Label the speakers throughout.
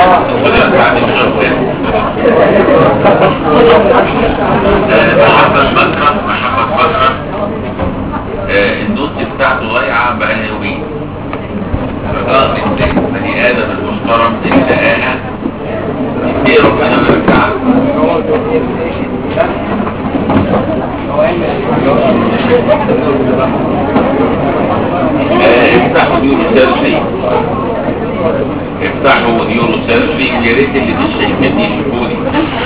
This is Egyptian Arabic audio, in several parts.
Speaker 1: ولا بعد الشغل محمد مكرم محمد مكرم آه، النوت بتاعته ضايعة بقالها يومين رجاء من بني آدم المحترم اللي لقاها ايه ربنا يرجعها آه، افتحوا نيورو سيرجري افتحوا نيورو سيرجري ويا ريت اللي مش شايفيني يشوفوني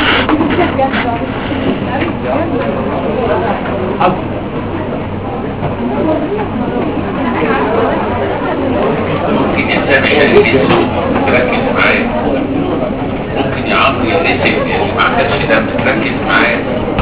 Speaker 1: ممكن يا سامح يلبسه تركز معايا ممكن يا عمرو يلبسك اللي ما عندكش دم تركز معايا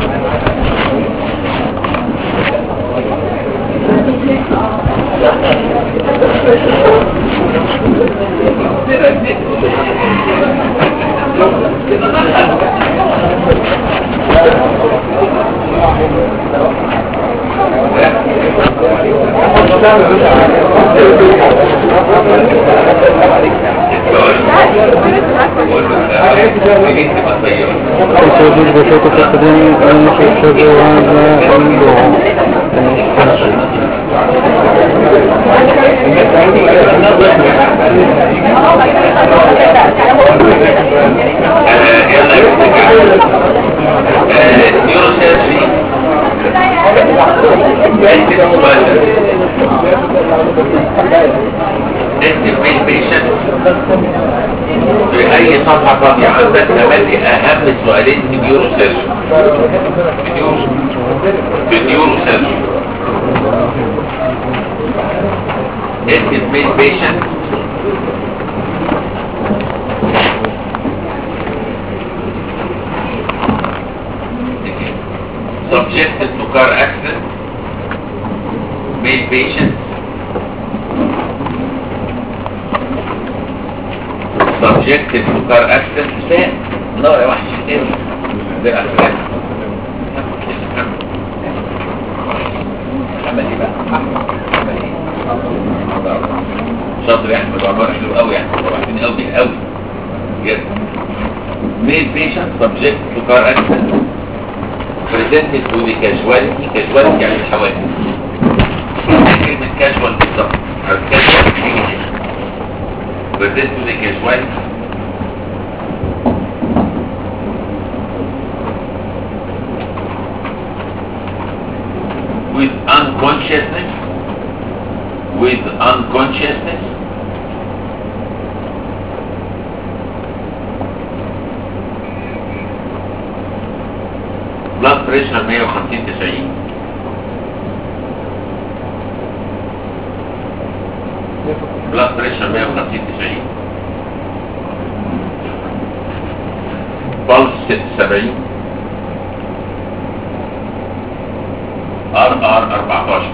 Speaker 2: تسود البشرة تقدم أن تشهد هذا عنده
Speaker 1: يلا نيورو سيرجري اكتب سؤال اكتب مين بيشنت في اي صفحة فاضية عندك تملي اهم سؤالين في نيورو سيرجري في نيورو في نيورو سيرجري اكتب مين بيشنت subjected to car accident, male patient, subjected to car accident, لا لا يا وحش ايه ده الاخرات محمد ايه بقى محمد ايه شاطر يا احمد عمر حلو قوي يعني طبعا قوي قوي جد male patient subject to car accident presented to the casualty casualty يعني الحوادث كلمة casual بالظبط أو casual presented to the casualty with unconsciousness with unconsciousness blood pressure 150 90 blood pressure 150 90 pulse 70 ار ار 14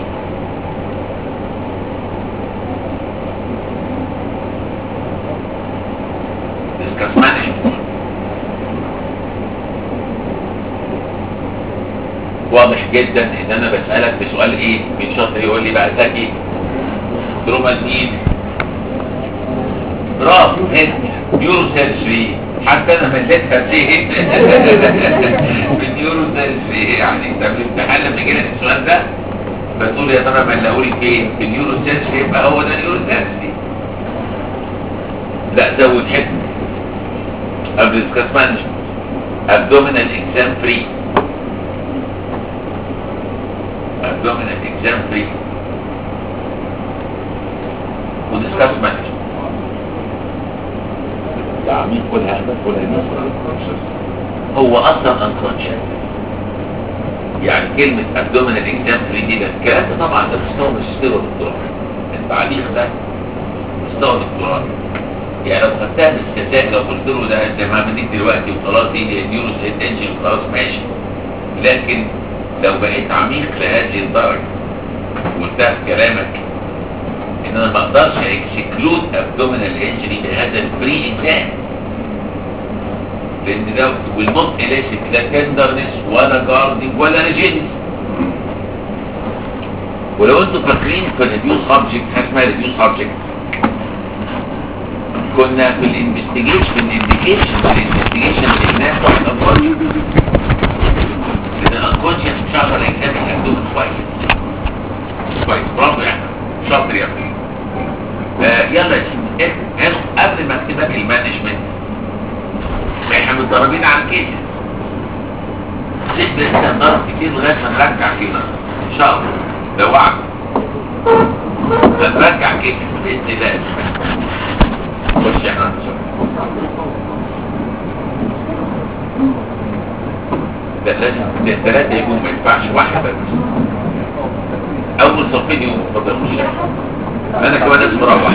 Speaker 1: discuss management واضح جدا ان انا بسألك بسؤال ايه من شاطر يقول لي بقى ذكي ترومازين برافو هنا يورو سيرجري حتى انا مليتها فيه من يورو سيرجري يعني انت في الامتحان لما يجي لك السؤال ده بتقول يا ترى ملقوا لي فين في اليورو سيرجري يبقى هو ده اليورو سيرجري لا زود حته قبل السكاس مانجمنت abdominal exam free abdominal exam free ودiscuss management يا عميد قولها هذا قولها دي هو اصلا unconscious يعني كلمة abdominal exam free دي ده الكلام ده طبعا ده مستوى ماجستير ودكتوراه التعليق ده مستوى دكتوراه يعني لو خدتها باستساغ لو قلت له ده زي ما عملت دلوقتي وخلاص دي نيورو سيت انجن خلاص ماشي لكن لو بقيت عميق لهذه الدرجة وقلتها في كلامك ان انا ما اقدرش اكسكلود ابدومينال انجري بهذا البري اكزام لان ده والنوت اليسيت لا تندرنس ولا جاردنج ولا ريجيدنس ولو انتوا فاكرين في الريفيو سبجكت حاجه اسمها ريفيو سبجكت كنا في الانفستيجيشن الانديكيشن الانفستيجيشن للناس واحد انكونشس لان الانكونشس مش هقدر اكتب هدوه كويس كويس برافو يعني شاطر يا ابني آه يلا يا سيدي إيه، هنا قبل ما اكتب لك المانجمنت احنا متدربين على الكيسز لسه لسه هنضرب كتير لغايه ما نرجع فينا ان شاء الله لو وعد هنرجع كيسز باذن الله خش احنا ان شاء الله ده لازم ده ثلاثة يقوم ما ينفعش واحد بس أول صفين يقوم اتفضل خش أنا كمان لازم أروح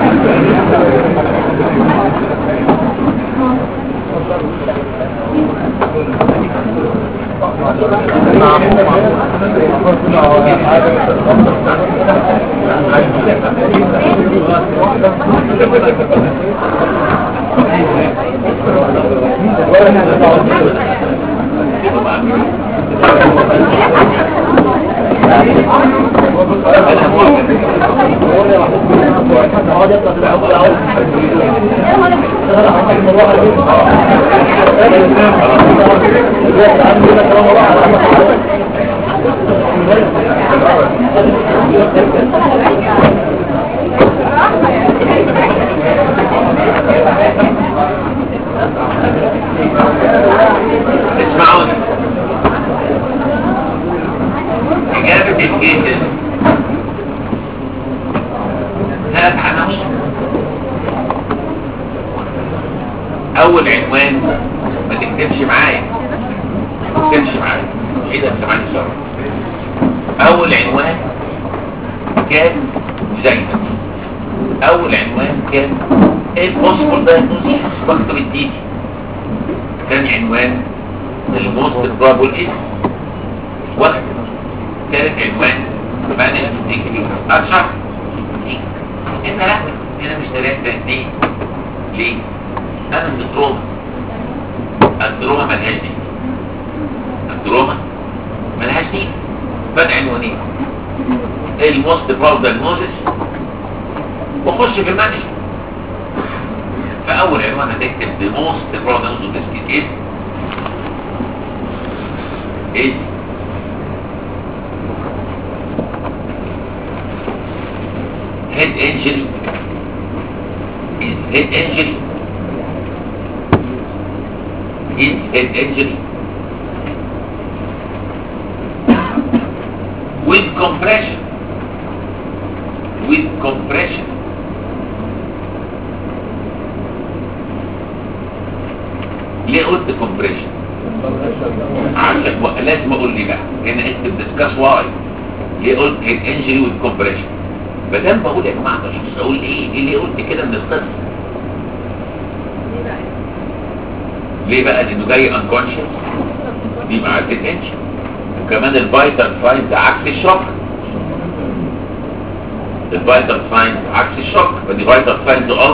Speaker 1: اسمعوني إجابة الكيسز ثلاث عناوين أول عنوان ما تكتبش معايا ما تكتبش معايا ايه ده سامعني شر أول عنوان كان زي أول عنوان كان ايه البوسيبل دايجنوزيس بكتب الديدي ثاني عنوان الموست بروبل اسم واحد ثالث عنوان مانجمنت تكنيك اشرح انت لا انا مش ثلاثة دي ليه؟ انا من التروما التروما ملهاش دي التروما ملهاش دي فده عنوانين الموست بروبل دايجنوزيس واخش في المانجمنت فاول عنوان هتكتب the most probable disease is is head injury is head injury is head injury with compression with compression ليه قلت compression عشان و- لازم اقول لي بقى هنا اكتب ديسكاس واي ليه قلت الانجري والكومبريشن ما دام بقول يا جماعه ده شخص اقول ايه ايه ليه قلت كده من القصه ليه بقى لانه جاي انكونشس دي مع الانجري وكمان الفيتال ساينز عكس الشوك الفيتال ساينز عكس الشوك فدي فيتال ساينز اوف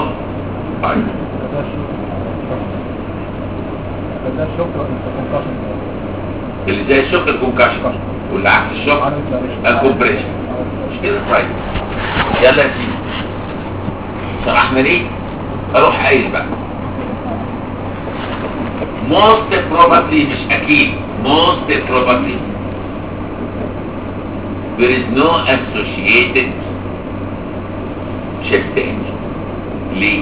Speaker 1: اللي زي الشوك الكونكاشن واللي عكس الشوك الكومبريشن مش كده طيب يلا يا سيدي شرحنا ليه اروح قايل بقى most probably مش اكيد most probably there is no associated chest injury ليه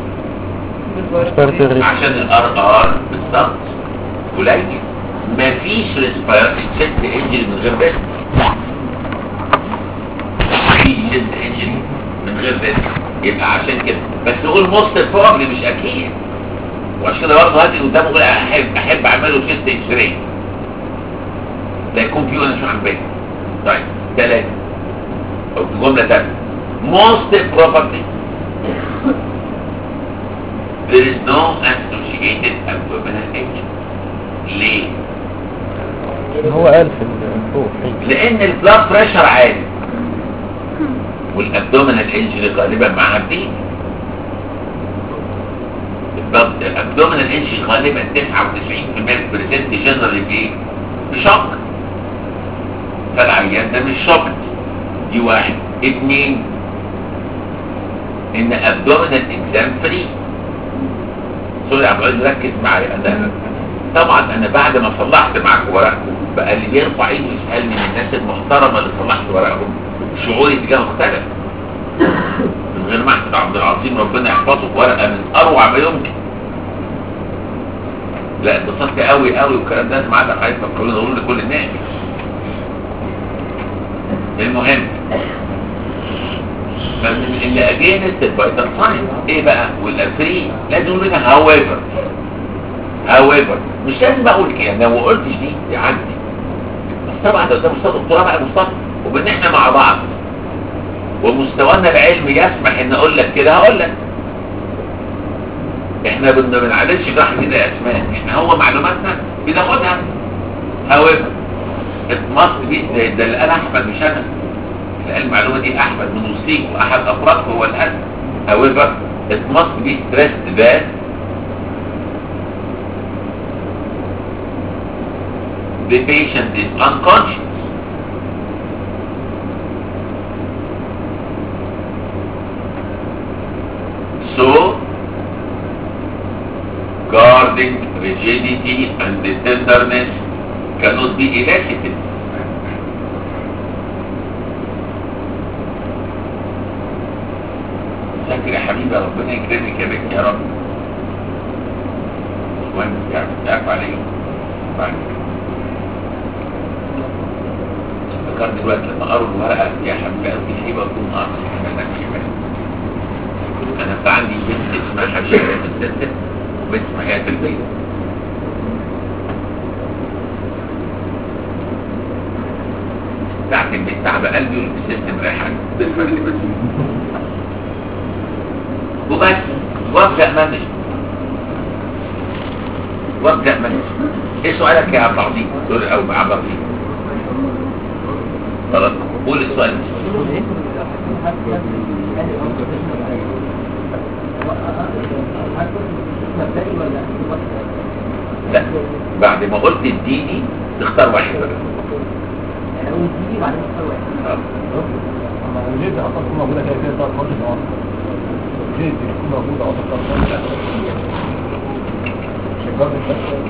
Speaker 2: اشترت الريس
Speaker 1: عشان الار ار بالظبط قليل مفيش ريسبيرتي تشست انجري من غير بس مفيش تشست انجري من غير بس يبقى عشان كده بس قول موست بروبلي مش اكيد وعشان كده برضه هاتي قدامه قول احب احب اعمله تشست اكس لا يكون فيه وانا مش واخد بالي طيب ثلاثة او جملة ثانية most probably there is no associated abdominal injury ليه؟
Speaker 2: هو قال في الفوق
Speaker 1: لان البلاد بريشر عالي والابدومينال انجري غالبا معاها بتيجي البلاد- الابدومينال انجري غالبا 99% بريزنت جنرالي بايه؟ بشق فالعيان ده مش شق دي واحد اتنين ان ابدومينال اكزام فري سوري يا عبد العزيز ركز معايا انا طبعا انا بعد ما صلحت معاك ورقكم بقى اللي بيرفع ايده يسالني من الناس المحترمه اللي صلحت ورقهم شعوري تجاهه اختلف من غير ما احمد عبد العظيم ربنا يحفظه ورقه من اروع ما يمكن لا اتبسطت قوي قوي والكلام ده لازم عايز عايز تفكروني اقول لكل الناس المهم اللي اجينست الفيتال ساينس ايه بقى والافري لازم نقول لنا هاويفر هاويفر مش لازم اقول كده لو ما قلتش دي يعدي بس طبعا ده قدام استاذ دكتوراه بقى مصطفى وبان احنا مع بعض ومستوانا العلمي يسمح ان اقول لك كده هقول لك احنا بن بنعالجش جراحه كده اسماء احنا هو معلوماتنا بناخدها هاويفر must be ده ده اللي قال احمد مش انا اللي قال المعلومه دي احمد من وسيم واحد افرادكم هو الان however it must be stressed that the patient is unconscious so guarding rigidity and the tenderness cannot be elicited فاكر يا حبيبي ربنا يكرمك يا بنت يا رب المهم يعني تعرف عليهم بعد افتكرت دلوقتي لما قروا الورقه يا حبيبي قوي هيبقى اكون ناقص كمان انا في عندي بنت اسمها حبيبه بنت وبنت اسمها هي البيت بتاعت البيت تعب قلبي والسيستم رايحه بالفرق بس وبس وابدا منج وابدا منج ايه سؤالك يا عبد العظيم دول او عبد العظيم خلاص قول السؤال لا بعد ما قلت اديني تختار واحد بقى آه.
Speaker 3: ليه ده اصلا تكون موجوده كده كده بتاعت خالص اه ليه دي تكون موجوده اصلا بتاعت خالص مش الجرد بس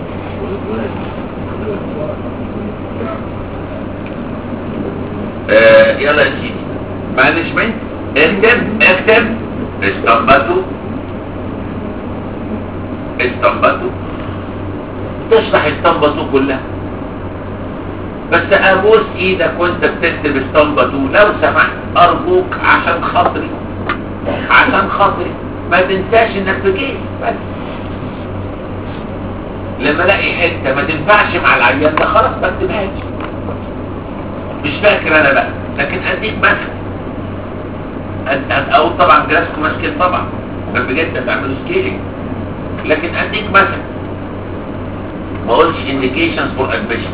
Speaker 1: آه يلا يا سيدي مانجمنت اكتب اكتب استنبطوا استنبطوا تشرح استنبطوا كلها بس ابوس ايدك وانت بتكتب استنبطوا لو سمحت ارجوك عشان خاطري عشان خاطري ما تنساش انك في جيش بس لما الاقي حته ما تنفعش مع العيان ده خلاص ما اكتبهاش مش فاكر انا بقى لكن اديك مثل أد- أد- او طبعا دراسته مشكل طبعا بس بجد تعملوا سكيلينج لكن اديك مثل ما اقولش indications for admission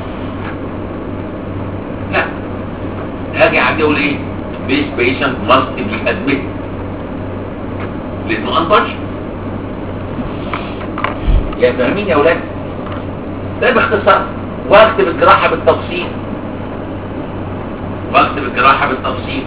Speaker 1: لا هاجي عندي اقول ايه this patient must be admitted لانه unconscious يا فاهمين يا اولاد ده باختصار واكتب الجراحه بالتفصيل واكتب الجراحه بالتفصيل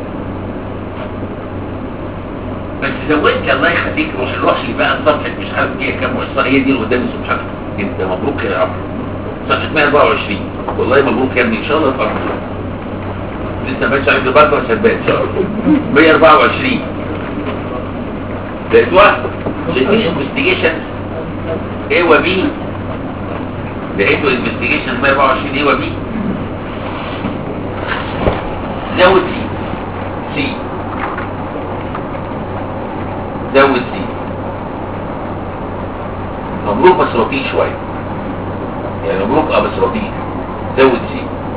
Speaker 1: بس زودت الله يخليك روح روح لي بقى صفحه مش عارف ايه كام وحصه هي دي اللي قدامي سبحانك انت مبروك يا رب صفحه 124 والله مبروك يا ابني ان شاء الله تبقى مبروك لسه ما عليك البركه وشباب ان شاء الله 124 لقيتوها شايفين انفستيجيشن ايه وبي لقيتوا انفستيجيشن 124 ايه وبي زود سي سي زود سي مبروك بس بطيء شوية يعني مبروك اه بس بطيء زود سي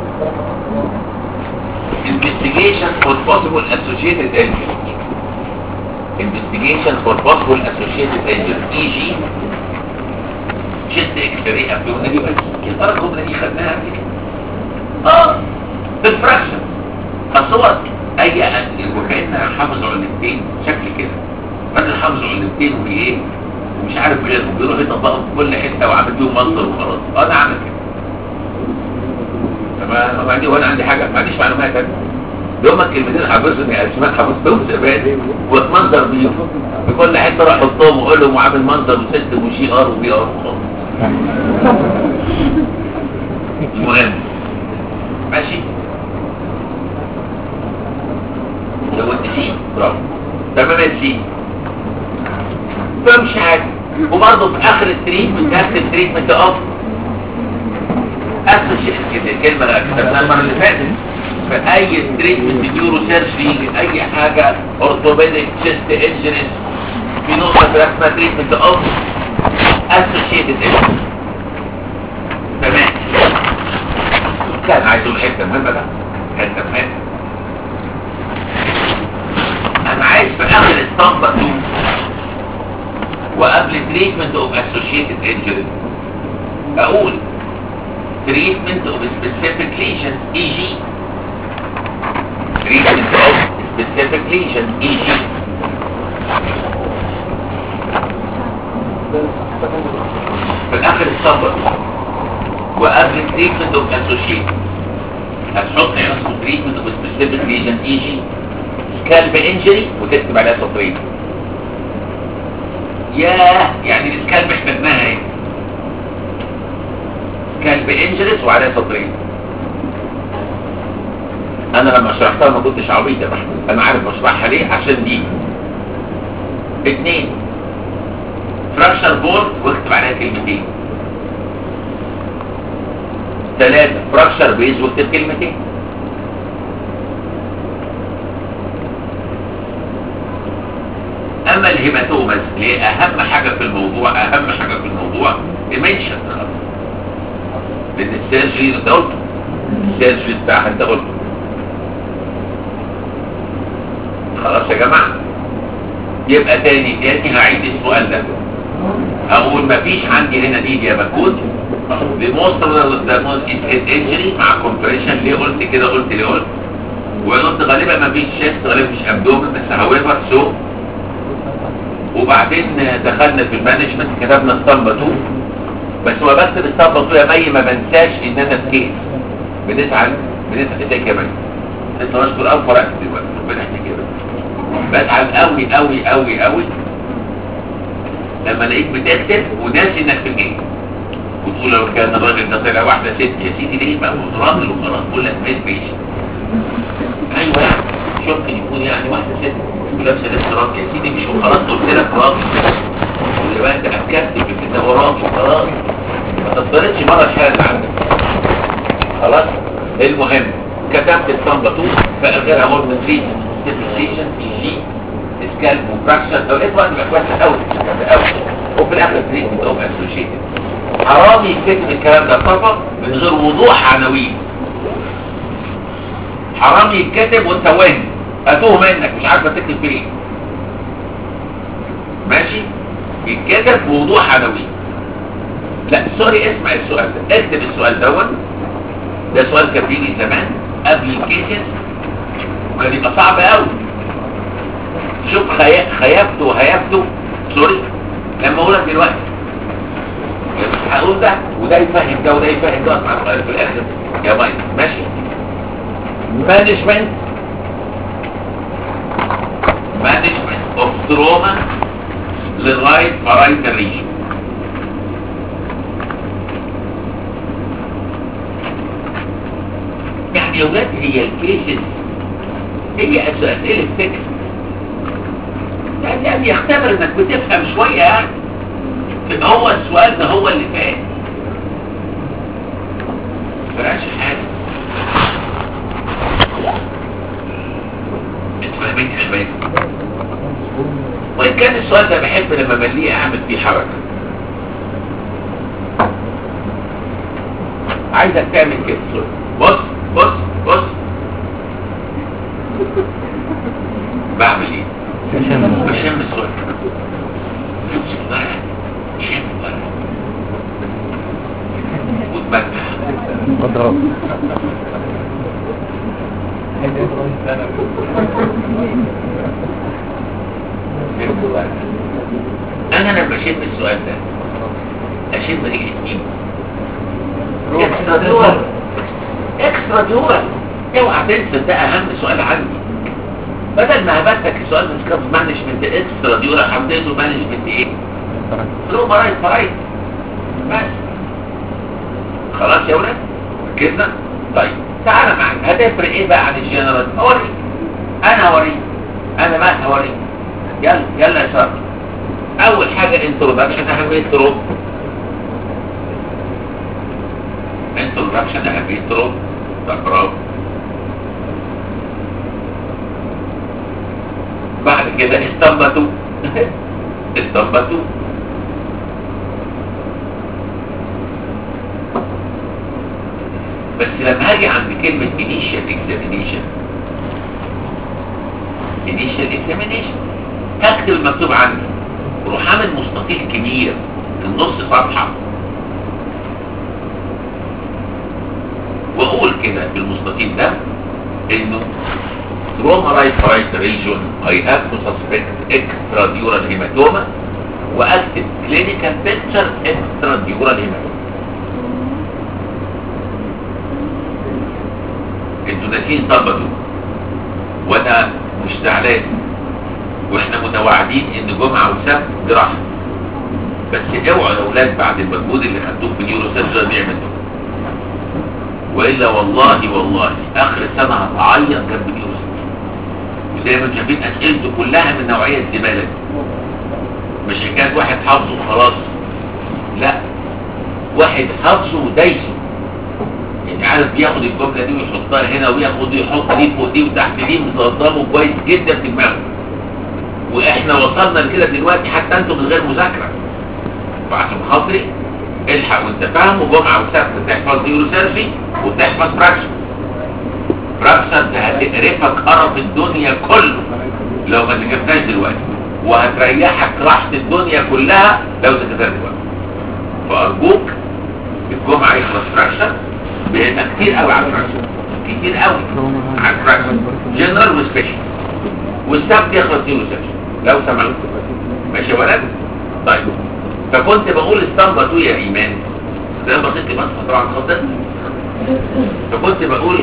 Speaker 1: investigation for possible associated injury investigation for possible associated injury e.g. chest x-ray abdominal بس كده الجملة دي خدناها قبل كده اه بالفراكشن الصور اي وكأن حافظ علمتين شكل كده بدل حافظ علمتين وايه ومش عارف غيرهم بيروح يطبقهم في كل حته وعامل بيهم منظر وخلاص انا عامل كده تمام ما عندي وانا عندي حاجه ما عنديش معلومات انا ده هما الكلمتين حافظهم يا اسماء حافظتهم زمان واتمنظر بيهم في كل حته اروح احطهم واقول لهم وعامل منظر وسيستم وشي ار وبي ار وخلاص المهم ماشي لو انت سي برافو تمام يا سي فمش حاجه وبرضه في اخر التريتمنت اخر التريتمنت اوف اسوشيت كده الكلمه اللي كتبناها المره اللي فاتت في اي تريتمنت نيورو سيرجري اي حاجه اورثوبيديك تشيست انجريز في نقطه في اسمها تريتمنت اوف اسوشيتد تمام كان عايز اقول حته مهمه بقى حته مهمه انا عايز في اخر الاسطمبه دي وقبل تريتمنت اوف اسوشيتد انجري اقول treatment of specific lesions e.g. treatment of specific lesions e.g. في الاخر الصبر وقبل treatment of associate هتحط نفسه treatment of specific lesion e.g. scalp injury وتكتب عليها سطرين ياه يعني السكالب احتاجناها ايه كان بانجلس وعليها سطرين انا لما شرحتها ما كنتش عبيط يا محمود انا عارف بشرحها ليه عشان دي اتنين فراكشر بورد واكتب عليها كلمتين ثلاثة فراكشر بيز واكتب كلمتين اما الهيماتومز اللي هي اهم حاجة في الموضوع اهم حاجة في الموضوع ديمنشن خلاص لان السيرجري انت قلته السيرجري بتاعها انت قلته خلاص يا جماعة يبقى تاني تاني هعيد السؤال ده اقول مفيش عندي هنا دي يا مجهود بموستر ده انجري مع كومبريشن ليه قلت كده قلت ليه قلت وقلت غالبا مفيش شيست غالبا مفيش ابدومن بس هاويفر سو وبعدين دخلنا في المانجمنت كتبنا اسطمبة 2 بس هو بكتب اسطمبة 2 يا مي ما بنساش ان انا في كيس بنسعى بنسعى ايه كمان انت مشكور قوي فرقت دلوقتي ربنا يحكي كده بزعل قوي قوي قوي قوي لما الاقيك بتكتب وناسي انك في الجيش وتقول لو كان الراجل ده طلع واحده ست يا سيدي ليه بقى راجل وخلاص بقول لك ميت بيش ايوه يعني مش يمكن يكون يعني واحده ست ولابسه لبس راجل يا سيدي مش خلاص قلت لك راجل اللي بقى انت اكدت بكده هو راجل خلاص ما تفترضش مره الحاله اللي عندك خلاص المهم كتبت الصمبة 2 في اخرها قلنا تريتمنت ستيبليزيشن جي سكالب وفراكشن لو لقيت وقت يبقى كويس قوي قوي وفي الاخر تريتمنت اوف اسوشيتد حرام يكتب الكلام ده طبعا من غير وضوح عناوين حرام يتكتب وانت وين اتوه منك مش عارفه تكتب فيه ايه ماشي يتكتب بوضوح عناوين لا سوري اسمع السؤال ده اكتب السؤال دوت ده سؤال كان بيجي زمان قبل الكيسز وكان يبقى صعب قوي شوف خي... خيبته وهيبته سوري لما اقولك دلوقتي هقول ده وده يفهم ده وده يفهم ده اسمع السؤال في الاخر يا مايك ماشي مانجمنت مانجمنت اوف تروما للرايت فرايت ريجن يعني يا ولاد هي الكيسز هي اسئله فكر يعني يختبر انك بتفهم شويه يعني يبقى هو السؤال ده هو اللي فات فرقش حاجه انتوا فاهمين يا شباب وان كان السؤال ده بحب لما بليه اعمل فيه حركه عايزك تعمل كده بص بص بص بعمل ايه بشم السؤال امسك ورقه شم ورقه وتبجح
Speaker 2: قدرات
Speaker 1: شم ورقه انا لما اشم السؤال ده اشم ريحه مين اكسترا دول اكسترا دول اوعى تنسى ده اهم سؤال عندي بدل ما هبتك السؤال من سكاف مانجمنت اكسترا دي ولا حطيته مانجمنت ايه لو مرايت فرايت بس خلاص يا ولاد ركزنا طيب تعالى معاك هتفرق ايه بقى عن الجنرال اوريك انا هوريك انا بقى هوريك يلا يلا يا شرف اول حاجه انترودكشن اهميه تروب انترودكشن اهميه تروب طب برافو بعد كده استنبطوا استنبطوا بس لما هاجي عند كلمة initial examination initial examination هكتب المكتوب عندي وروح عامل مستطيل كبير في النص صفحة واقول كده في المستطيل ده انه trauma right right region I have to suspect extradural hematoma واكتب clinical picture extradural hematoma انتوا ناسيين طبقوا وانا مش زعلان واحنا متواعدين ان جمعة وسبت جراحة بس اوعوا يا اولاد بعد المجهود اللي خدتوه في نيورو سيرجري بيعمل ده والا والله والله اخر السنة هتعيط جنب نيورو وزي ما شايفين اسئلته كلها من نوعية الزبالة دي مش حكاية واحد حافظه وخلاص لا واحد حافظه ودايسه يعني عارف بياخد الجملة دي ويحطها هنا وياخد يحط دي فوق دي وتحت دي مصدمه كويس جدا في دماغه واحنا وصلنا لكده دلوقتي حتى انتم من غير مذاكرة فعشان خاطري الحق وانت فاهم وجمعة وسبت تحفظ نيورو سيرجي وتحفظ فراكشن فراكشن هتقرفك قرف الدنيا كله لو ما ذاكرتهاش دلوقتي وهتريحك راحة الدنيا كلها لو ذاكرتها دلوقتي فأرجوك الجمعة يخلص فراكشن بيبقى كتير قوي على الفراكشن كتير قوي على الفراكشن جنرال وسبيشال والسبت يخلص نيورو سيرجي لو سمحت ماشي يا ولد طيب فكنت بقول اسطمبة تو يا ايمان ده بسيط بس طبعا اتفضل فكنت بقول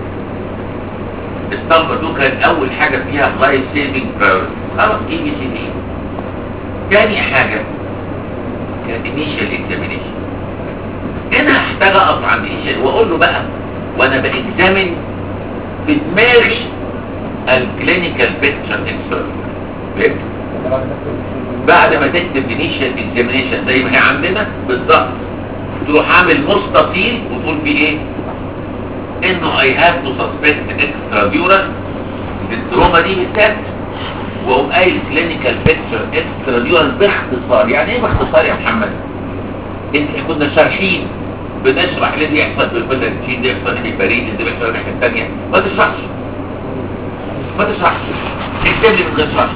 Speaker 1: اسطمبة تو كان اول حاجة فيها لايف سيفنج برايورتي خلاص اي بي سي دي تاني حاجة كانت انيشال اكزامينيشن هنا هحتاج اقف عند انيشال واقول له بقى وانا باكزامن في دماغي الكلينيكال بيكتشر اكسبيرت فهمت بعد ما تكتب initial examination زي ما هي عندنا بالظبط تروح عامل مستطيل وتقول فيه ايه انه I have to suspect extradural التروما دي بالذات واقوم قايل clinical picture extradural باختصار يعني ايه باختصار يا محمد انت كنا شارحين بنشرح ليه بيحصل في البلدين ده يحصل في البريد ده بيحصل في الناحيه الثانيه ما تشرحش ما تشرحش اكتب لي من غير شرح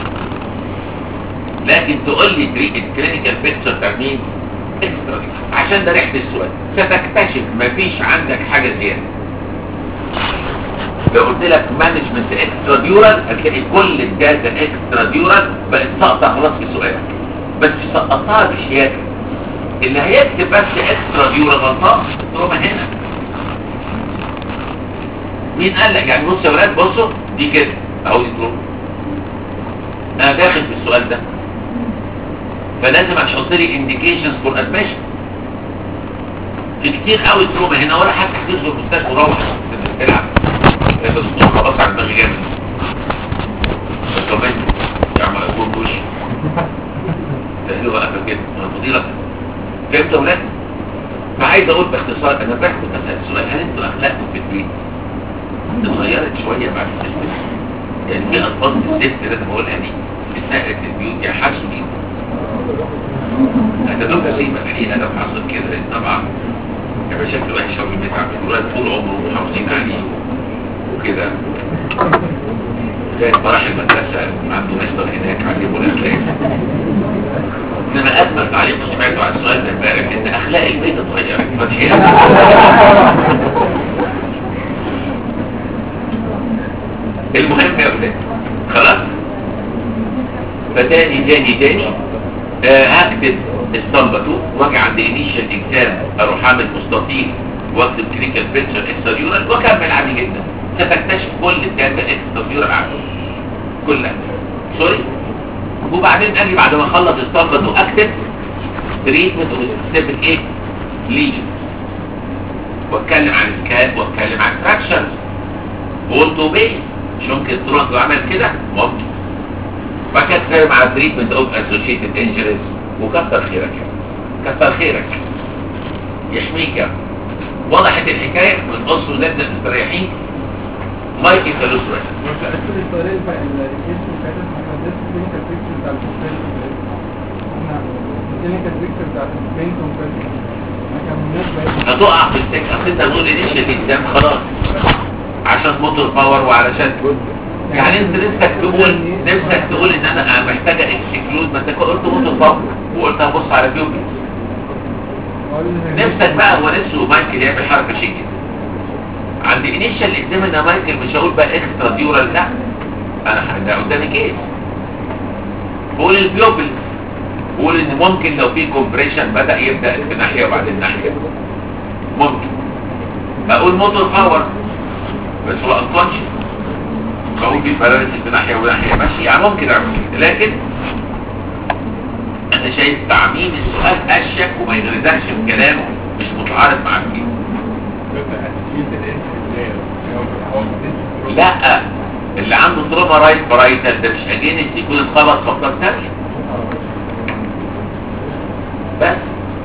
Speaker 1: لكن تقول لي الكلينيكال بيكتشر بتاع مين اكسترا عشان ده ريحه السؤال ستكتشف مفيش عندك حاجه زياده لو قلت لك مانجمنت اكسترا ديورال هتلاقي كل الداتا اكسترا ديورال بقت ساقطه خلاص في سؤالك بس سقطتها بشياكه اللي هيكتب بس اكسترا ديورال غلطان تروما هنا مين قال لك يعني بص يا ولاد بصوا دي كده اهو دي تروما انا داخل في السؤال ده فلازم هتحط لي indications for admission في كتير قوي تروما هنا ولا حتى تدخل المستشفى وروح تلعب ده الصوت خلاص على دماغي جامد كمان يا عم اقول وش ده اللي واقف كده انا فضيلك فهمت يا ولاد فعايز اقول باختصار انا باخد اسال السؤال هل انتوا اخلاقكم في البيت اتغيرت شويه بعد السيستم يعني في الفاظ الست اللي انا بقولها دي اتنقلت البيوت يعني حاسوا بيه هتدوك مصيبة الحقيقة لو حصل كده لأن طبعا يبقى شكله وحش أوي بيتعب الولاد طول عمره محافظين عليه وكده زي فرح المدرسة عنده مستر هناك علمه الأخلاق إنما أجمل تعليق سمعته على السؤال ده امبارح إن أخلاق البيت اتغيرت فتحية المهم يا ولاد خلاص فتاني تاني تاني آه هكتب الصنبة واجي عند انيشال اكزام اروح اعمل مستطيل واكتب كلينيكال بيكتشر اكسترا يورال واكمل عادي جدا ستكتشف كل الداتا اكسترا يورال عنده كلها سوري وبعدين قال لي بعد ما اخلص الصفقه واكتب تريتمنت اوف سبيسيفيك ايه ليجن واتكلم عن الكاب واتكلم عن فراكشنز بولت وبيس مش ممكن تروح وعمل كده ممكن بعد كده اتكلم عن تريتمنت اوف اسوشيتد انجريز وكتر خيرك يا كتر خيرك يحميك يا وضحت الحكايه من قصر ولادنا مستريحين مايكي كالوسرا هتقع في السكه اصل انت هتقول انيشال قدام خلاص عشان موتور باور وعلشان يعني انت نفسك تقول نفسك تقول ان انا محتاجه اكسكلود ما انت قلت موتور باور وقلت هبص على بيوبي نفسك بقى هو نفسه مايكل يعمل حركه شيك كده عند انيشال قدام ان مايكل مش هقول بقى اكسترا ديورال لا انا ده قدامي كيس بقول البيوبل بقول ان ممكن لو في كومبريشن بدا يبدا في ناحيه وبعدين ناحيه ممكن بقول موتور باور بس هو انكونشس بقول في باراليسيس في ناحيه وناحيه ماشي يعني ممكن اعمل كده لكن انا شايف تعميم السؤال اشيك وما يغرزكش في كلامه مش متعارض مع الدين لا اللي عنده تروما رايت برايتال ده مش اجينست يكون اتخبط خبطات تانية بس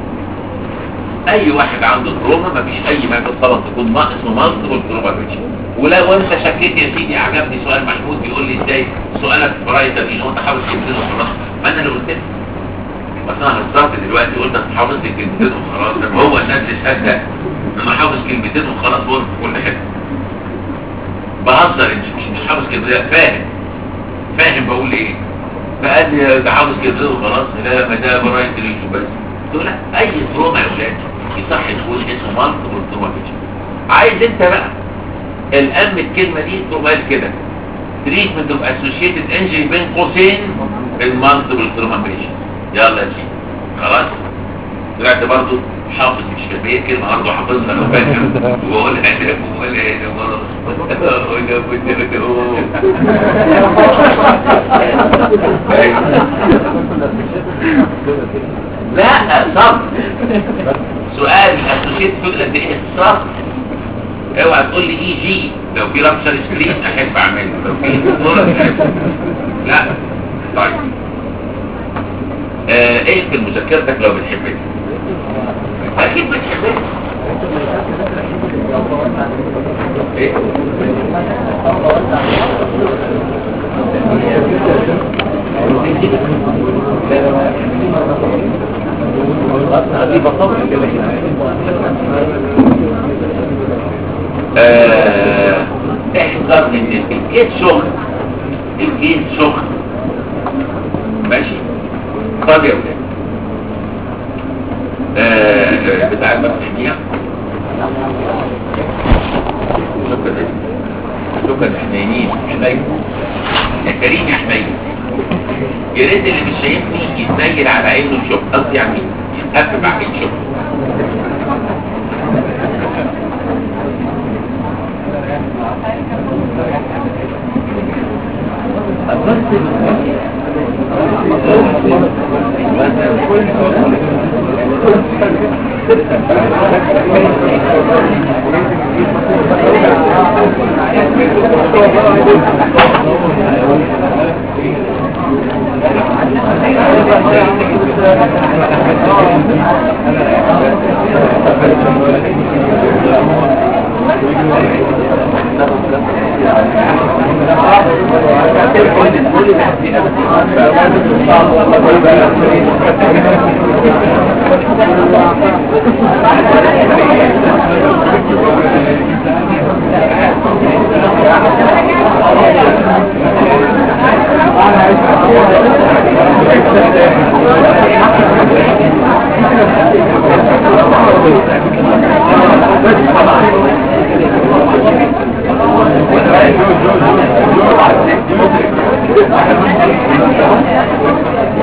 Speaker 1: اي واحد عنده تروما مفيش اي ما اتخبط تكون ناقص ومنصب التروما بيتش ولو انت شكيت يا سيدي عجبني سؤال محمود بيقول لي ازاي سؤالك برايتال ايه هو انت حافظ كلمتين وخلاص ما انا اللي قلت لك بس انا هزرت دلوقتي قلت انت حافظ لي كلمتين وخلاص طب هو الناس تصدق انا حافظ كلمتين وخلاص وقلت في كل حته بهزر مش مش حافظ كلمتين فاهم فاهم بقول ايه فقال لي ده حافظ كلمتين وخلاص لا ما ده برايت ريشو بس قلت له لا اي تروما يا ولاد يصح تقول اسمه مالتيبل تروما عايز انت بقى الام الكلمه دي تقوم قال كده تريتمنت اوف اسوشيتد انجري بين قوسين المالتيبل تروما يلا يا سيدي خلاص طلعت برضه حافظ مش كبير كلمة برضه حافظها لو فاهم وقول انا وقول انا خلاص ولا كنت لا صبر سؤال الاسوشيت فكرة دي ايه الصبر اوعى تقول لي اي جي لو في رابشر سكرين احب اعمله لو في لا طيب آه ايه في مذاكرتك لو بتحبني اكيد بتحبني ايه آه احذر ان الكيس سخن الكيس سخن ماشي طب يا ولاد آه بتاع المسيحية شكرا شكرا حنينين حنين يا كريم يا حنين يا ريت اللي مش شايفني يتنيل على عينه يشوف قصدي يعني يتقفل على عينه يشوف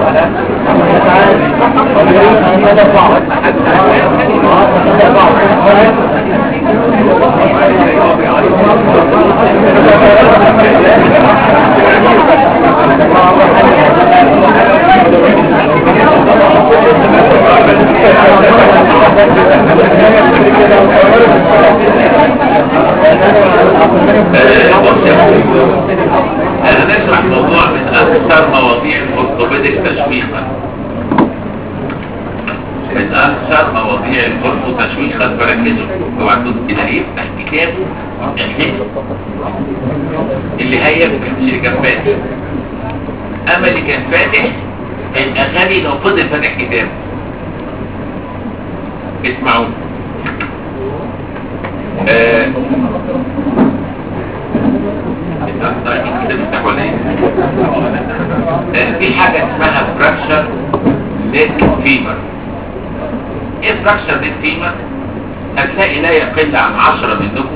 Speaker 3: Thank you.
Speaker 1: آه، بص يا أخوي. انا نشرح موضوع من اكثر مواضيع الارثوبيدك تشويقا من اكثر مواضيع الارثو تشويقا فركزوا اوعى تقول كده يفتح كتابه الحفظ اللي هي مش اللي كان فاتح اما اللي كان فاتح الاغاني لو فضل فاتح كتابه اسمعوا آه، آه، في حاجة اسمها فراكشر نيك فيمر ايه فراكشر نيك فيمر هتلاقي لا يقل عن عشرة منكم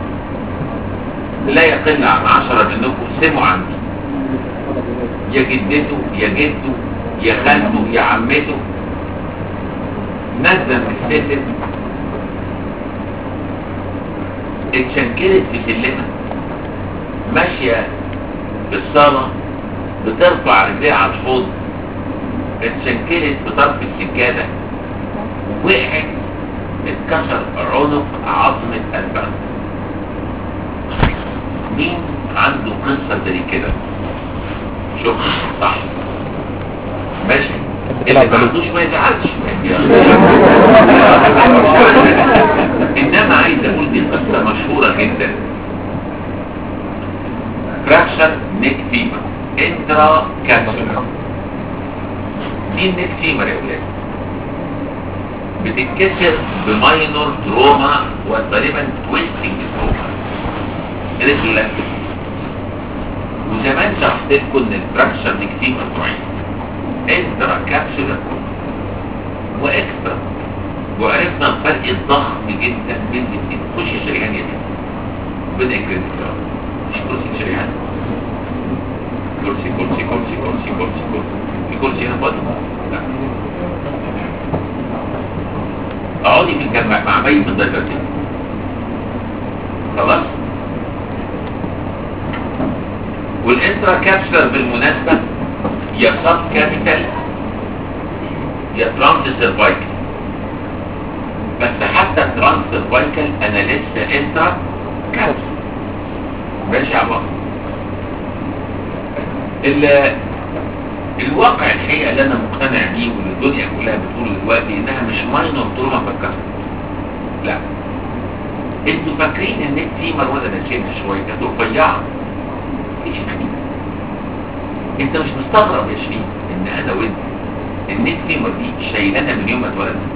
Speaker 1: لا يقل عن عشرة منكم سمعوا عنه يا جدته يا جده يا خالته يا عمته نزل من السلم اتشنكلت في سلمة ماشية في الصالة بترفع رجليها على الحوض اتشنكلت بطرف السجادة وقعت اتكسر عنق عظمة البنك مين عنده قصة زي كده شوف صح ماشي اللي ما عندوش ما يزعلش انما عايز اقول دي قصة مشهورة جدا فراكشر نيك فيمر انترا كابسولار دي النيك فيمر يا ولاد بتتكسر بماينور تروما وغالبا تويستنج تروما ريجولار وزمان شرحت لكم ان الفراكشر نيك فيمر نوعين انترا كابسولار واكسترا وعرفنا الفرق الضخم جدا بين الاثنين خش يا شريهان يا دي ربنا يكرمك يا رب مش كرسي شريهان كرسي كرسي كرسي كرسي كرسي كرسي في كرسي هنا فاضي لا اقعدي في الجنب مع بيت من ضيفتين خلاص والانترا كابسولار بالمناسبة يا سب كابيتال يا ترانس سيرفايكل بس حتى ترانس سيرفايكل انا لسه انترا كابسول ماشي يا عبا الواقع الحقيقة اللي انا مقتنع بيه واللي الدنيا كلها بتقول دلوقتي انها مش ماينور تروما بالكسر لا انتوا فاكرين ان التيمر ولا ده شبه شويه كانت رفيعه مفيش حاجه انت مش مستغرب يا شريف ان انا وانت النت فيمر دي شايلانا من يوم ما اتولدنا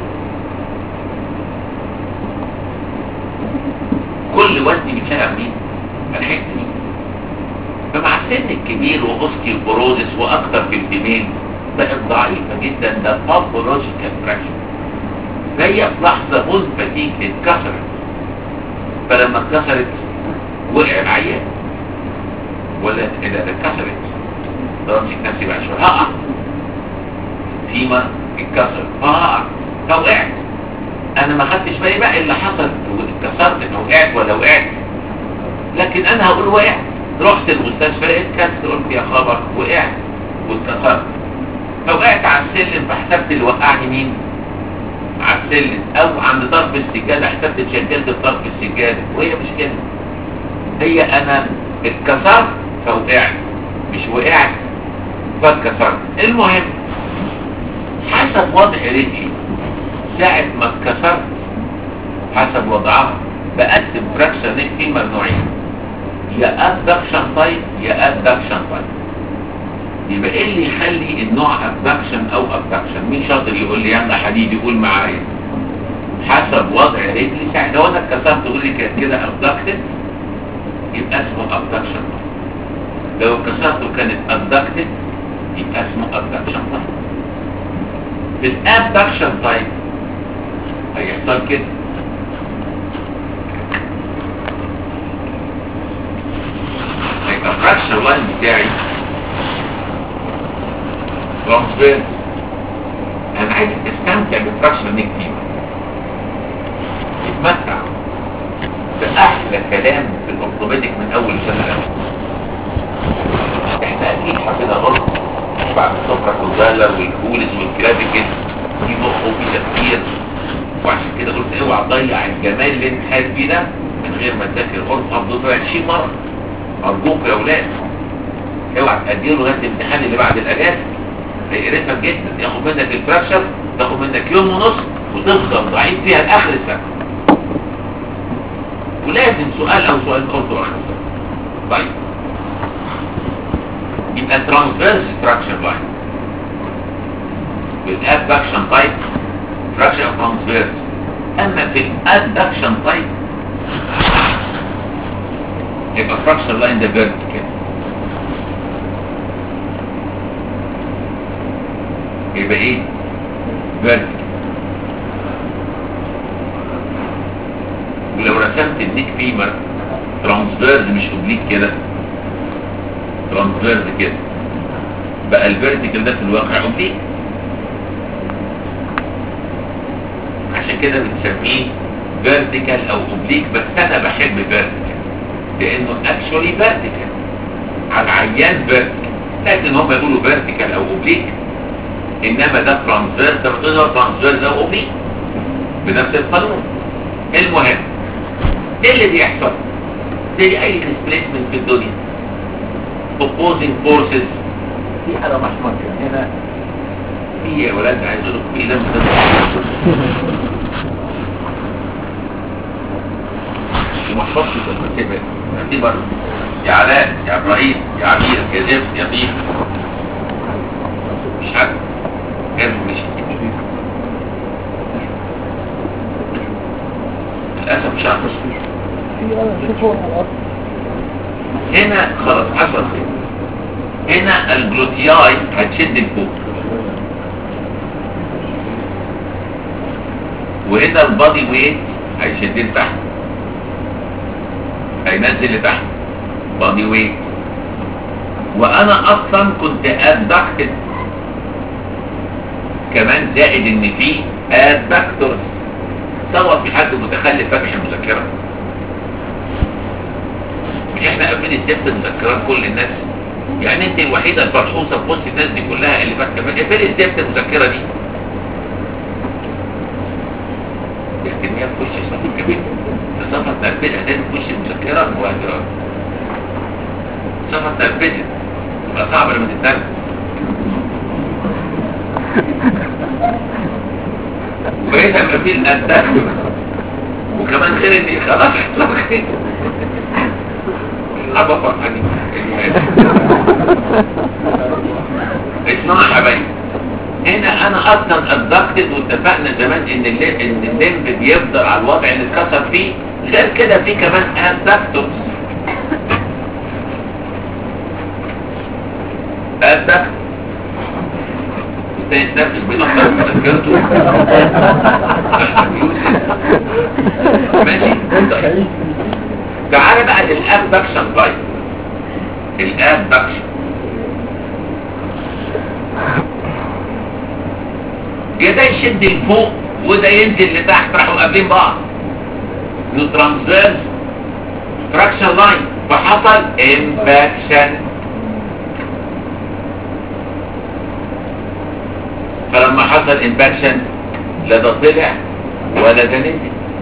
Speaker 1: كل وزني بيتشال مين الحته دي فمع السن الكبير واوستيوبروزس واكتر في الدمين بقت ضعيفه جدا ده باثولوجيكال فراكشن فهي في لحظه بون فتيك اتكسرت فلما اتكسرت وقع العيان ولا اذا اتكسرت ده امسك نفسي بقى شويه هقع فيما اتكسر فهقع فوقعت انا ما خدتش بالي بقى اللي حصل واتكسرت انه وقعت ولا وقعت لكن انا هقول وقعت رحت المستشفى لقيت كسر قلت يا خبر وقعت واتكسرت فوقعت على السلم فحسبت اللي وقعني مين على السلم او عند طرف السجادة حسبت اتشكلت بطرف السجادة وهي مش كده هي انا اتكسرت فوقعت مش وقعت فاتكسرت المهم حسب وضع رجلي ساعة ما اتكسرت حسب وضعها بقسم فراكشن نيك فيمر نوعين يا ابدكشن تايب يا ابدكشن تايب يبقى ايه اللي يخلي النوع ابدكشن او ابدكشن مين شاطر يقول لي يلا حبيبي قول معايا حسب وضع رجلي ساعة لو انا اتكسرت تقول لي كانت كده ابدكتد يبقى اسمه ابدكشن لو اتكسرت وكانت ابدكتد يبقى اسمه ابدكشن تايب في الابدكشن تايب هيحصل كده هيبقى فراكشن لاين بتاعي ترانسفير انا عايز استمتع بالفراكشن نيك فيما بسمع ده احلى كلام في الاورثوبيديك من اول سنه لأول. احنا اكيد حطينا غلط بعد السكر والزالة والكولز والكلافيكل في مخ وفي تفكير وعشان كده قلت اوعى تضيع الجمال اللي انت حاسس بيه ده من غير ما تذاكر قلت افضل 20 مره ارجوك يا اولاد اوعى تأجله لغايه الامتحان اللي بعد الاجازه هيقرفك جدا ياخد منك الفراكشر تاخد منك يوم ونص وتفضل ضعيف فيها لاخر السنه ولازم سؤال او سؤال برضه اخر السنه طيب يبقى ترانسفيرس فراكشر لاين بالادكشن تايب فراكشر ترانسفيرس اما في الادكشن تايب يبقى فراكشر لاين ده فيرتيكال يبقى ايه فيرتيكال ولو رسمت النيك فيمر ترانسفيرز مش اوبليك كده ترانسفيرز كده بقى الفيرتيكال ده في الواقع اوبليك عشان كده بنسميه فيرتيكال او اوبليك بس انا بحب فيرتيكال لانه اكشولي فيرتيكال على عيان فيرتيكال لكن هم يقولوا فيرتيكال او اوبليك انما ده ترانسفيرز ده بتقول له ترانسفيرز او اوبليك بنفس القانون المهم ايه اللي بيحصل زي اي ديسبليسمنت في الدنيا opposing forces في حاجه محمر هنا في يا ولاد عايز اقول لكم في لمسه محفظتي في المكتبه دي بره يا علاء يا ابراهيم يا عمير يا زفت يا طيب مش عارف كان مش للاسف مش عارف هنا خلاص حصل خير هنا الجلوتياي هتشد لفوق وهنا البادي ويت هيشد لتحت هينزل لتحت بادي ويت وانا اصلا كنت ادكتد كمان زائد ان في ادكتورز سواء في حد متخلف فاتح المذكره مش احنا قابلين الست مذكرات كل الناس يعني انت الوحيده الفرحوصه في وسط الناس دي كلها اللي فاتحه اقفلي الست المذكره دي احتمال تخش صف كبير صفة تربية لازم تخش المذكرة وهجرات صفة تربية تبقى صعبة لما تتربى وبقيت اما في الأداء وكمان خير اني خلاص حصل خير أبا فرحاني اسمعوا يا حبايبي هنا انا اصلا ادكتد واتفقنا زمان ان اللي ان الليمب بيفضل على الوضع اللي اتكسر فيه غير كده في كمان ادكتورز ادكت تنتفس بالاخر مذكرته ماشي طيب تعالى بقى للابدكشن طيب الابدكشن يا ده يشد لفوق وده ينزل لتحت راحوا قابلين بعض ترانسفيرس فراكشن لاين فحصل امباكشن فلما حصل امباكشن لا ده طلع ولا ده نزل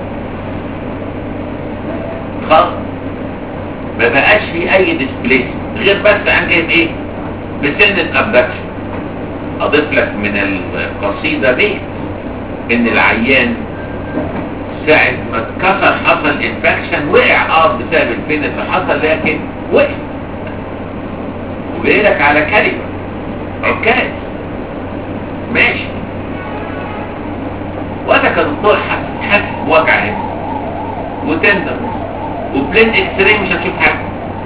Speaker 1: خلاص ما بقاش في اي ديسبليس غير بس عن جهه ايه بسنة ابدكشن اضيف لك من القصيدة دي ان العيان ساعة ما اتكسر حصل انفكشن وقع اه بسبب البين اللي حصل لكن وقع وبيقلك على كلمة عكاز ماشي وانا كدكتور حاسس حاسس بوجع هنا وتندر وبلين اكس راي مش هتشوف حاجه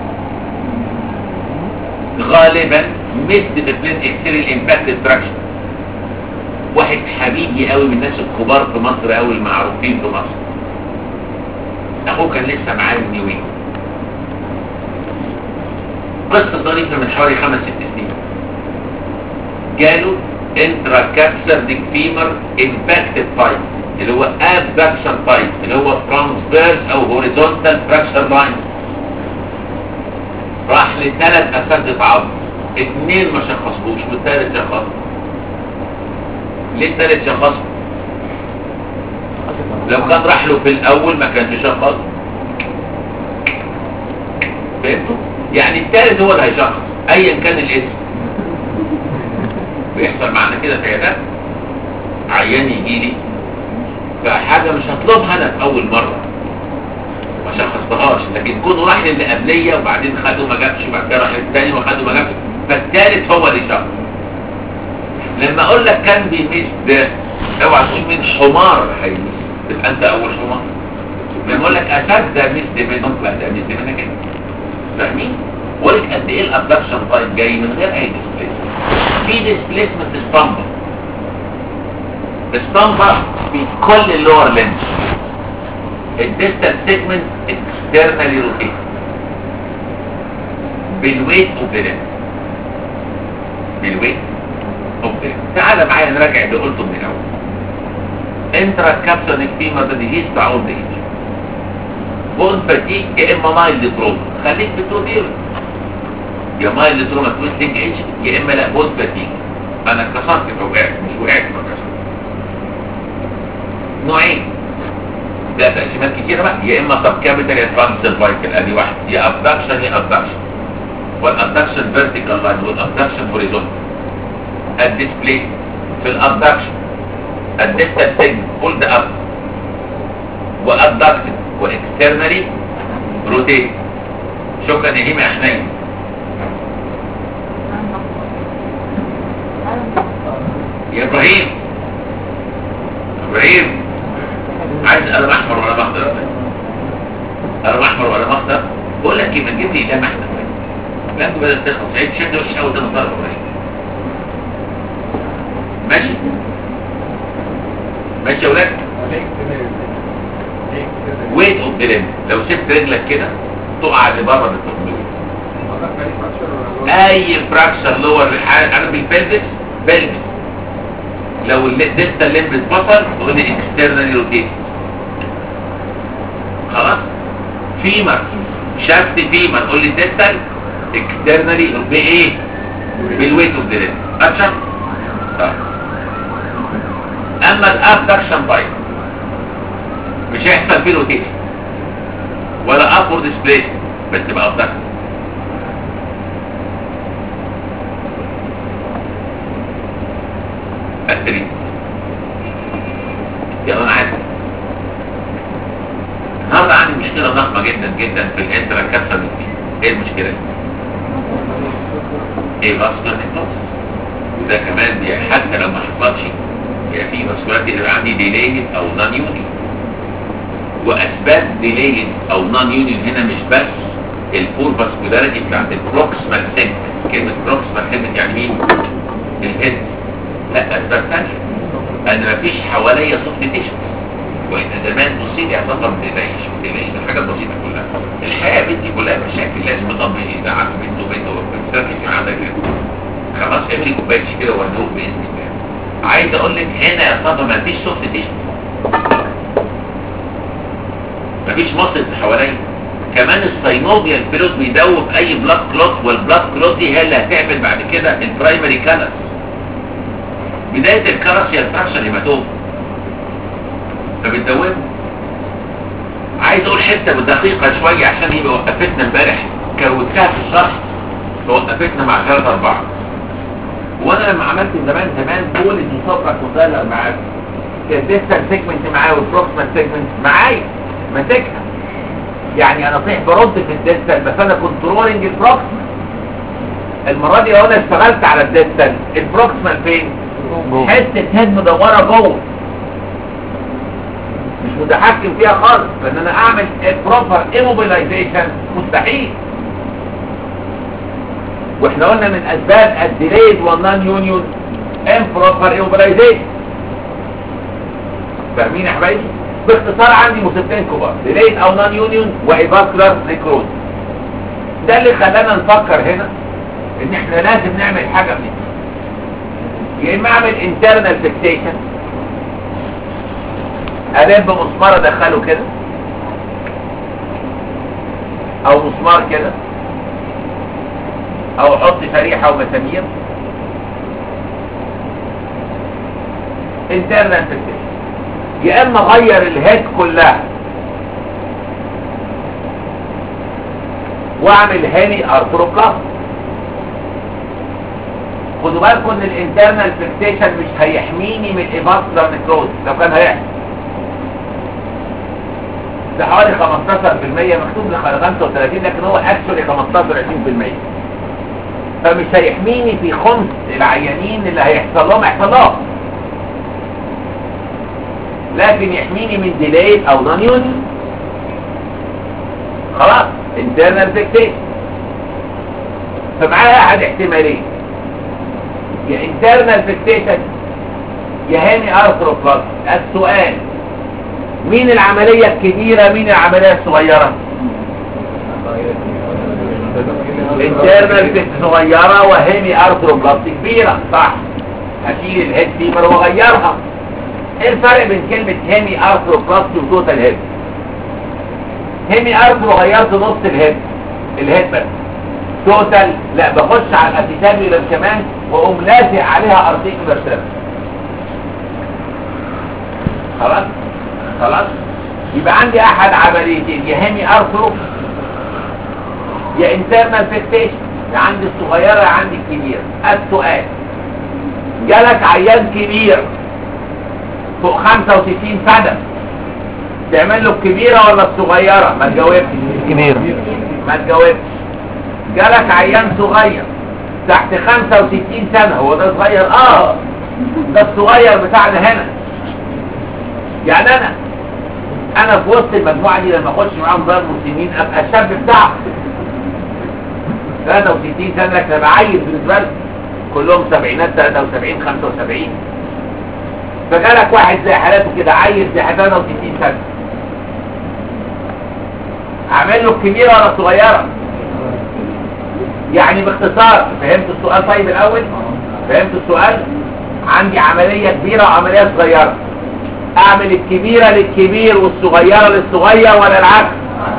Speaker 1: غالبا مثل في بلين اكس راي الامباكت تراكشن واحد حبيبي قوي من الناس الكبار في مصر قوي المعروفين في مصر اخوه كان لسه معاه من يومين قصه ظريفه من حوالي خمس ست سنين جاله انترا كابسر ديك فيمر امباكتد بايب اللي هو abduction type اللي هو transverse او horizontal fracture line راح لثلاث اساتذه عظم اثنين ما شخصوش والثالث شخص ليه الثالث شخص لو كان راح له في الاول ما كانش شخص فهمتوا يعني الثالث هو اللي هيشخص ايا كان الاسم بيحصل معانا كده في عيادات عيان يجي لي فحاجه مش هطلبها انا في اول مره ما شخصتهاش لكن كونه راح للي قبليه وبعدين خده ما جابش وبعد كده راح للثاني وخده ما جابش فالثالث هو اللي شخص لما اقول لك كان بيمس ده اوعى تقول مين حمار هيمس تبقى انت اول حمار لما اقول لك اسد ده مس منهم لا ده مس منك انت فاهمين؟ ولك قد ايه الابدكشن تايم جاي من غير اي ديسبليسمنت في ديسبليسمنت اسطمبه اسطمبه في كل اللور لينس الديستال سيجمنت اكسترنالي روتيت بالويت اوف ذا بالويت اوف ذا تعالى معايا نراجع اللي قلته من الاول انترا كابسونيك فيمر ده ديزيز بتاع اولد ايج بون فاتيك يا اما مايلد تروما خليك في التوبير يا مايلد تروما تويستنج ايج يا اما لا بون فاتيك انا اتكسرت فوقعت مش وقعت فكسرت نوعين ده تقسيمات كتيره بقى يا اما سب كابيتال يا ترانس سيرفايكال ادي واحد يا ابدكشن يا ابدكشن والابدكشن فيرتيكال لاين والابدكشن هوريزونتال الديسبلي في الابدكشن الديستال سيجمنت فولد اب وابدكتد واكسترنالي روتيت شكرا يا هيما يا حنين يا ابراهيم ابراهيم عايز قلم احمر ولا مخضر قلم احمر ولا مخضر بقول لك ايه ما تجيب لي قلم احمر لا انت بدل تخلص عيد شد وش اول ده مطلع ابراهيم ماشي ماشي يا ولاد ويت اوف ذا لو سبت رجلك كده تقع لبره بالتقليد اي فراكشر لور انا بالبلبس بلبس لو الدلتا الليمب اتفصل تقول لي اكسترنالي روتيت خلاص فيمر شافت فيمر قول لي دلتا اكسترنالي بايه بالويت اوف ذا اتشن طيب اما الابدكشن بايت مش هيحصل فيه روتيشن ولا ابورد ديسبليس بس تبقى ابدكشن التريد يلا انا عارف النهارده عندي مشكله ضخمه جدا جدا في الانترا كابسول ايه المشكله دي؟ ايه فاسكولار نيكروسس وده كمان دي حتى لو ما حصلش يبقى في فاسكولار يبقى عندي ديليد او نون يونيون واسباب ديليد او نون يونيون هنا مش بس الفور فاسكولاريتي بتاعت البروكسمال سيجمنت كلمه بروكسمال سيجمنت يعني مين؟ الهيد لا اسباب ثانيه ان مفيش حواليا سوفت تيشن واحنا زمان بصير يعتبر ما تقلقش ما تقلقش ده حاجات بسيطه كلها الحياه بنتي كلها مشاكل لازم الاب يزعل بنته وبنته وبنته في عندك خلاص اعملي كوبايه كده وهدوء باذن الله عايز اقول لك هنا يا صاحبي ما فيش سوفت تيشن ما فيش مصل حواليا كمان الساينوبيال فلوس بيدوب اي بلاد كلوت والبلاد كلوت دي هي اللي هتعمل بعد كده البرايمري كالس بداية الكرس هي الفرشة هيماتوم فبتدوبه عايز اقول حتة دقيقة شوية عشان يبقى وقفتنا امبارح كروتها في الشرح فوقفتنا مع ثلاثة أربعة وانا لما عملت زمان زمان كل المصابرة مطالع معاك الديستال سيجمنت معايا والبروكسمال سيجمنت معايا ماسكها يعني انا صحيح برد في الديستال بس انا كنترولنج البروكسمال المرة دي لو انا اشتغلت على الديستال البروكسمال فين؟ حته هيد مدوره جوه مش متحكم فيها خالص لان انا اعمل بروبر ايموبيلايزيشن مستحيل واحنا قلنا من اسباب الديليد والنون يونيون امبروبر ايموبيلايزيشن فاهمين يا حبايبي باختصار عندي مصيبتين كبار ديليد او نون يونيون وايفاسكولار نيكروز ده اللي خلانا نفكر هنا ان احنا لازم نعمل حاجه من دي. يا اما اعمل internal fixation الم مسمار ادخله كده او مسمار كده او احط شريحه ومسامير انترنال فيكسيشن يا اما اغير الهيد كلها واعمل هاني ارثروبلاست خدوا بالكم ان الانترنال فيكسيشن مش هيحميني من الايفاسكولار نكروز لو كان هيحصل ده حوالي 15% مكتوب لي 35 لكن هو اكشولي 15 20% فمش هيحميني في خمس العيانين اللي هيحصل لهم هيحصل لهم لكن يحميني من ديلي او نون يوز خلاص internal fixation فمعاها احد احتمالين يا internal fixation يا هاني ارثروبلاست السؤال مين العملية الكبيرة مين العملية الصغيرة internal fixation صغيرة وهاني ارثروبلاست كبيرة صح هشيل الهيد فيبر واغيرها ايه الفرق بين كلمة هيمي ارثروبلاست وتوتال هيد هيمي ارثرو غيرت نص الهيد الهيد بس توتال لا بخش على الاتيتابيولر كمان واقوم لازق عليها ارتيكولر سيرفس خلاص خلاص يبقى عندي احد عمليتين يا هيمي ارثرو يا انترنال فيكسيشن يا عندي الصغيره يا عندي الكبيره السؤال جالك عيان كبير فوق 65 سنة تعمل له الكبيرة ولا الصغيرة ما تجاوبش
Speaker 2: كبيرة
Speaker 1: ما تجاوبش جالك عيان صغير تحت 65 سنة هو ده صغير اه ده الصغير بتاعنا هنا يعني انا انا في وسط المجموعة دي لما اخش معاهم بقى المسلمين ابقى الشاب بتاعهم 63 سنة لكن ابقى عيل بالنسبة لهم كلهم سبعينات 73 75 فجالك واحد زي حالاته كده عيل زي حدانا وستين سنة اعمل له الكبيرة ولا الصغيرة يعني باختصار فهمت السؤال طيب الاول فهمت السؤال عندي عملية كبيرة وعملية صغيرة اعمل الكبيرة للكبير والصغيرة للصغير ولا العكس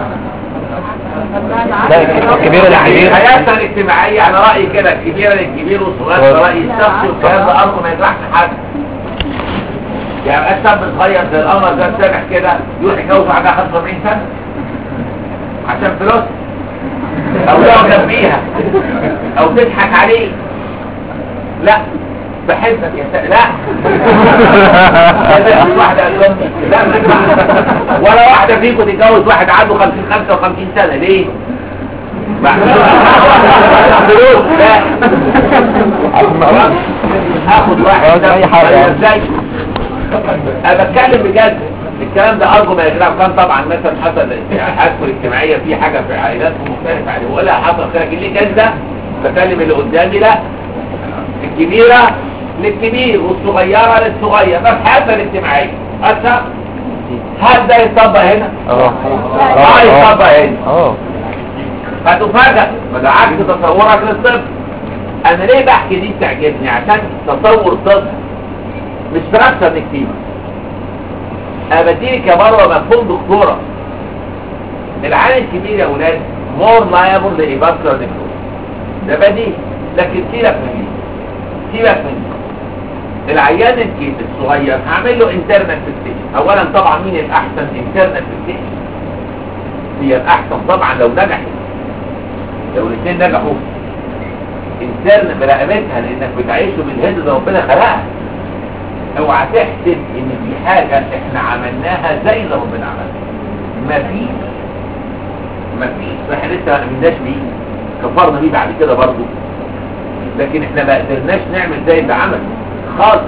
Speaker 2: لا الكبيرة
Speaker 1: يعني
Speaker 2: للكبير
Speaker 1: حياتنا الاجتماعية انا رأيي كده الكبيرة للكبير والصغير ده رأيي الشخصي والكلام ده امر ما يجرحش حد يعني بقى شاب صغير زي القمر ده سامح كده يروح يتجوز بعدها 45 سنة عشان فلوس او يعجب بيها او تضحك عليه لا بحبك يا سا... لا لا مش واحدة قال لهم لا ما ينفعش. ولا واحدة فيكم تتجوز واحد عنده 50 55 سنة ليه؟ بعد فلوس لا خلاص هاخد واحد
Speaker 2: خلاص، أي حاجة يعني.
Speaker 1: ازاي انا بتكلم بجد الكلام ده ارجو ما يجرى كان طبعا مثلا حصل حادثه اجتماعيه في حاجه في عائلات مختلفه يعني ولا حصل كده ليه كده بكلم اللي قدامي لا الكبيره للكبير والصغيره للصغير بس حتى الاجتماعيه حتى هل ده يطبق هنا؟
Speaker 2: اه
Speaker 1: اه يطبق هنا
Speaker 2: اه
Speaker 1: هتفاجأ ما ده عكس تصورك للطب انا ليه بحكي دي بتعجبني عشان تصور طب مش فرنسا نكتيبة انا بديلك يا مروه مفهوم دكتوره العيان الكبير يا اولاد مور لايبل لايفاسكولار نيكروز ده بديهي لكن سيبك من دي سيبك من دي العيان الكبير الصغير هعمل له انترنال فيكسيشن اولا طبعا مين الاحسن انترنال فيكسيشن هي الاحسن طبعا لو نجحت لو الاثنين نجحوا انسان برقبتها لانك بتعيشه بالهد اللي ربنا خلقها اوعى تحسب ان في حاجة احنا عملناها زي اللي ربنا عملها مفيش مفيش احنا لسه ما امناش بيه كفرنا بيه بعد كده برضه لكن احنا ما قدرناش نعمل زي اللي عمل خالص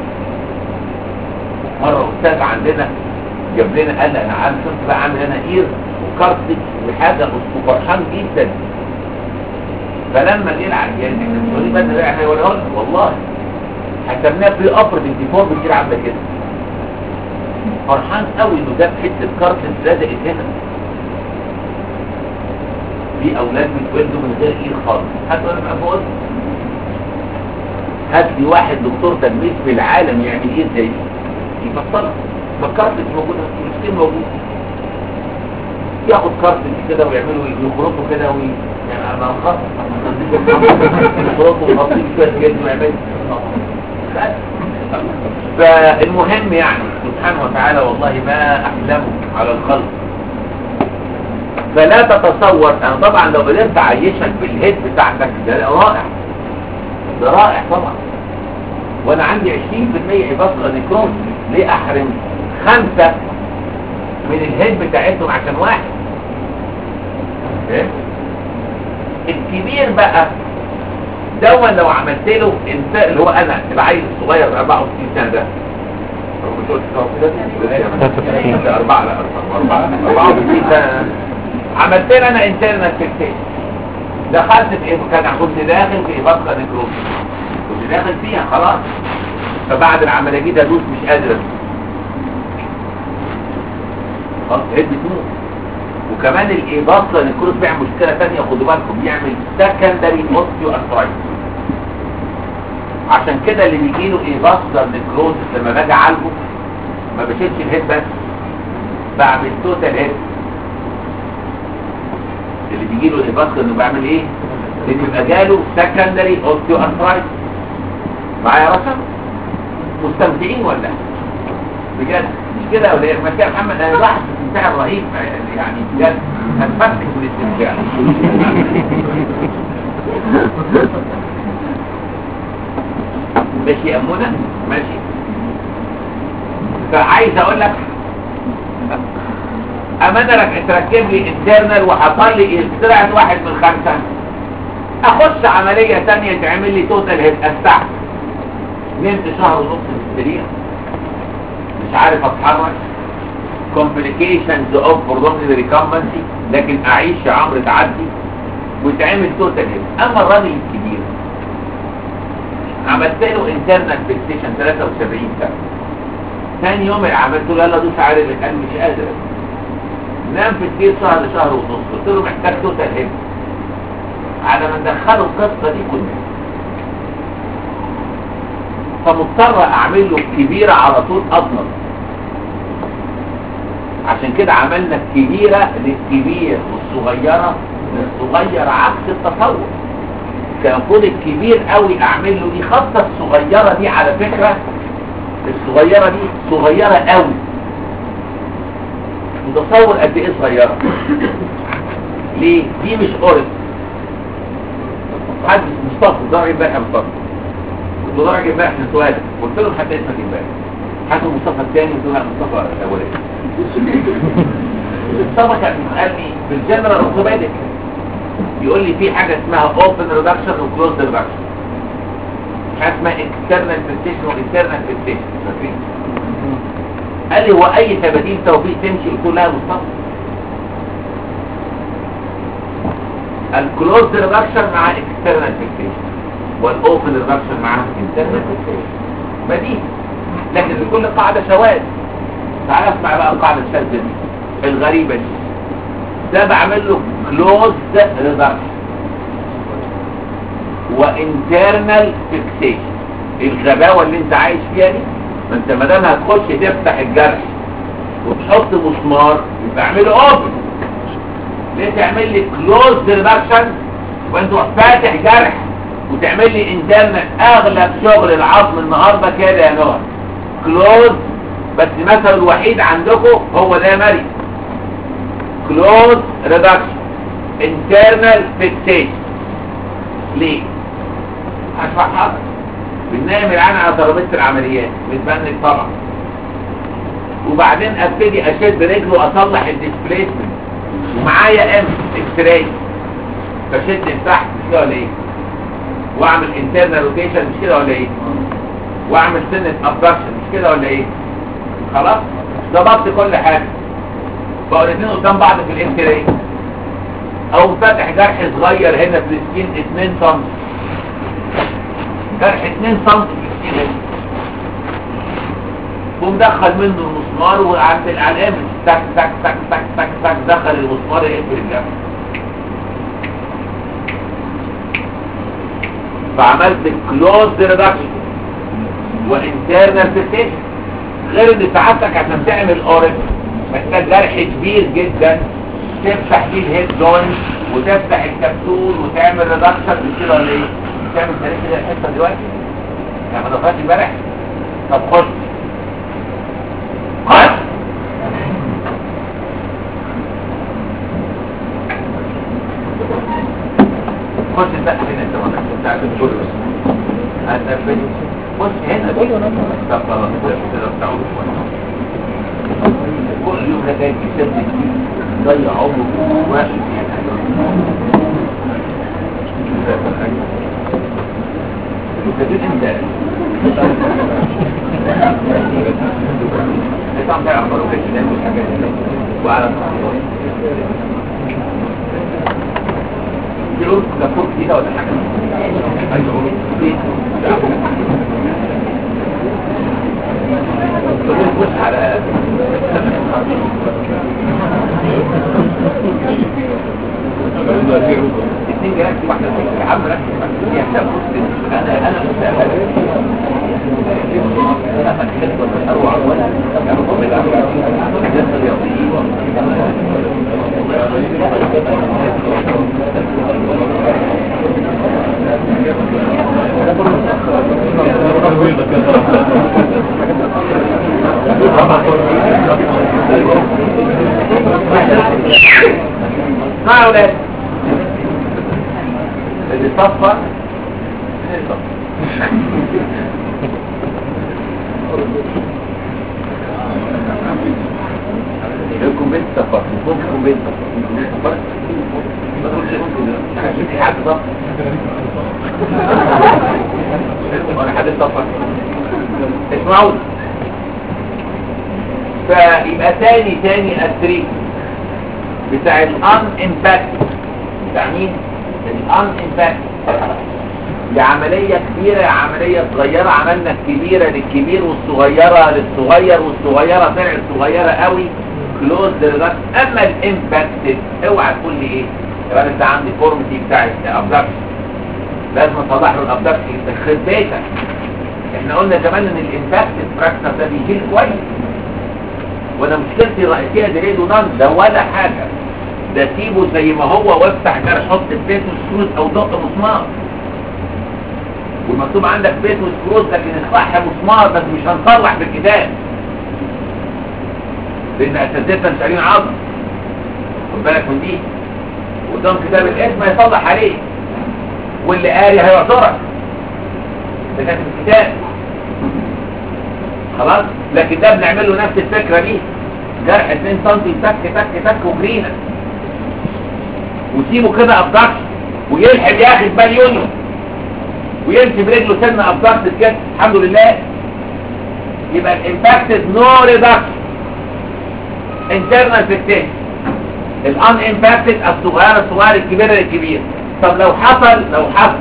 Speaker 1: مرة استاذ عندنا جاب لنا قال انا عامل كنت بقى عامل انا اير وكارتج وحاجة كنت فرحان جدا فلما جه العيان احنا بنقول ليه بدل احنا يقول له والله حسبناه في ابر الديفور بتصير عامله كده فرحان قوي انه جاب حته كارتج لزقت هنا في اولاد بيتولدوا من غير ايد خالص حتى انا بقول هات لي واحد دكتور تجميل في العالم يعمل ايه زي دي يفصلها فالكارتج موجودة السكين موجود ياخد كارتج كده ويعملوا يخرطوا كده وي يعني انا خط يخرطوا ويحطوا شوية جلد ويعملوا فالمهم يعني سبحانه وتعالى والله ما احلمه على الخلق فلا تتصور انا طبعا لو قدرت اعيشك بالهيد بتاعتك ده رائع ده رائع طبعا وانا عندي 20% عباصة نيكروز ليه احرم خمسة من الهيد بتاعتهم عشان واحد فاهم؟ الكبير بقى دون لو عملت له انت اللي هو انا العيل الصغير 64 سنه ده مش قلت كده؟ ده أربعة لا أربعة أربعة وستين سنة عملت لي أنا انترنال فيكسيشن دخلت في إيه كان كنت داخل في إباقة نيكروز كنت داخل فيها خلاص فبعد العملية دي أدوس مش قادر أدوس. خلاص هد تموت وكمان الإباقة نيكروز بيعمل مشكلة تانية خدوا بالكم بيعمل سكندري أوستيو أرثرايتس عشان كده اللي بيجي له ايفاستر نيكروز لما باجي اعالجه ما بشيلش الهيد بس بعمل توتال هيد اللي بيجي له ايفاستر انه بعمل ايه اللي بيبقى جاله سكندري اوستيو ارثرايتس معايا يا رشا مستمتعين ولا بجد مش كده ولا ايه ماشي يا محمد انا لاحظ استمتاع رهيب يعني بجد هتفتح من الاستمتاع ماشي يا منى ماشي فعايز اقول لك اما انا رك- تركب لي انترنال وحصل لي طلعت واحد من خمسة اخش عملية تانية تعمل لي توتال هيد استعب نمت شهر ونص في السرير مش عارف اتحرك complications of pulmonary recumbency لكن اعيش يا عمرو تعدي وتعمل توتال هيد اما الراجل الكبير عملت له انترنال فيكسيشن 73 سنه ثاني يوم عملت له يلا دوس على اللي قال مش قادر نام في البيت شهر شهر ونص قلت له محتاج توتال هيد على ما ندخله القصه دي كلها فمضطر اعمل له كبيره على طول اضمن عشان كده عملنا الكبيره للكبير والصغيره للصغير عكس التصور كان المفروض الكبير قوي اعمل له دي خاصه الصغيره دي على فكره الصغيره دي صغيره قوي متصور قد ايه صغيره ليه دي مش اورد حد مصطفى ضاع امبارح مصطفى كنت ضاع امبارح من سؤال قلت لهم حتى اسمك امبارح حتى مصطفى الثاني قلت له لا مصطفى الاولاني مصطفى كان قال لي بالجنرال اورثوبيدك يقول لي في حاجة اسمها open reduction و closed reduction حاجة اسمها external fixation و internal fixation فاكرين؟ قال لي هو اي تباديل توفيق تمشي قلت له لا يا مصطفى الكلوزد ريدكشن مع external fixation والاوبن ريدكشن مع internal fixation بديهي لكن لكل قاعدة شواذ تعال اسمع بقى القاعدة الشاذة دي الغريبة دي ده بعمل له closed reduction وانترنال فيكسيشن الغباوه اللي انت عايش فيها دي ما انت ما دام هتخش تفتح الجرح وتحط مسمار يبقى اعمله اوبن ليه تعمل لي كلوز ريدكشن وانت فاتح جرح وتعمل لي انترنال اغلب شغل العظم النهارده كده يا نوع كلوز بس مثل الوحيد عندكم هو ده مريم close reduction internal fixation ليه هشرح حاضر بننام العين على ترابيزه العمليات بتبنك طبعا وبعدين ابتدي اشد رجله واصلح الديسبليسمنت ومعايا ام اكس راي فشد لتحت مش كده ولا ايه واعمل انترنال روتيشن مش كده ولا ايه واعمل سنه ابدكشن مش كده ولا ايه خلاص ظبطت كل حاجه بقوا الاثنين قدام بعض في الام راي او فاتح جرح صغير هنا في السكين 2 سم جرح 2 سم في السكين هنا ومدخل منه المسمار وعند العلامة تك تك تك تك تك تك دخل المسمار يقفل الجرح فعملت كلوز ريدكشن وانترنال فيكسيشن غير ان سعادتك عشان تعمل اورك محتاج جرح كبير جدا تفتح بيه الهيد جوينت وتفتح الكبسول وتعمل ريدكشن مش كده ولا ايه؟ تعمل تاريخ كده الحته دلوقتي يعني ما دفعتش امبارح طب خش خش خش بقى هنا انت ما بتاعت الكل هتقفل خش هنا طب خلاص كده بتعود كل يوم ده جاي كتاب جديد ضيع عمره واحد ابتديت انت طبعا ده عمره كده والحاجات دي وعلى في عروض دكتور جديدة ولا حاجة؟ عايز عروض جديدة بص على اثنين جلاكسي واحدة فيك عم ركز يا حساب بص انا انا مستقبل انا فاكر ولا اروع ولا يعرفوا بالعكس الرياضيين اسمعوا يا ولاد اللي صفى اللي صفى يكون بنت صفى ممكن يكون بنت صفى ما تقولش ممكن في حد صفى ولا حد صفى اسمعوا فيبقى تاني تاني التريك بتاع الان امباكت بتاع مين الان امباكت دي عملية كبيرة عملية صغيرة عملنا الكبيرة للكبير والصغيرة للصغير والصغيرة طلعت صغيرة قوي كلوز للرأس اما الامباكت اوعى تقول لي ايه يبقى انت عندي فورمتي بتاع الابدكشن لازم اصلح له الابدكشن يخرب بيتك احنا قلنا كمان ان الامباكت فراكشر ده بيشيل كويس وانا مشكلتي الرئيسيه دي ريدو نان ده ولا حاجه ده سيبه زي ما هو وافتح جرح حط بيت وسكروز او دق مسمار والمكتوب عندك بيت وسكروز لكن الصح مسمار بس مش هنصلح بالكتاب لان اساتذتنا مش قارين عظم خد بالك من دي قدام كتاب الاسم هيصلح عليه واللي قاري هيعذرك ده كان في الكتاب خلاص لكن ده بنعمل له نفس الفكرة دي جرح 2 سم تك تك تك وجرينا وسيبه كده ابدكت ويلحم ياخد بال يونيو ويمشي برجله سنة ابدكت كده الحمد لله يبقى الامباكتد نو ريدكشن انترنال فيكتيشن الان امباكتد الصغير الصغير الكبير الكبير طب لو حصل لو حصل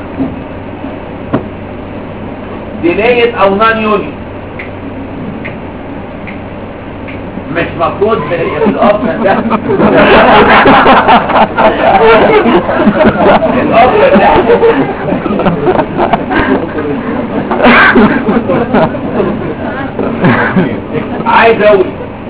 Speaker 1: ديليت او نان يونيو مش مفروض بالاوبشن ده الاوبشن ده عايز اقول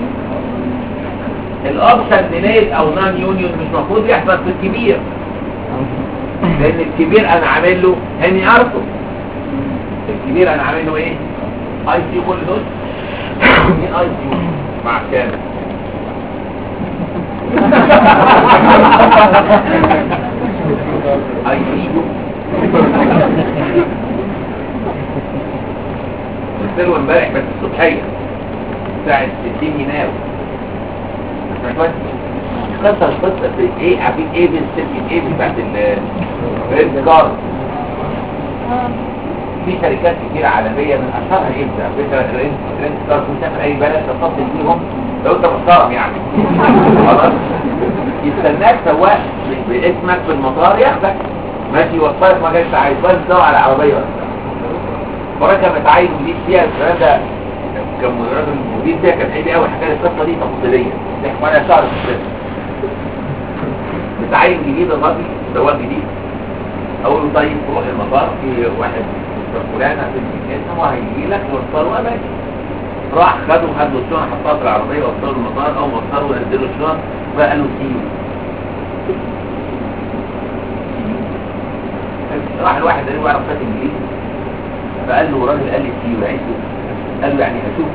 Speaker 1: الاوبشن ديليت او نان يونيون مش مفروض يحصل في الكبير لان الكبير انا عامل له هني ارثو الكبير انا عامل له ايه اي سي كل دول مين اي سي مع كام اي سي يو قلت له امبارح بس الصبحيه بتاعت الدنيا ناوي قصة قصة ايه عارفين ايه بالسلك ايه بتاعت الريد كارد في شركات كتير عالمية من اشهرها ايه ده فكرة الريد ريد كارد مسافر اي بلد تتصل بيهم لو انت محترم يعني خلاص يستناك سواق باسمك في المطار ياخدك ماشي يوصلك ما جايش عايز بس تدور على عربية مرة متعين مدير فيها الكلام ده كان راجل المدير ده كان حلو قوي حكايه القصه دي تفصيليه تحكي عليها شهر في السنه متعين جديد الراجل سواق جديد اقول له طيب روح المطار في واحد فلان في اسمه هيجي لك يوصله ماشي راح خدوا خدوا الشنط حطها في العربيه وصلوا المطار اول ما وصلوا نزلوا الشنط فقالوا سيو راح الواحد قال له يعرف فات انجليزي فقال له راجل قال لي سيو يعني إيه؟ قال له يعني هشوف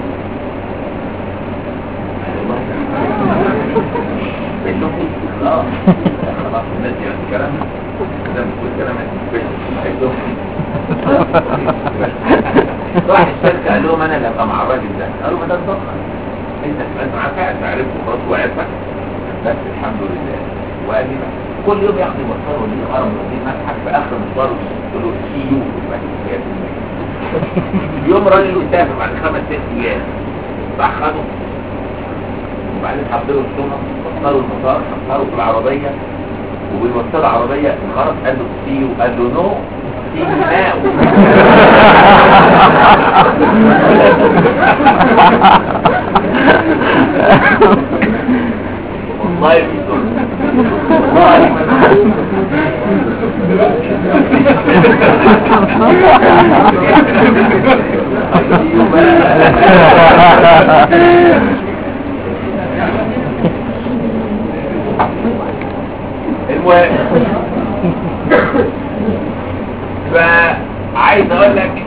Speaker 1: بيشوفني اه خلاص الناس يعني الكلام ده مش كل كلام هيشوفني راح الشركة قال لهم انا اللي ابقى مع الراجل ده قالوا ما ده الضخم انت سمعت معاه فعلا عرفته خلاص وعرفك بس الحمد لله وقال لي بقى كل يوم ياخد يوصله ليه هرم ودي متحف في اخر مشواره يقول له سي يو يوم راجل يسافر بعد خمس ست ايام راح خده وبعدين حط له الشنط وصلوا المطار حطها في العربيه وبيوصل العربيه خرج قال له سي يو قال له نو سي يو ناو والله في والله المهم فعايز اقول لك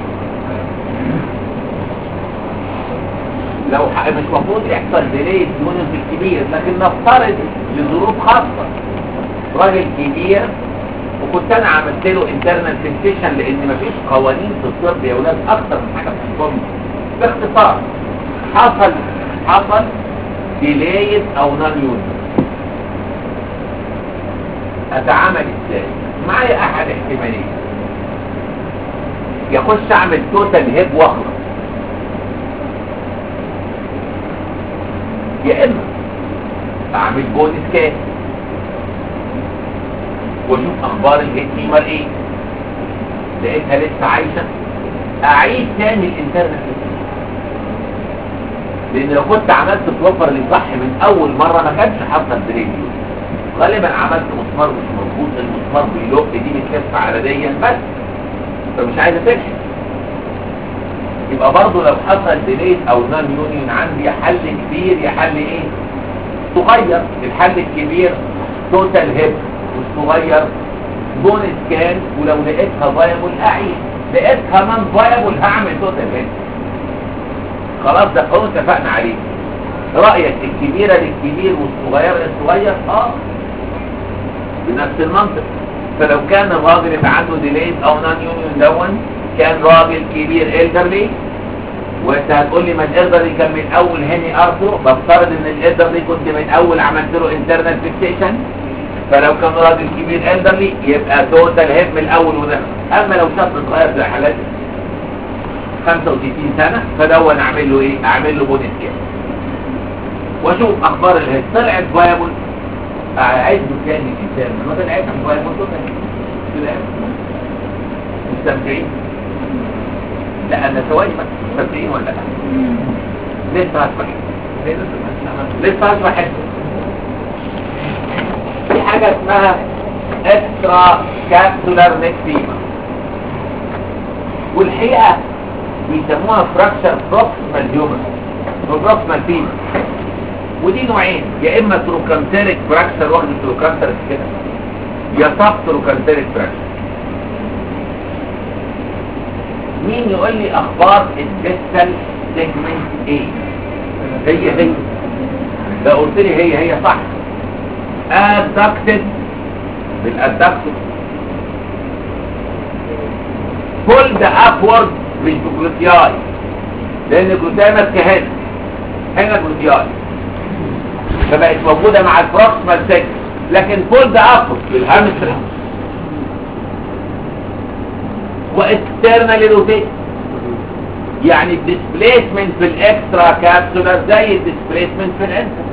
Speaker 1: لو ح- مش مفروض يحصل ديلي يونس الكبير لكن نفترض لظروف خاصة راجل كبير وكنت انا عملت له انترنال فيكسيشن لان مفيش قوانين في الطب يا ولاد اكتر من حاجه بتحكمني باختصار حصل حصل ديليت او نون يونس اتعامل ازاي معايا احد احتمالين يخش اعمل توتال هيب واخلص يا اما اعمل بون سكان واشوف اخبار الهيد فيمر ايه لقيتها لسه عايشه اعيد تاني الانترنت لان لو كنت عملت بلوفر اللي صح من اول مره ما كانش حصل بريديو غالبا عملت مسمار مش مظبوط المسمار بيلق دي بتلف على دي بس فمش عايزه تلحق يبقى برضه لو حصل ديليت او نون يونيون عندي حل كبير يا حل ايه صغير الحل الكبير توتال هيب والصغير بون سكان ولو لقيتها فايبل اعيد لقيتها نون فايبل هعمل توتال هيب خلاص ده قانون اتفقنا عليه رأيك الكبيرة للكبير والصغير للصغير اه بنفس المنطق فلو كان الراجل اللي عنده ديليت او نون يونيون دون كان راجل كبير الدرلي وانت هتقول لي ما الالدرلي كان من اول هني ارثرو بفترض ان الالدرلي كنت من اول عملت له انترنال فيكسيشن فلو كان راجل كبير الدرلي يبقى توتال هيب من الاول وده اما لو شاب صغير زي حالات 65 سنه فدون اعمل له ايه اعمل له بودي سكان واشوف اخبار الهيد طلعت فايبل اعيد تاني الانسان ما طلعتش فايبل توتال مستمتعين لا انا ثواني بس مستمتعين ولا لا لسه هسمح لسه هسمح في حاجة اسمها اكسترا كابسولار نكتيما والحقيقة بيسموها فراكشر بروكسيمال هيومن بروكسيمال فيما ودي نوعين يا اما تروكانتريك فراكشر واخد التروكانتريك كده يا سب تروكانتريك فراكشر مين يقول لي اخبار الديستال سيجمنت ايه هي هي لو قلت لي هي هي صح ادكتد بالادكتد فولد ابورد مش بجلوتياي لان الجلوتياي ماسكه هنا هنا جلوتياي فبقت موجوده مع البروكسيمال سيجمنت لكن فولد ابورد بالهامسترنج واكسترنال روتيت يعني الديسبليسمنت في الاكسترا كابسولار زي الديسبليسمنت في الانتر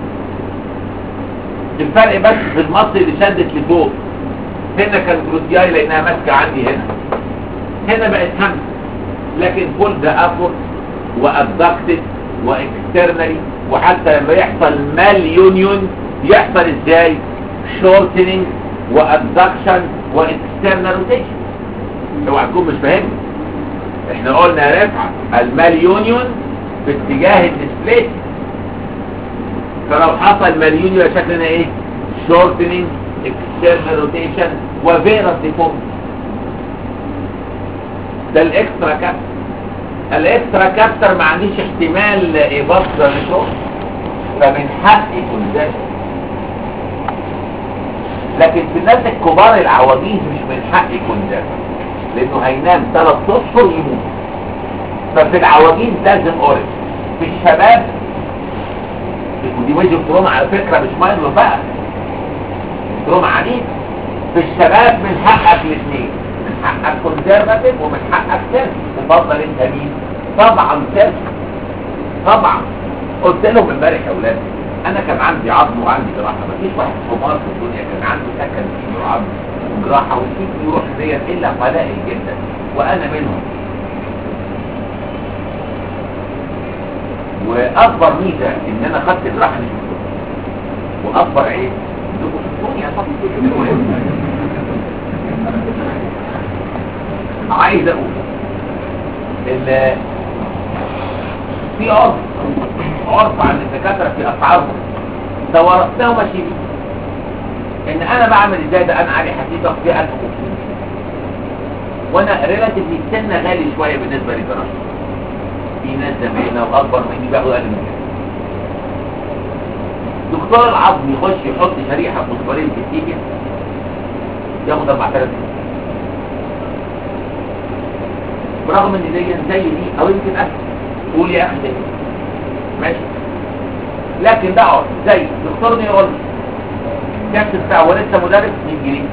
Speaker 1: الفرق بس في المصل اللي شدت لفوق هنا كان جلوتياي لانها ماسكه عندي هنا هنا بقت همس لكن فول ده ابورد وابدكتد واكسترنالي وحتى لما يحصل مال يونيون يحصل ازاي شورتنينج وابدكشن واكسترنال روتيشن اوعى تكون مش فاهمني احنا قلنا يا رفعه المال يونيون في اتجاه الديسبليس فلو حصل مليون يبقى شكلنا ايه شورتنينج اكسترنال روتيشن وفيروس ديفورم ده الاكسترا كابتر الاكسترا كابتر ما عنديش احتمال ابصر لشغل فمن حقي يكون ده لكن في الناس الكبار العواجيز مش من حقي يكون ده لانه هينام ثلاث اشهر يموت ففي العواجيز لازم اوريج في الشباب ودي وجه تروما على فكره مش مايلو بقى تروما عنيف في الشباب من حقك الاثنين من حقك كونسرفاتيف ومن حقك سيرف تفضل انت مين طبعا سيرف طبعا قلت لهم امبارح يا اولاد انا كان عندي عظم وعندي جراحه مفيش واحد حمار في الدنيا كان عنده سكن فيه وعظم وجراحه وفيه يروح ديت الا قلائل جدا وانا منهم واكبر ميزه ان انا خدت جراحه مش دكتور. واكبر عيب انكم شفتوني يا صاحبي عايز اقول ال في عرف عرف عن الدكاتره في اسعارهم توارثناه وماشي بيه ان انا بعمل ازاي ده انا علي حديد ضغط 1500 وانا ريلاتيفلي السن غالي شويه بالنسبه للجراحه في ناس زمايلنا واكبر مني بياخدوا اقل من كده دكتور العظم يخش يحط شريحه فوسفورين في التيبيا ياخد 4000 جنيه برغم ان دي زي دي او يمكن اسهل قول يا اخي ده ماشي لكن ده عرض زي دكتور نيرولوجي كاس بتاعه ولسه مدرس 100 جنيه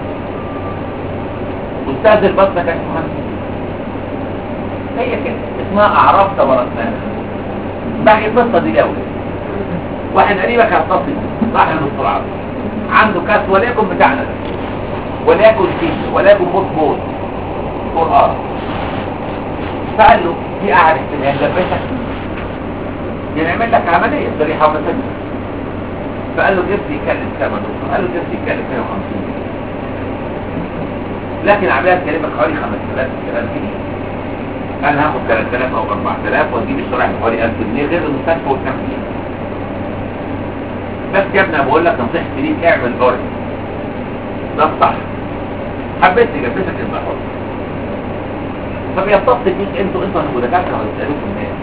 Speaker 1: استاذ البطنه كان مهندس هي كده اسمها اعراف تورثناها باقي القصه دي الاول واحد قريبك هيتصل راح للدكتور عبد عنده كاس وليكن بتاعنا ده وليكن تيجي وليكن بوت بوت قرآن فقال له دي قاعد احتمال لبسك دي نعمل لك عملية صريحة ومسجد فقال له جبت يكلم ثمنه قال له جبت يكلم 150 جنيه لكن عملية تكلمك حوالي 5000 جنيه انا هاخد 3000 او 4000 واجيب الشرايح حوالي 1000 جنيه غير المستشفى والتمثيل بس يا ابني بقول لك نصيحتي ليك اعمل اوري ده الصح حبيت تجبسك انت حر طب يتصل بيك انتوا انتوا هتبقوا دكاتره وهتسالوكم الناس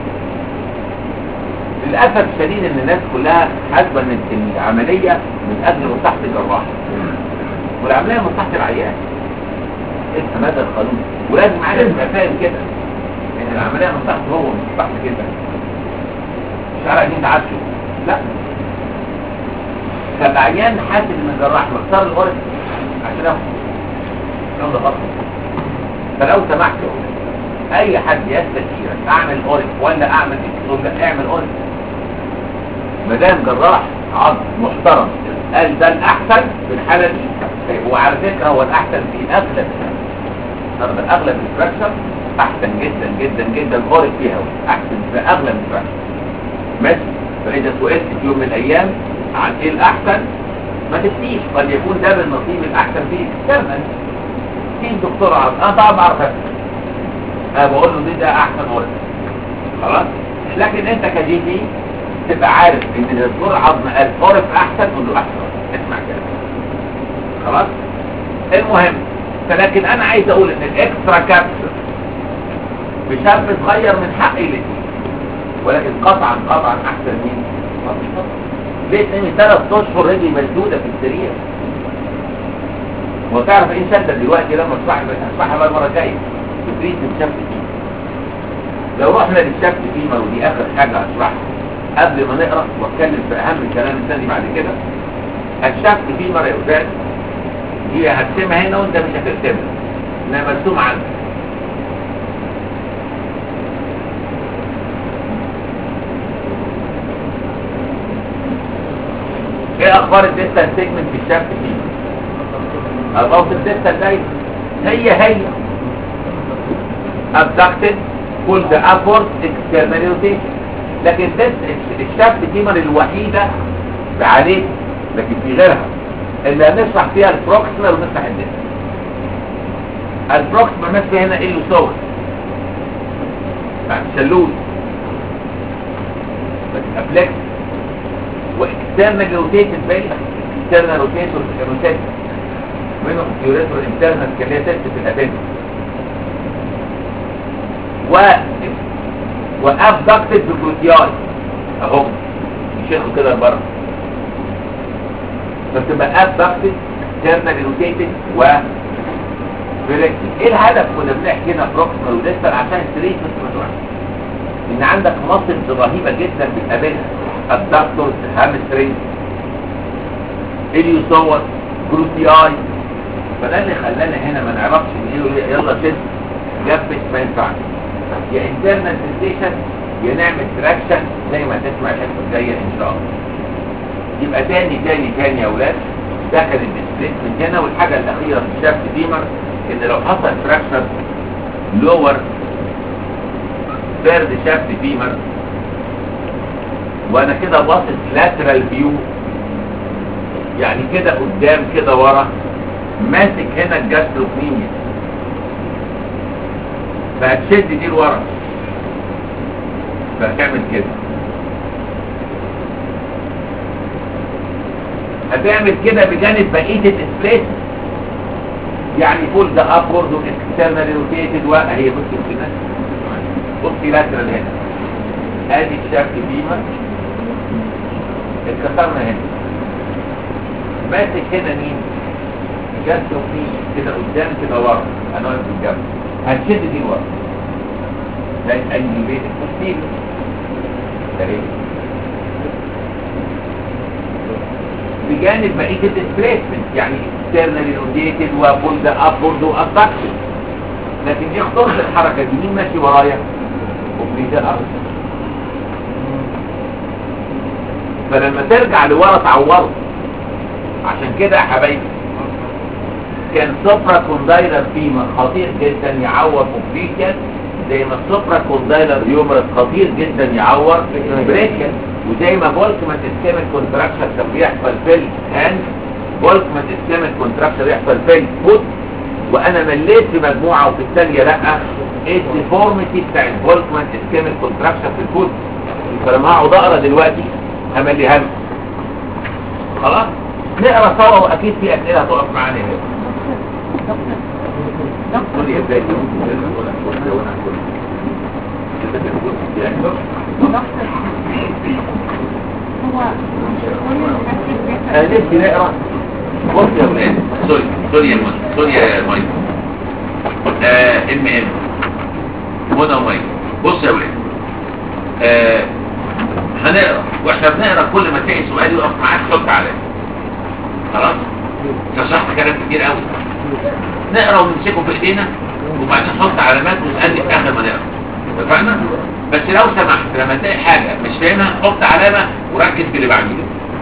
Speaker 1: للاسف الشديد ان الناس كلها حاسبه ان العمليه من اجل مصلحه الجراح والعمليه مصلحه العيان انت ماذا القانون ولازم عارف تبقى فاهم كده ان العمليه مصلحته هو مش مصلحتك انت مش عارف انت عارفه لا فالعيان حاسس ان الجراح مختار الغرز عشان ياخد الكلام ده غلط فلو سمحت اي حد يستشيرك اعمل اوريك ولا اعمل اكسون لا اعمل اوريك ما دام جراح عظم محترم قال ده الاحسن في الحاله دي هو على فكره هو الاحسن في اغلب اغلب اغلب الفراكشر احسن جدا جدا جدا اوريك فيها احسن في اغلب الفراكشر ماشي فاذا سئلت في يوم من الايام عن ايه الاحسن ما تفتيش قد يكون ده بالنصيب الاحسن فيه اكسترنال في دكتور عظم انا طبعا بعرف أفهم. انا بقول له دي ده احسن ورد خلاص لكن انت كجي تي تبقى عارف ان الدكتور عظم قال عرف احسن قول له احسن ورد. اسمع كده خلاص المهم فلكن انا عايز اقول ان الاكسترا كابسول بشاب صغير من حقي الاثنين ولكن قطعا قطعا احسن مين ليه تاني ثلاث اشهر رجلي مسدوده في السرير وتعرف ايه شدة دلوقتي لما تصاحب تصاحب بقى المره الجايه بتريد الشفت فيه لو رحنا للشفت فيما ودي اخر حاجه هشرحها قبل ما نقرا واتكلم في اهم الكلام الثاني بعد كده الشفت فيما يا استاذ هي هتسمع هنا وانت مش هترسمها انها مرسومه عندك ايه اخبار الديستال سيجمنت في الشفت فيه الغوص الديستال دايما هي هي abducted pulled upward external rotation لكن ده الشفت فيمر الوحيدة عليه لكن في غيرها اللي هنشرح فيها البروكسيمال ونفتح الديستال البروكسيمال ماشي هنا ايه يسوي شلول فتبقى فليكس واكسترنال روتيتد باين اكسترنال روتيتور روتيت منهم يوريتور انترنال كان ليها تست في الابند و وابدكتد بالجلوتياي اهو يشيخوا كده لبره فتبقى ابدكتد اكسترنال روتيتد و فليكسد ايه الهدف كنا بنحكي هنا بروكسيمال وديستال عشان التريتمنت ما تروحش ان عندك مصل رهيبه جدا بتقابلها الدكتور هامسترينج اليوسوس جلوتياي فده اللي خلانا هنا ما نعرفش نقول يلا شد جبس ما ينفعش يا انترنال سنسيشن يا نعمل تراكشن زي ما تسمع الحته الجايه ان شاء الله يبقى تاني تاني تاني يا اولاد دخل الديسبليسمنت هنا والحاجه الاخيره في الشافت ديمر ان لو حصل فراكشر لور ثيرد شافت فيمر وانا كده باصص لاترال فيو يعني كده قدام كده ورا ماسك هنا الجاستروكنيميا فهتشد دي لورا فهتعمل كده هتعمل كده بجانب بقيه الاسبريس يعني فول ده ابورد واكسترنال روتيتد واهي بص كده بصي لاترال هنا ادي الشكل بيما اتكسرنا هنا ماسك هنا مين جسم فيه كده قدام كده ورا انا واقف الجنب هنشد دي ورا ده اي بيت التفصيل ده ايه بجانب بقيه الديسبليسمنت يعني اكسترنالي روتيتد وبولد ابورد وابدكشن لكن ايه خطوره الحركه دي مين ماشي ورايا وبريد الارض فلما ترجع لورا تعورت عشان كده يا حبايبي كان سوبرا كوندايلر فيما خطير جدا يعور اوبليكيان زي ما السوبرا كوندايلر يومرس خطير جدا يعور بريكيان وزي ما فولكمان اسكيميك كونتراكشن كان بيحصل في الهاند فولكمان اسكيميك كونتراكشن بيحصل في الفوت وانا مليت في مجموعه وفي الثانيه لا ايه الديفورميتي بتاع الفولكمان اسكيميك كونتراكشن في الفوت فلما هقعد اقرا دلوقتي هملي هم خلاص نقرا سوا واكيد في اسئله هتقف معانا هنا قول يا ابني انا نفسي نقرا بص يا ولاد سوري سوري يا منى سوري يا مايك ام ام منى ومايك بص يا ولاد آه هنقرا واحنا بنقرا كل ما تلاقي سؤال يقف معاك حط علامه خلاص شرحت كلام كتير قوي نقرا ونمسكه في ايدينا وبعدين نحط علامات ونسالني في اخر ما نقرا اتفقنا بس لو سمحت لما تلاقي حاجه مش فاهمها حط علامه وركز في اللي بعديه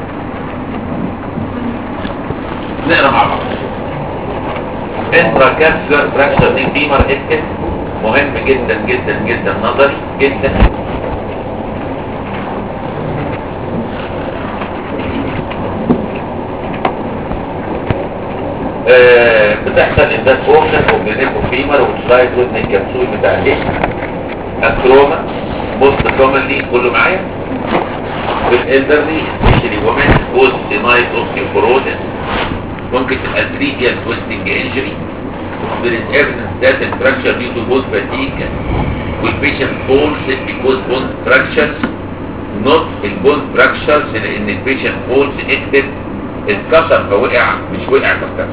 Speaker 1: نقرا مع بعض انترا كابسولار فراكشر دي فيمر اكتب مهم جدا جدا جدا نظري جدا آه، بتحصل اندات فورشن وبنيكو فيمر وسلايد ودن الكبسول بتاع الايه الكروما بوست كومنلي كله معايا بالالدرلي سبيشالي ومن بوست سينايت اوستيوبوروزس ممكن تبقى تريديال تويستنج انجري there is evidence that the fracture due to bone fatigue will patient falls because bone fractures not البون fractures لان البيشنت falls اكتب اتكسر فوقع مش وقع فاتكسر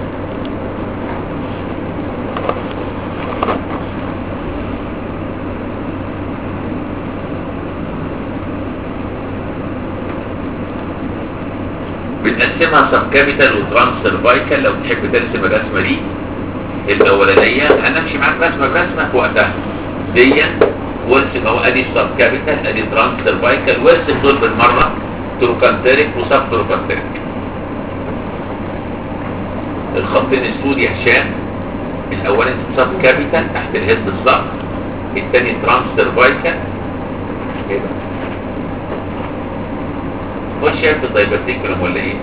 Speaker 1: بنقسمها سب كابيتال وترانس سيرفايكال لو تحب ترسم الرسمه دي الاولانيه هنمشي معاك رسمه برسمه في وقتها دي وارسم اهو ادي سب كابيتال ادي ترانس سيرفايكال وارسم دول بالمره تروكانتريك وسب تروكانتريك الخطين السود يا هشام الاولاني سب كابيتال تحت الهيد بالظبط الثاني ترانس سيرفايكال كده هو شايف الدايبرتيكولم ولا ايه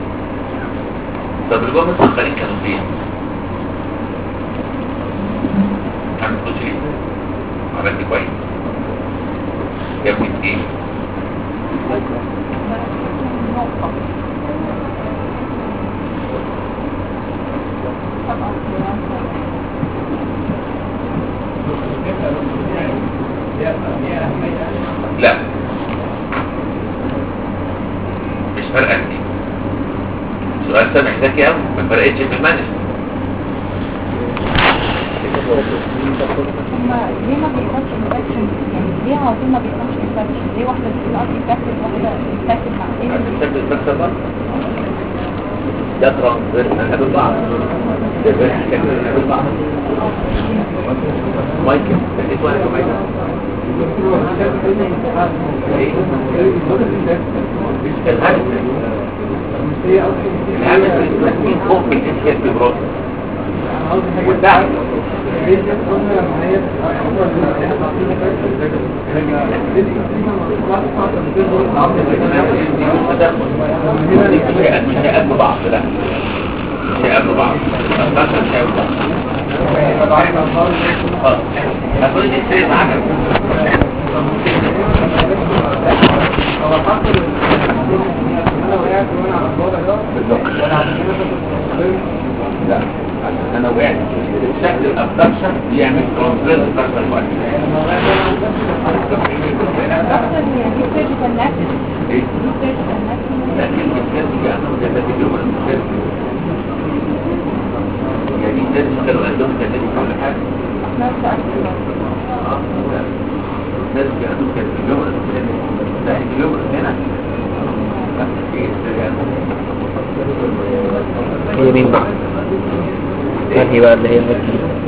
Speaker 1: طب الجمل الصغيرين كانوا فين عملت ليه عملت كويس يا ابني ايه
Speaker 4: نقطة طبعا
Speaker 1: لا مش فارقه كتير سؤال سامح ذكي قوي ما فرقتش في المانجمنت
Speaker 4: هما ليه ما بيحصلش انفكشن يعني ليه على طول ما بيحصلش انفكشن ليه واحدة بتكون اصلا انفكتد واحدة انفكتد مع ايه اللي
Speaker 1: عشان بس بس ده ترانسفير قبل بعض ده بس قبل بعض مايكل بقيت واحد مايكل الهدف الهدف الاسمين فوق من الاسكيل ببروس والدعم مش هيقابلوا بعض لا مش هيقابلوا بعض بس مش هيقابلوا بعض خلاص هتقول لي ازاي معاك لا عشان انا وقعت شكل الابدكشن بيعمل ترانسفير بتاعت الوقت
Speaker 4: دكتور هي دي سيرجيكال ناكس
Speaker 1: ايه
Speaker 4: دي سيرجيكال ناكس
Speaker 1: لكن الكلمة يعني ده ده اليوم المختلف يعني الناس كانوا عندهم كذلك كل حاجة
Speaker 4: نفس أكتر
Speaker 1: اه لا. الناس كانوا عندهم كذلك اليوم المختلف لا اليوم هنا لا، ايه السريان
Speaker 2: هي مين بقى؟ هي بقى اللي هي النك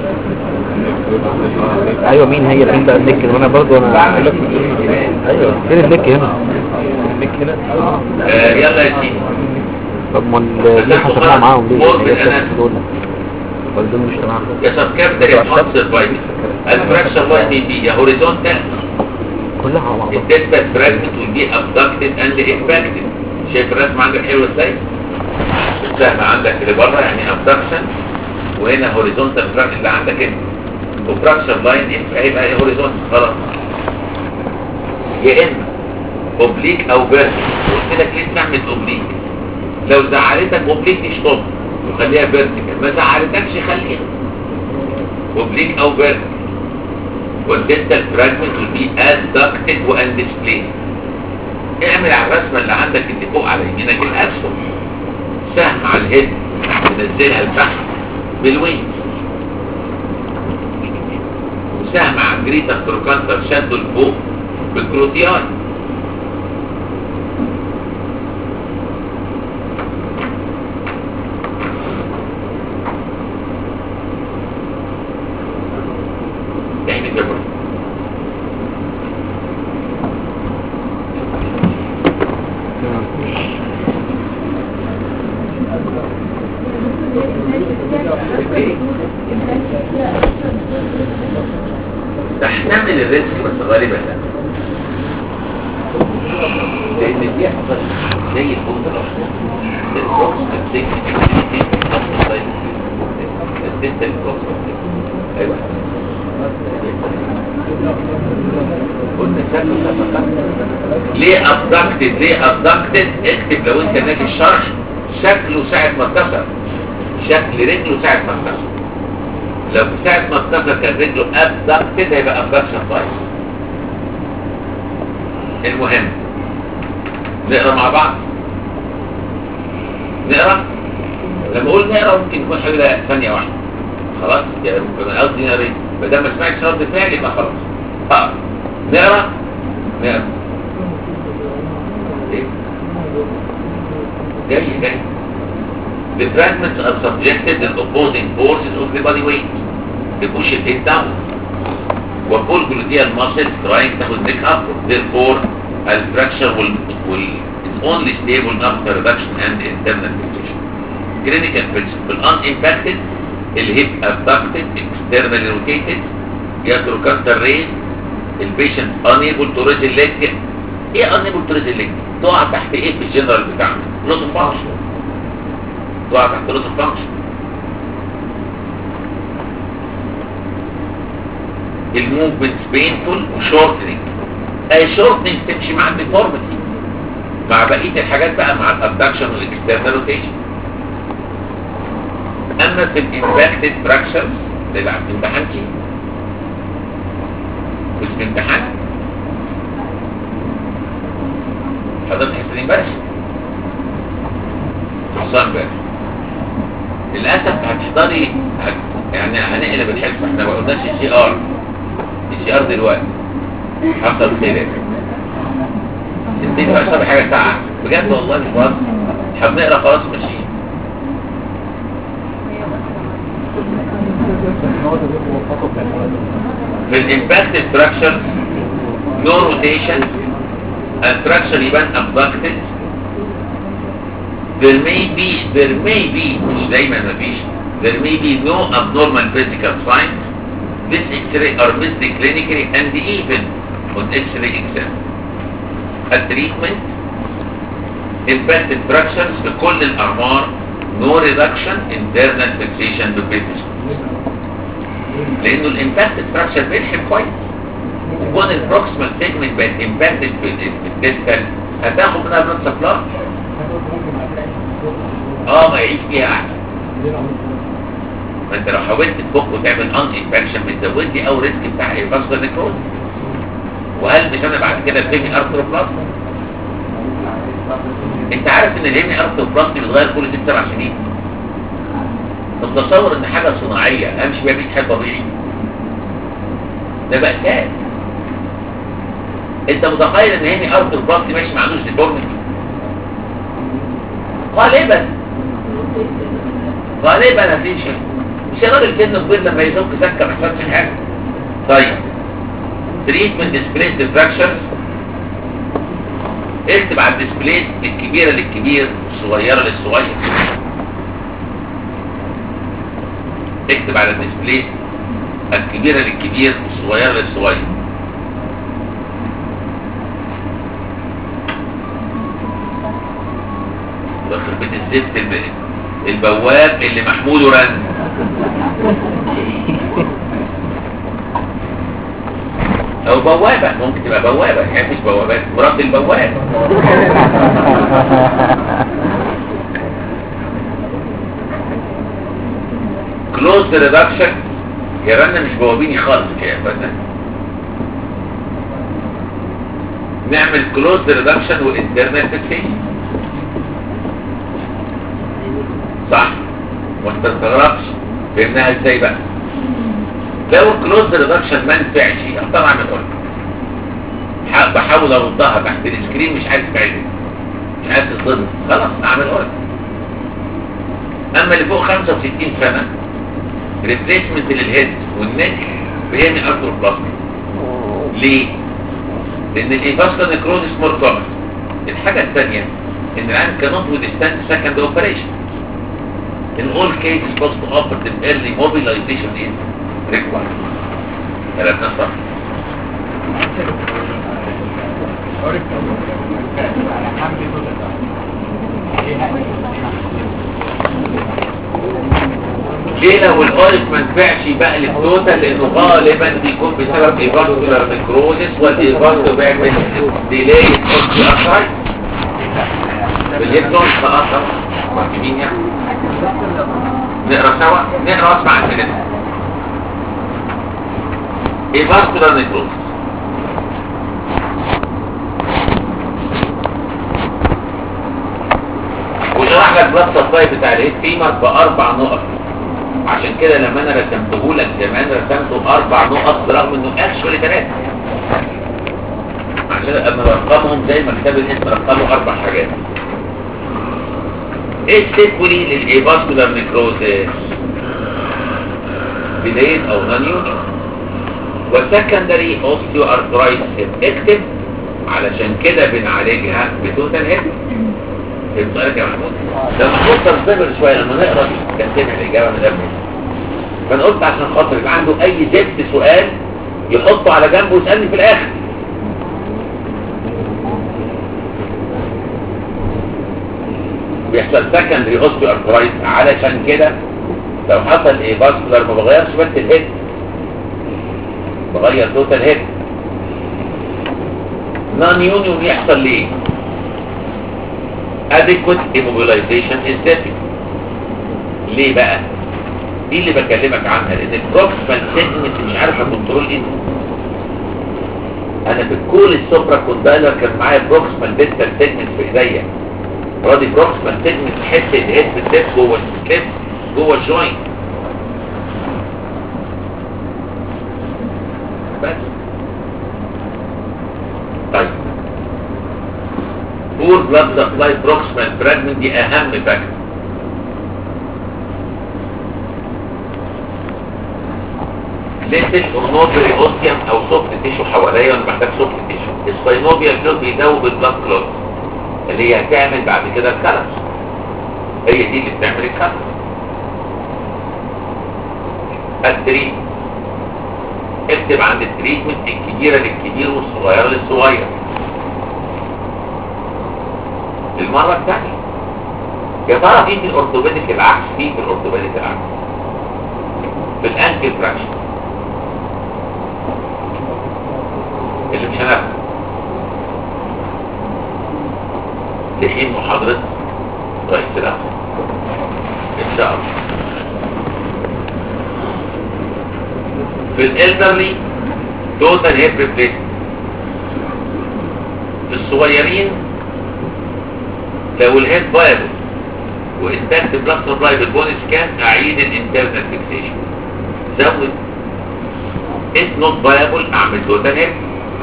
Speaker 2: ايوه مين هي فين بقى النك وانا برضو انا ايوه فين النك هنا النك هنا
Speaker 1: آه، يلا يا سيدي
Speaker 2: طب ما ال- ليه حسبناها معاهم ليه هي الشخص دول ولا دول مش تمام
Speaker 1: يا سبكاب ده يتحصل فايدة الفراكشر لاين دي يا هوريزونتال
Speaker 2: كلها على بعضها
Speaker 1: الديسبات فراجمنت ودي ابدكتد اند امباكتد شايف الرسم عندك حلو ازاي؟ السهم عندك اللي بره يعني ابدكشن وهنا هوريزونتال فراكشن اللي عندك انت وفراكشر لاين انت هيبقى هوريزونتال خلاص يا اما اوبليك او فيرتيكال قلت لك ليه تعمل اوبليك لو زعلتك اوبليك اشطب وخليها فيرتيكال ما زعلتكش خليها اوبليك او فيرتيكال والدنتال فراجمنت will be adducted and displayed اعمل على الرسمة اللي عندك اللي فوق على يمينك الأسفل سهم على الهيد تنزلها لتحت بالوينج وسهم على الجريتر تروكانتر شده لفوق بالكروتياي احنا جبر تحتمل الريسك بس غالبا لا لان بيحصل زي البودرة البوكس بتسجل الدنتال البوكس ايوه قلنا شكله سبقا ليه ابدكتد ليه ابدكتد اكتب لو انت ناجي الشرح شكله ساعة ما اتكسر شكل رجله ساعة ما اتكسر لو ساعة ما اتكسر كان رجله ابدكتد هيبقى ابدكشن كويس المهم نقرا مع بعض نقرا لما اقول نقرا ممكن يكون حاجه ثانيه واحده خلاص يعني ممكن قصدي نقرا ايه ما دام ما سمعتش رد فعل يبقى خلاص اه نقرا نقرا ايه جاي جاي The fragments are subjected to opposing forces of the body weight to push it head down وكل gluteal muscles trying to hold neck up therefore the fracture will, will is only stable after reduction and internal fixation clinical principle unimpacted الهيب abducted externally rotated يتروكانتر raised البيشنت unable to raise the leg ايه unable to raise the leg تقع تحت ايه في الجنرال بتاعنا loss of function تقع تحت loss of function الموفمنت بينفول وشورتنج اي شورتنج تمشي مع الديفورميتي مع بقيه الحاجات بقى مع الابدكشن والاكسترنال روتيشن اما في الامباكتد فراكشرز اللي بقى في امتحان فيه مش في امتحان حضرتك حسين امبارح حسام امبارح للاسف هتحضري هت... يعني هنقلب الحصه احنا ما قلناش الجي ار الجي ار دلوقتي حصل خير اديني بقى اشرب حاجه ساعه بجد والله مش بهزر احنا بنقرا خلاص ماشيين في الامباكت ستراكشر نو روتيشن الستراكشر يبان abducted there may be there may be مش دايما مفيش there may be no abnormal physical signs this x-ray are missed clinically and even on x-ray exam التريتمنت impacted structures في كل الأعمار no reduction internal fixation to business لأنه الامباكت structure بيلحم كويس يكون البروكسيمال سيجمنت بقت امباكتد في الديستال هتاخد منها بلاد سبلاي اه ما يعيش فيها احسن ما انت لو حاولت تفك وتعمل ان انفكشن بتزود لي او ريسك بتاع الفاسكولار نيكروز وهل مش انا بعد كده الهيمي ارثروبلاست انت عارف ان الهيمي ارثروبلاست بيتغير كل ست سبع سنين تتصور ان حاجه صناعيه امشي بيها 100 حاجه طبيعي ده بأساس انت متخيل ان هيمي ارثروبلاست ماشي ما عندوش ديفورميتي غالبا غالبا مفيش مش راجل سنه كبير لما يزك سكه ما يحصلش حاجه طيب تريتمنت ديسبليس ديفراكشنز اكتب على الديسبليس الكبيره للكبير الصغيره للصغير اكتب على الديسبليس الكبيره للكبير الصغيره للصغير واخر بيت الزفت الب- البواب اللي محموله رن او بوابة ممكن تبقى بوابة يعني مش بوابات مراد البواب كلوز ريدكشن يا رنا مش بوابيني خالص كده يا فندم نعمل كلوز ريدكشن والانترنال فيكسيشن صح وما تستغربش فهمناها ازاي بقى لو الكلوز ريدكشن ما نفعش اختار اعمل اورك ح- بحاول اردها تحت السكرين مش عارف تعمل مش عارف تصدم خلاص اعمل اورك اما اللي فوق 65 سنه ريبليسمنت للهيد والنك بيعمل ارثروبلاستي ليه؟ لان الايفاسكا نكروزس مور كومن الحاجه الثانيه ان الان كانت وديستانت سكند اوبريشن In all cases, post-operative early mobilization is required. كلامنا صح. ليه لو الاوريك ما نفعش بقى للتوتال لانه غالبا بيكون بسبب ايفاسكولار نكروزس والايفاسكو بيعمل ديلي اوستي ارثرايت بالهيبنوز تاثر مين يعني نقرا سوا نقرا واسمع اسئلتنا ايفاسكولار نكروزس وشرح لك بلاد سبلاي بتاع الهيد فيمر باربع نقط عشان كده لما انا رسمته لك زمان رسمته اربع نقط برغم انه اكشولي ثلاثه عشان اما رقمهم زي ما كتاب الاسم رقمه اربع حاجات ايه السيكولي للايفاسكولار نيكروزيس بداية او نانيوتر والسكندري اوستيو ارثرايتس اكتب علشان كده بنعالجها بتوتال هيد فهمت سؤالك يا محمود ده محمود تنصبر شويه لما نقرا كاتبها الاجابه من قبل فانا قلت عشان خاطر يبقى عنده اي زفت سؤال يحطه على جنبه ويسالني في الاخر بيحصل سكندري اوستيو ارثرايتس علشان كده لو حصل ايه فاسكولار ما بغيرش بس الهيد بغير توتال هيد نون يونيون يحصل ليه adequate immobilization is difficult ليه بقى دي اللي بكلمك عنها لان البروكسيمال سيجمنت مش عارف اكنترول ايه انا في كل السوبرا كوندايلر كان معايا بروكسيمال ديستال سيجمنت في ايديا راضي بروكسيمال سيجمنت حته الهيد بتلف جوه الكتف جوه الجوينت بس طيب بور بلاد سبلاي بروكسيمال فراجمنت دي اهم فاكتور ليتل اورنوبري اوستيوم او سوفت تيشو حواليا وانا محتاج سوفت تيشو الساينوبيا فلويد بيدوب البلاد كلوت اللي هي هتعمل بعد كده الكلس هي دي اللي بتعمل الكلس التريت اكتب عند التريتمنت الكبيره للكبير والصغيره للصغير المره الثانيه يا ترى في في الاورثوبيديك العكس في في الاورثوبيديك العكس في الانكل فراكشن اللي مش هنفهم لحين محاضرة رئيس الأمر إن شاء الله في الإلدرلي توتال هيب ريبليس في الصغيرين لو الهيد فايبل وانتاكت بلاك سبلاي بالبون سكان اعيد الانترنال فيكسيشن زود if not viable اعمل توتال هيب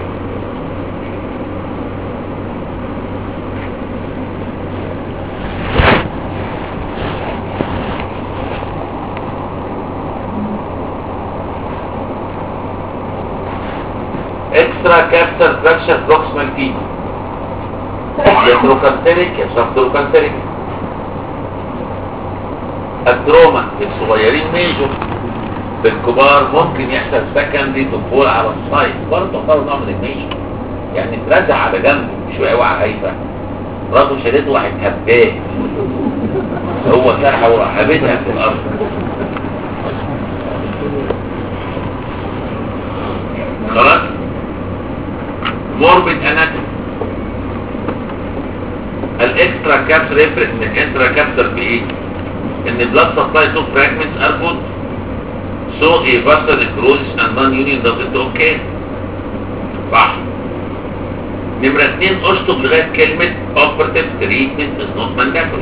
Speaker 1: اكسترا كابتر فراكشر بروكسيمال فيد يا تروكانتريك يا سبتروكانتريك التروما في الصغيرين ميجور في الكبار ممكن يحصل سكندري دخول على السايد برضه برضه نوع من الميجور يعني اترزع على جنبه شويه وقع هيفا راسه شدته واحد هباه هو سرحه وراح هبتها في الارض خلاص موربيد اناتومي الاكسترا كابسر يفرق من الانترا كابسر في ايه ان البلاد سبلاي تو فراجمنتس ار جود so a vascular necrosis and non-union doesn't okay صح نمرة اتنين اشطب لغاية كلمة operative treatment is not mandatory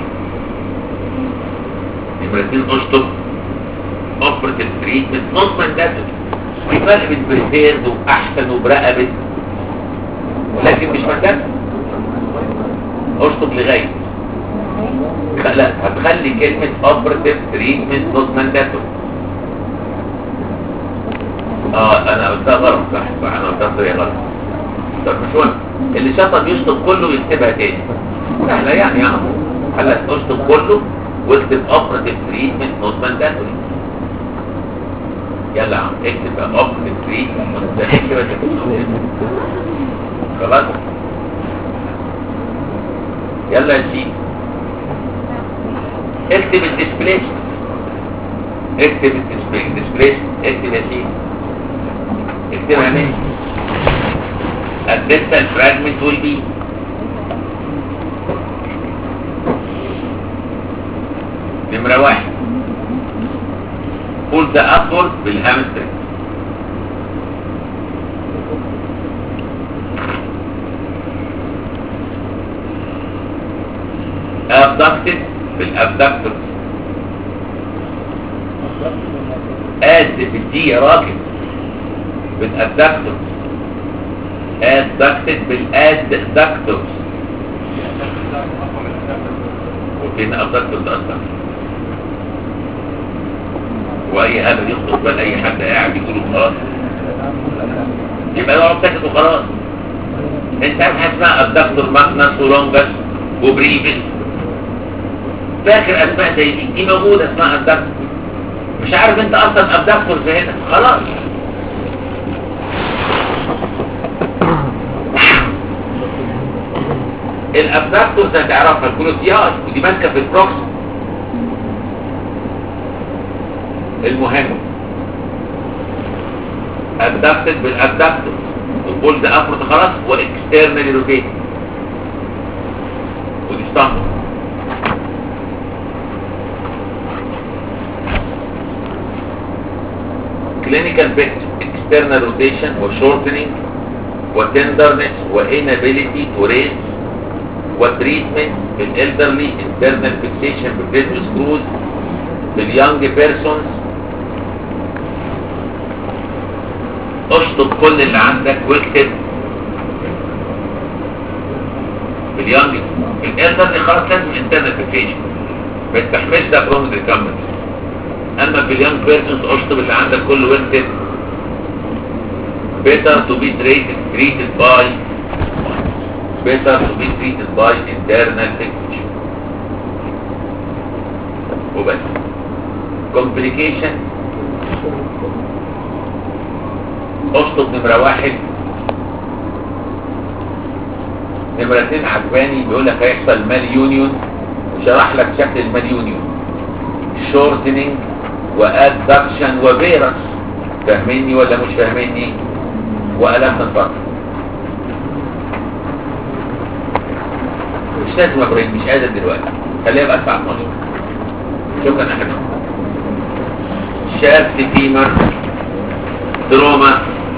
Speaker 1: نمرة اتنين اشطب operative treatment not mandatory في فرق بين بريفيرد واحسن وبرقبة ولكن مش mandatory اشطب لغاية لا هتخلي كلمة operative treatment not mandatory اه انا قلتها غلط صح صح انا قلتها بطريقة غلط طب مش مهم اللي شطب يشطب كله ويكتبها تاني سهلة يعني يا عم خلاص اشطب كله واكتب operative treatment not mandatory يلا يا عم اكتب بقى operative treatment not mandatory خلاص يلا يا سيدي اكتب الديسبليس اكتب الديسبليس اكتب يا سيدي اكتبها ماشي الديستال فراجمنت will be نمرة واحد pull the upward بالهامسترنج abducted بالابدكتور اد بالدي يا راجل بالابدكتور ادكتد بالادكتورز وفين ابدكتور ده اصلا واي هبل يخطب بال اي حد قاعد يقول خلاص يبقى يقعد ساكت وخلاص انت عارف حاجه اسمها ابدكتور ماكنس ولونجس وبريفس فاكر اسماء زي دي دي موجوده اسمها ابدكتور مش عارف انت اصلا ابدكتور في هنا خلاص الابدكتورز هتعرفها الكلوسياج ودي ماسكه في البروكس المهم ابدكتد بالابدكتور وقول ده افرط خلاص واكسترنالي روتيت ودي اسطمبة كلينيكال بيكتشر اكسترنال روتيشن وشورتنينج وتندرنس وانابيليتي تو ريز وتريتمنت في الالدرلي انترنال فيكسيشن بالفيديو سكروز في اليونج بيرسونز اشطب كل اللي عندك واكتب في اليونج في الالدرلي خلاص لازم انترنال فيكسيشن ما يستحملش ده برومز ريكامبنس اما في اليونج بيرسونز اشطب اللي عندك كله واكتب better to be treated treated by better to be treated by internal fixation وبس complication اشطب نمرة واحد نمرة اتنين عجباني بيقول لك هيحصل مال يونيون وشرح لك شكل المال يونيون شورتنينج وادكشن وفيروس فاهميني ولا مش فاهميني وألم الفرق مش لازم ابراهيم مش قادر دلوقتي خليها بقى الساعه 12 شكرا يا حبيبي شافت فيمر تروما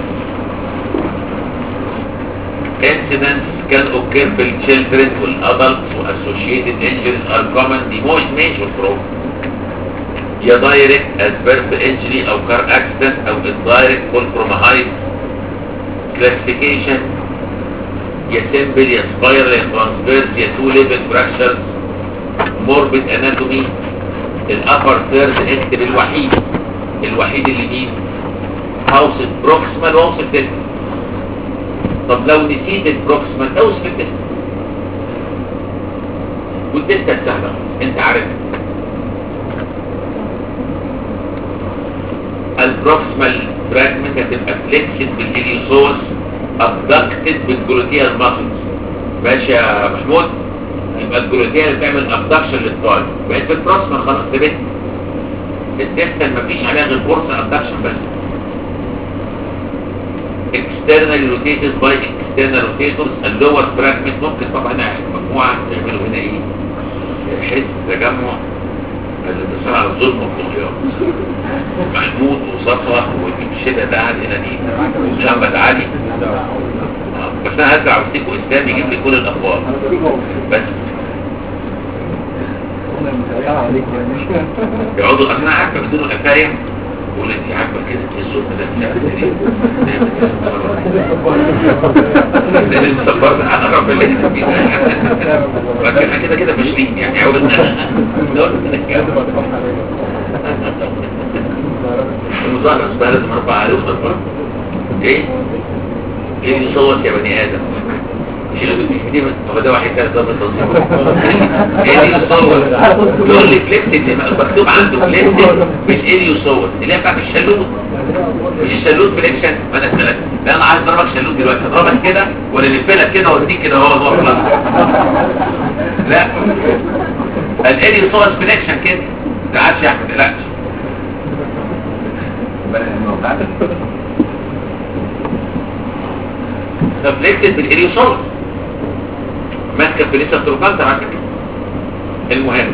Speaker 1: incidents can occur في children والadults associated injuries are common the most major trauma يا direct as birth injury او car accident او indirect fall from a height classification يا simple يا spiral يا transverse يا two level fractures morbid anatomy الupper third اكتب الوحيد الوحيد اللي مين هوصف بروكسمال واوصف تلك طب لو نسيت البروكسمال اوصف التلك والتلك سهلة انت عارف البروكسمال فراجمنت هتبقى فليكسد بالهيليوسوس ابدكتد بالجلوتيال ماسلز ماشي يا محمود يبقى الجلوتيال بتعمل ابدكشن للطالب بقيت في البروكسمال خلاص ثبت الديستال مفيش عليها غير فرصه ابدكشن بس externally rotated by external rotators اللور fragment ممكن طبعا هنا مجموعة يعملوا هنا ايه حس تجمع الانتصار على الظلم والطغيان محمود وصفوة والشدة ده قاعد هنا دي ومحمد علي آه، بس انا هرجع وسيكو اسلام يجيب لي كل الاخبار بس يقعدوا انا عارفه بدون الافاية يقول انت عارفه كده ايه الصوت ده ده اللي مصبرنا انا رب اللي لكن كده كده مشلين يعني عاوزنا نقول المظاهرة اسمها لازم اربع عليه وصفر ايه ايه اللي صوت يا بني ادم دي هو ده واحد ثالث ضابط تنظيم ايه اللي يصور يقول لي فليكتد مكتوب عنده فليكتد مش ايه اللي يصور اللي هي بتاعت الشلوت مش الشلوت فليكشن ما انا اسالك لا انا عايز اضربك شلوت دلوقتي اضربك كده ولا الفلك كده واديك كده هو هو خلاص لا الايه اللي يصور فليكشن كده ما عادش يا احمد لا فليكتد بالإليوسول ماسكه في لسه تروكانتر على فكره المهم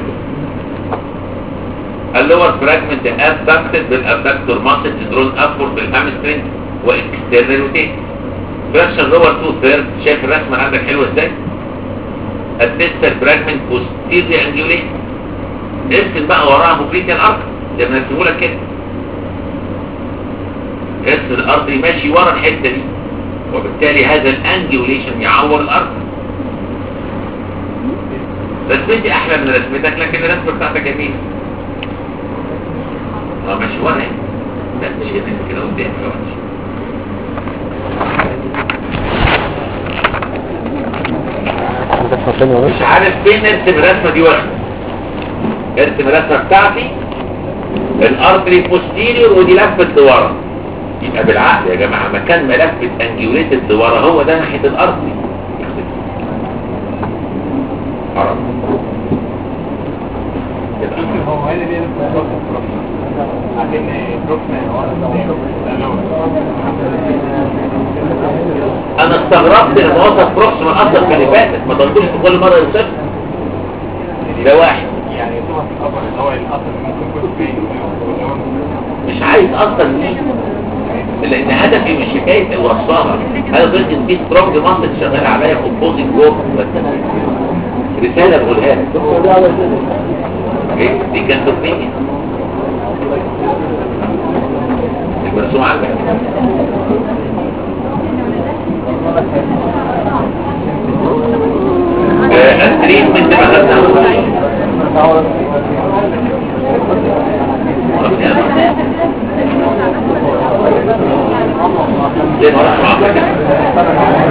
Speaker 1: اللور فراجمنت ابدكتد بالابدكتور ماسل درون ابورد بالهامسترنج واكسترنال روتيت فراكشن لور 2 ثيرد شايف الرسمه عندك حلوه ازاي الديستال فراجمنت بوستيري انجوليت ارسم بقى وراها موبريتيال ارك زي ما نرسمه لك كده ارسم الارض ماشي ورا الحته دي وبالتالي هذا الانجوليشن يعور الارض رسمتي احلى من رسمتك لكن الرسمه بتاعتك جميله اه ماشي ورا هنا. لا مش هنا كده قدام كمان مش عارف فين ارسم الرسمه دي واحده ارسم الرسمه بتاعتي الارتري بوستيريور ودي لفه لورا يبقى بالعقل يا جماعه مكان ما لفه انجيوليتد لورا هو ده ناحيه الارتري حرام يبقى حرام.
Speaker 3: هو هنا دي عشان بروكسمان
Speaker 1: انا استغربت ان وصف بروكسيما اصلا في اللي فاتت ما ضلتوش في كل مره يوصف ده واحد
Speaker 3: يعني يصبح في الأول اللي هو الأصل ممكن يكون فين
Speaker 1: مش عايز اصلا مين لان هدفي مش حكايه اوصلها انا قلت ان في سترونج ماسل شغال عليا كومبوزنج جوه رساله بقولها لك إيه؟ دي كانت تقنيه المرسوم عندك التريتمنت ما خدناهوش زي ما رحمة عمرك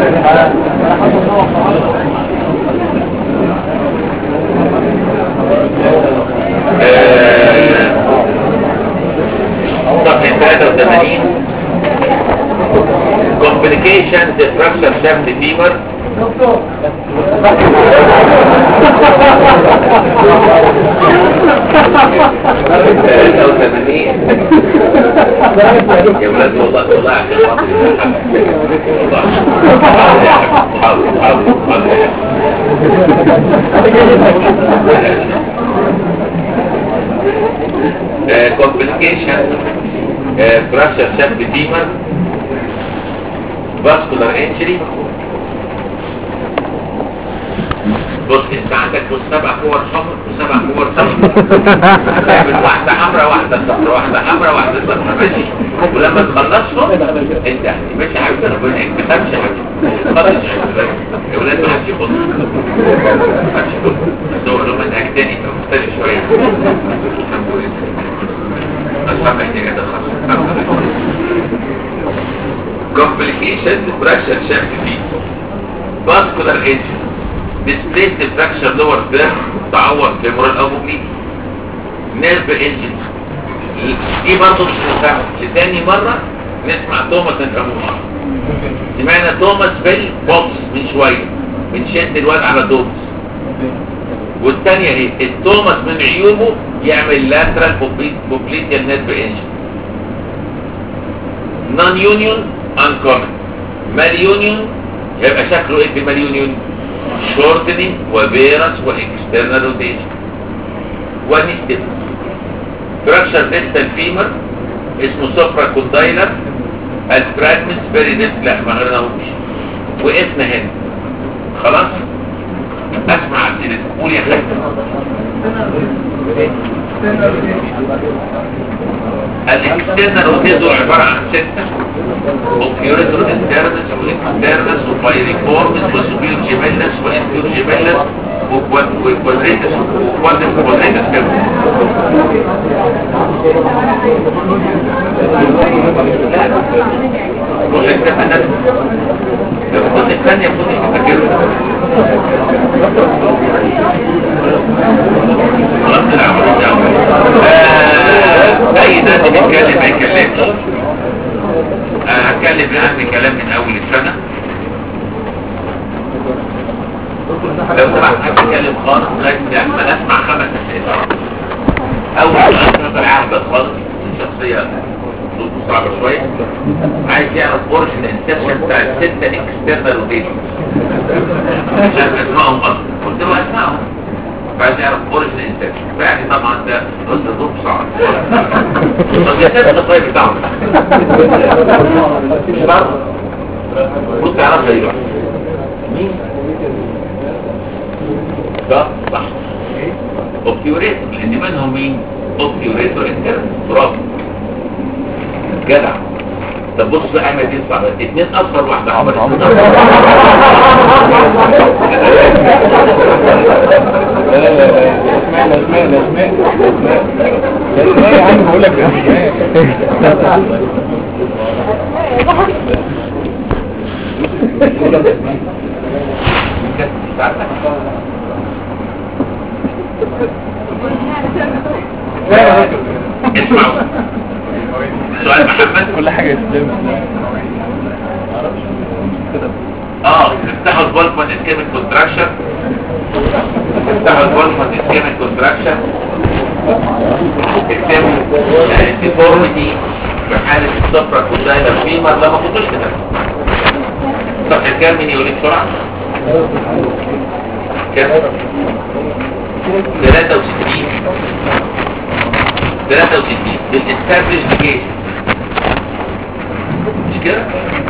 Speaker 1: صفحة 83 complications fracture shaft fever ثلاثة وثمانين يا ولاد والله والله عشان خاطر والله حاضر حاضر حاضر complication fracture shaft fever vascular injury بص انت عندك بص سبع كور حمر وسبع كور صفر تعمل واحدة حمراء واحدة صفراء واحدة حمراء واحدة صفراء ماشي ولما تخلصهم انت ماشي يا حبيبي ربنا يعينك ما تخافش يا حبيبي خلص يا حبيبي يا ولاد ما حدش يخش ما حدش يخش بس هو لو منهج تاني مختلف شوية الحمد لله بس ما محتاج ادخل الحمد لله complication fracture shaft feet vascular injury displaced fracture lower third تعور femoral او oblique nerve injury دي برضه مش هنفهمها لتاني مرة نسمع توماس نفهمه مرة سمعنا توماس في البوكس من شوية بنشد الواد على توماس والثانية ايه التوماس من عيوبه يعمل lateral popliteal nerve injury non union uncommon mal union يبقى شكله ايه في المال يونيون shortening وفيرس واكسترنال روتيشن ونستيب فراكشر ديستال فيمر اسمه سوبرا كوندايلر الفراجمنت فيري ديست لا ما غيرناهوش وقفنا هنا خلاص اسمع اسئله قول يا خالد الاكسترنال روتيشن عباره عن سته اوكيوريتور انترنس واكسترنس وبايريكورنس وسوبير جيميلس وانفيور جيميلس وكوادريتس وكوادريتس كوادريتس كده لا روح الكتاب الناس الخطوط الثانية خد الفكرة خلاص العمل اي ناس بيتكلم ما يكلمش هتكلم الان كلام من اول السنة لو سمحت هتكلم خالص لغاية لما اسمع خمس اسئلة اول سؤال نظر عهد خالص شخصية صوته صعبة شوية عايز يعرف اوريجن الانسبشن بتاع الستة اكسترنال روتيشن عشان اسمائهم اصلا قلت له اسمائهم فعايز يعرف اوريجن الانسبشن فيعني طبعا ده قلت له صعب طب يا سيدنا الطيب بتاعهم مش برضه بص تعرفها دلوقتي مين؟ ده صح اوبتيوريتور لان منهم مين؟ اوبتيوريتور انترن برافو جدع طب بص بقى احمد يدفع اتنين اصفر واحدة حمر
Speaker 3: لا لا لا اسماء لا اسماء لا اسماء لا اسماء لا اسماء يا عم بقول لك اسماء
Speaker 1: اسمعوا سؤال محمد
Speaker 3: كل حاجة اسلام
Speaker 1: اه افتحوا البولفون اسكيميك كونتراكشن افتحوا البولفون اسكيميك كونتراكشن اكتبوا ديفورميتي في حالة الصفرة كوندايلر فيمر لا ما كنتوش كده صفحة كام مين يقول لي بسرعة كام 63 63 بالاستابليش كيس مش كده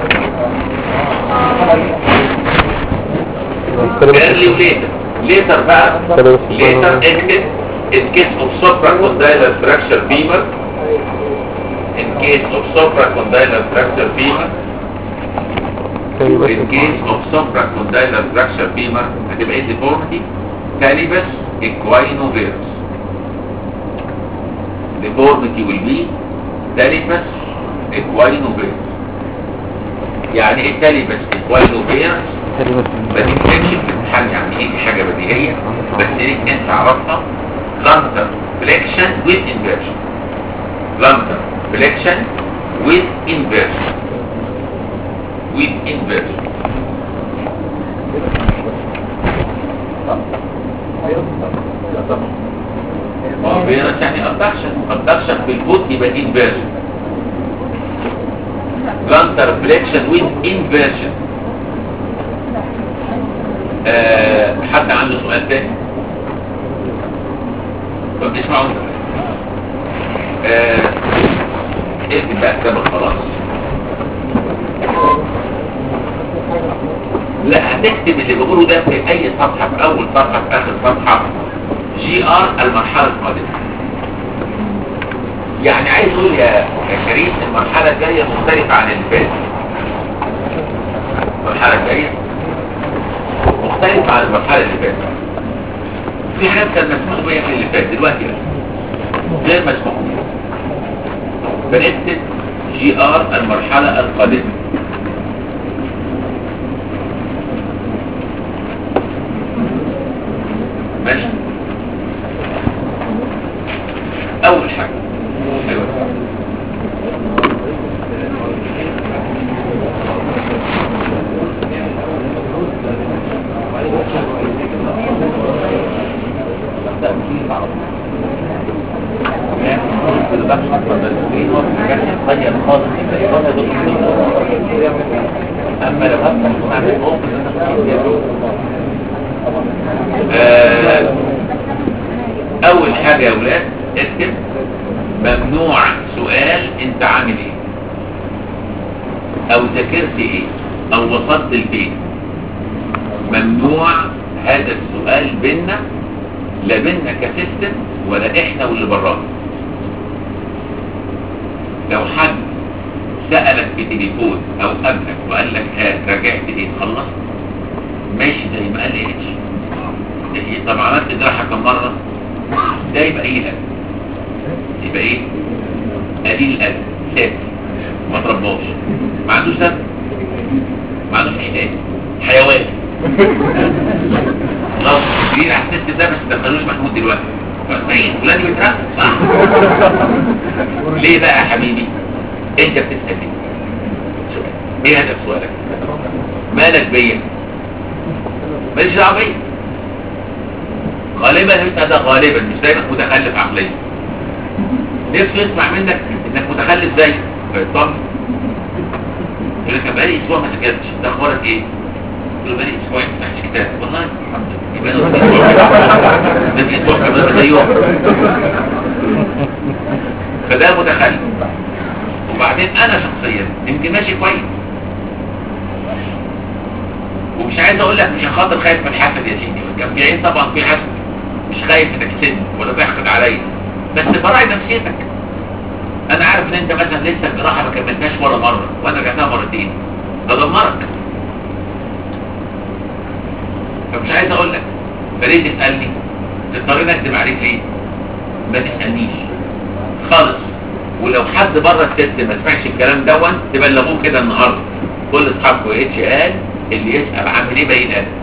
Speaker 2: كده
Speaker 1: early وليتر ليتر بقى
Speaker 2: كده بس
Speaker 1: ليتر اكتب in case of supracondylar fracture femur in case of supracondylar fracture femur
Speaker 2: كده بس
Speaker 1: in case of supracondylar fracture femur هتبقى ايه deformity talibus equinovarus deformity will be talibus equinovarus يعني ايه talibus equinovarus
Speaker 2: كده بس
Speaker 1: ما تكتبش في الامتحان يعني ايه دي حاجه بديهيه بس ليك انت عرفتها plantar flexion with inversion plantar flexion with inversion with inversion ما هو فيروس يعني abduction abduction في الفوت يبقى inversion plantar flexion with inversion آه، حد عنده سؤال تاني طب اسمعوا آه، اكتب بقى كتابك خلاص لا هتكتب اللي بقوله ده في اي صفحة في اول صفحة في اخر صفحة جي ار المرحلة القادمة يعني عايز اقول يا يا كريم المرحلة الجاية مختلفة عن اللي فاتت المرحلة الجاية مختلف عن المرحلة اللي فاتت في حاجات كان مسموح بيها في اللي فات دلوقتي لا غير مسموح بيها فنكتب جي ار المرحلة القادمة ماشي اول حاجة ايوه اما لو هفتح عن اول حاجة يا ولاد اكتب ممنوع سؤال انت عامل ايه او ذاكرت ايه او وصلت لفين ممنوع هذا السؤال بينا لا بينا كسيستم ولا احنا واللي برانا لو حد سألك في تليفون او قبلك وقال لك ها رجعت ايه خلصت ماشي زي ما قال لي اتش إيه، طب عملت جراحة كم مرة ده يبقى ايه الأدب يبقى ايه قليل الأدب ساتر ما ترباش ما عندوش سبب ما عندوش علاج حيوان خلاص جديد على السيستم ده بس ما تدخلوش محمود دلوقتي فاين فلان بيترقب صح ليه بقى يا حبيبي انت بتسال ليه سؤال ايه هدف سؤالك مالك بيا ماليش دعوه بيا غالبا انت ده غالبا مش دايما متخلف عقليا نفسه يسمع منك انك متخلف زي فيطمن يقول لك بقالي اسبوع ما ذاكرتش ده اخبارك ايه؟ قلت له بقالي اسبوعين ما فتحتش كتاب والله الحمد لله يبقى انا قلت اسبوع ده في اسبوع كمان زيهم فده متخلف وبعدين انا شخصيا يمكن ماشي كويس ومش عايز اقول لك مش خاطر خايف من الحسد يا سيدي كان في عين طبعا في حسد مش خايف انك تسد ولا بيحقد عليا بس براعي نفسيتك انا عارف ان انت مثلا لسه الجراحه ما كملتهاش ولا مره وانا رجعتها مرتين ادمرك فمش عايز اقول لك فريد تسالني تضطرني اكذب عليك ليه ما تسالنيش خالص ولو حد بره الست ما سمعش الكلام دون تبلغوه كده النهارده كل اصحابكم اتش قال اللي يسال عامل ايه باين قال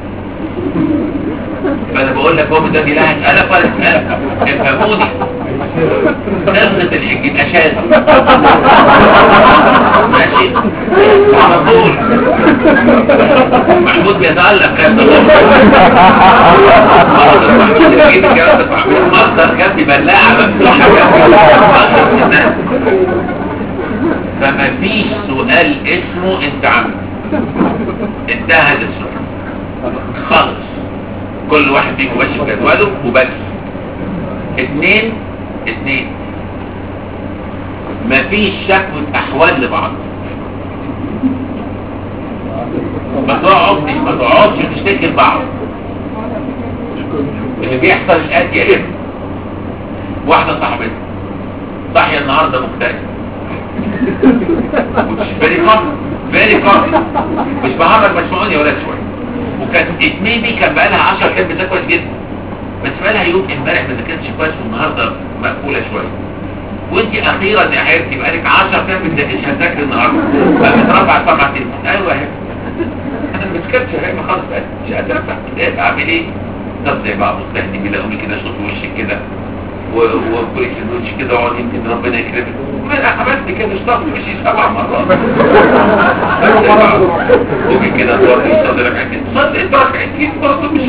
Speaker 1: فانا بقول لك هو ده لا هسالك ولا اسالك افهموني قصه الحج يبقى شاذ ماشي على طول محمود بيتالق كان مصدر كانت بلاعه مفتوحه كانت فما فيش سؤال اسمه انت عامل انتهى السؤال خالص كل واحد فيكم ماشي في جدوله وبس اتنين اتنين مفيش شكوى احوال لبعض ما تقعدش ما تقعدش تشتكي لبعض اللي بيحصل الآتي يا ابني واحدة صاحبتي صاحية النهاردة مكتئبة مش فيري كومن فيري كومن مش بهرج مسمعوني ولا شوية وكان ميبي كان بقالها 10 كان بتذاكر كويس جدا بس بقالها يوم امبارح ما ذاكرتش كويس والنهارده مقفولة شوية وانت اخيرا يا حبيبتي بقالك 10 كان مش هتذاكري النهارده بقى بترفع طبعا تليفون ايوه يا حبيبتي انا ما مسكتش يا حبيبتي خلاص بقى مش قادر ارفع ايه اعمل ايه طب زي بعض مستهدي كده قومي كده صوت وشك كده وكويس الوش كده اقعد يمكن ربنا يكرمك ما انا عملت كده اشتغلت مشي سبع مرات قومي كده توري صدر ركعتين صدر انت ركعتين برضه مش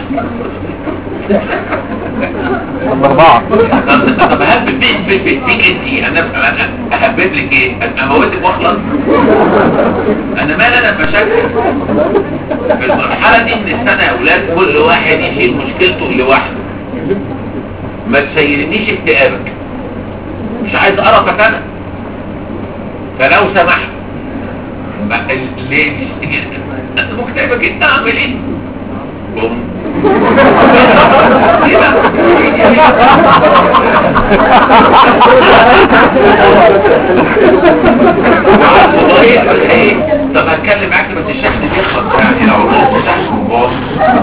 Speaker 2: هم أربعة
Speaker 1: طب طب هل في في في فيك انت انا انا احبب لك ايه اموتك واخلص انا مال انا بشكل في المرحله دي من السنه يا اولاد كل واحد يشيل مشكلته لوحده ما تشيلنيش اكتئابك مش عايز قرفك انا فلو سمحت ما- ال- ليه تشتكي انت مكتئبه جدا اعمل ايه بوم إيه ده؟ والله ايه طب هتكلم معاك بس الشحن بيخلص يعني لو قلت الشحن باظ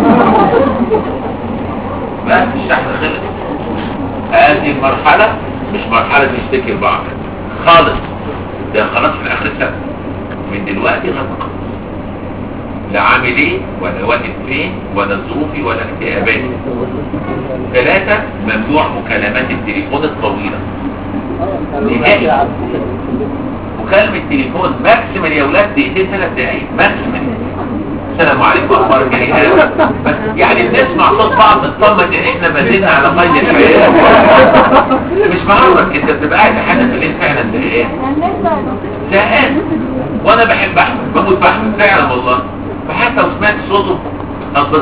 Speaker 1: بس الشحن خلص هذه المرحلة مش مرحلة تشتكي لبعض خالص ده خلاص في اخر السنة من دلوقتي غلط لا عامل ايه ولا واقف فين ولا ظروفي ولا اكتئاباتي ثلاثة ممنوع مكالمات التليفون الطويلة نهائي مكالمة تليفون ماكسيمال يا ولاد دقيقتين ثلاث دقايق ماكسيمال السلام عليكم اخبارك ايه بس يعني بنسمع صوت بعض نطمن ان احنا ما زلنا على قيد الحياه مش معرض انت بتبقى قاعد حاجه في الليل فعلا زهقان زهقان وانا بحب احمد بموت في احمد فعلا والله فحتى لو سمعت صوته اتبسط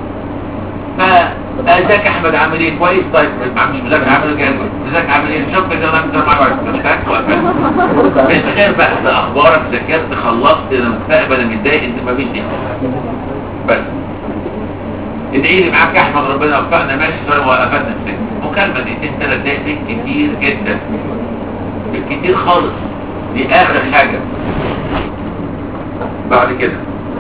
Speaker 1: فازيك يا احمد عامل ايه كويس طيب مش مذاكر عامل ايه ازيك عامل ايه شوف كده انا مش معاك مش فاكر وقفت انت خير بقى ده اخبارك ذاكرت خلصت انا مكتئب انا متضايق انت ما فيش دي بس ادعي لي معاك يا احمد ربنا يوفقنا ماشي سؤال وقفتنا في مكالمه دقيقتين ثلاث دقايق دي كتير جدا كتير خالص دي اخر حاجه بعد كده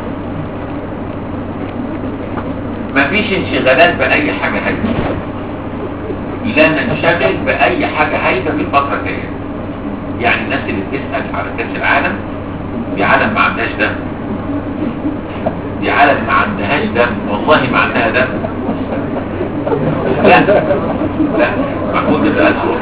Speaker 1: مفيش انشغالات بأي حاجة هايفة لا ننشغل بأي حاجة هايفة في الفترة الجاية يعني الناس اللي بتسأل على كأس العالم دي عالم ما عندهاش دم دي عالم ما عندهاش دم والله ما عندها دم لا لا محمود ده أسوأ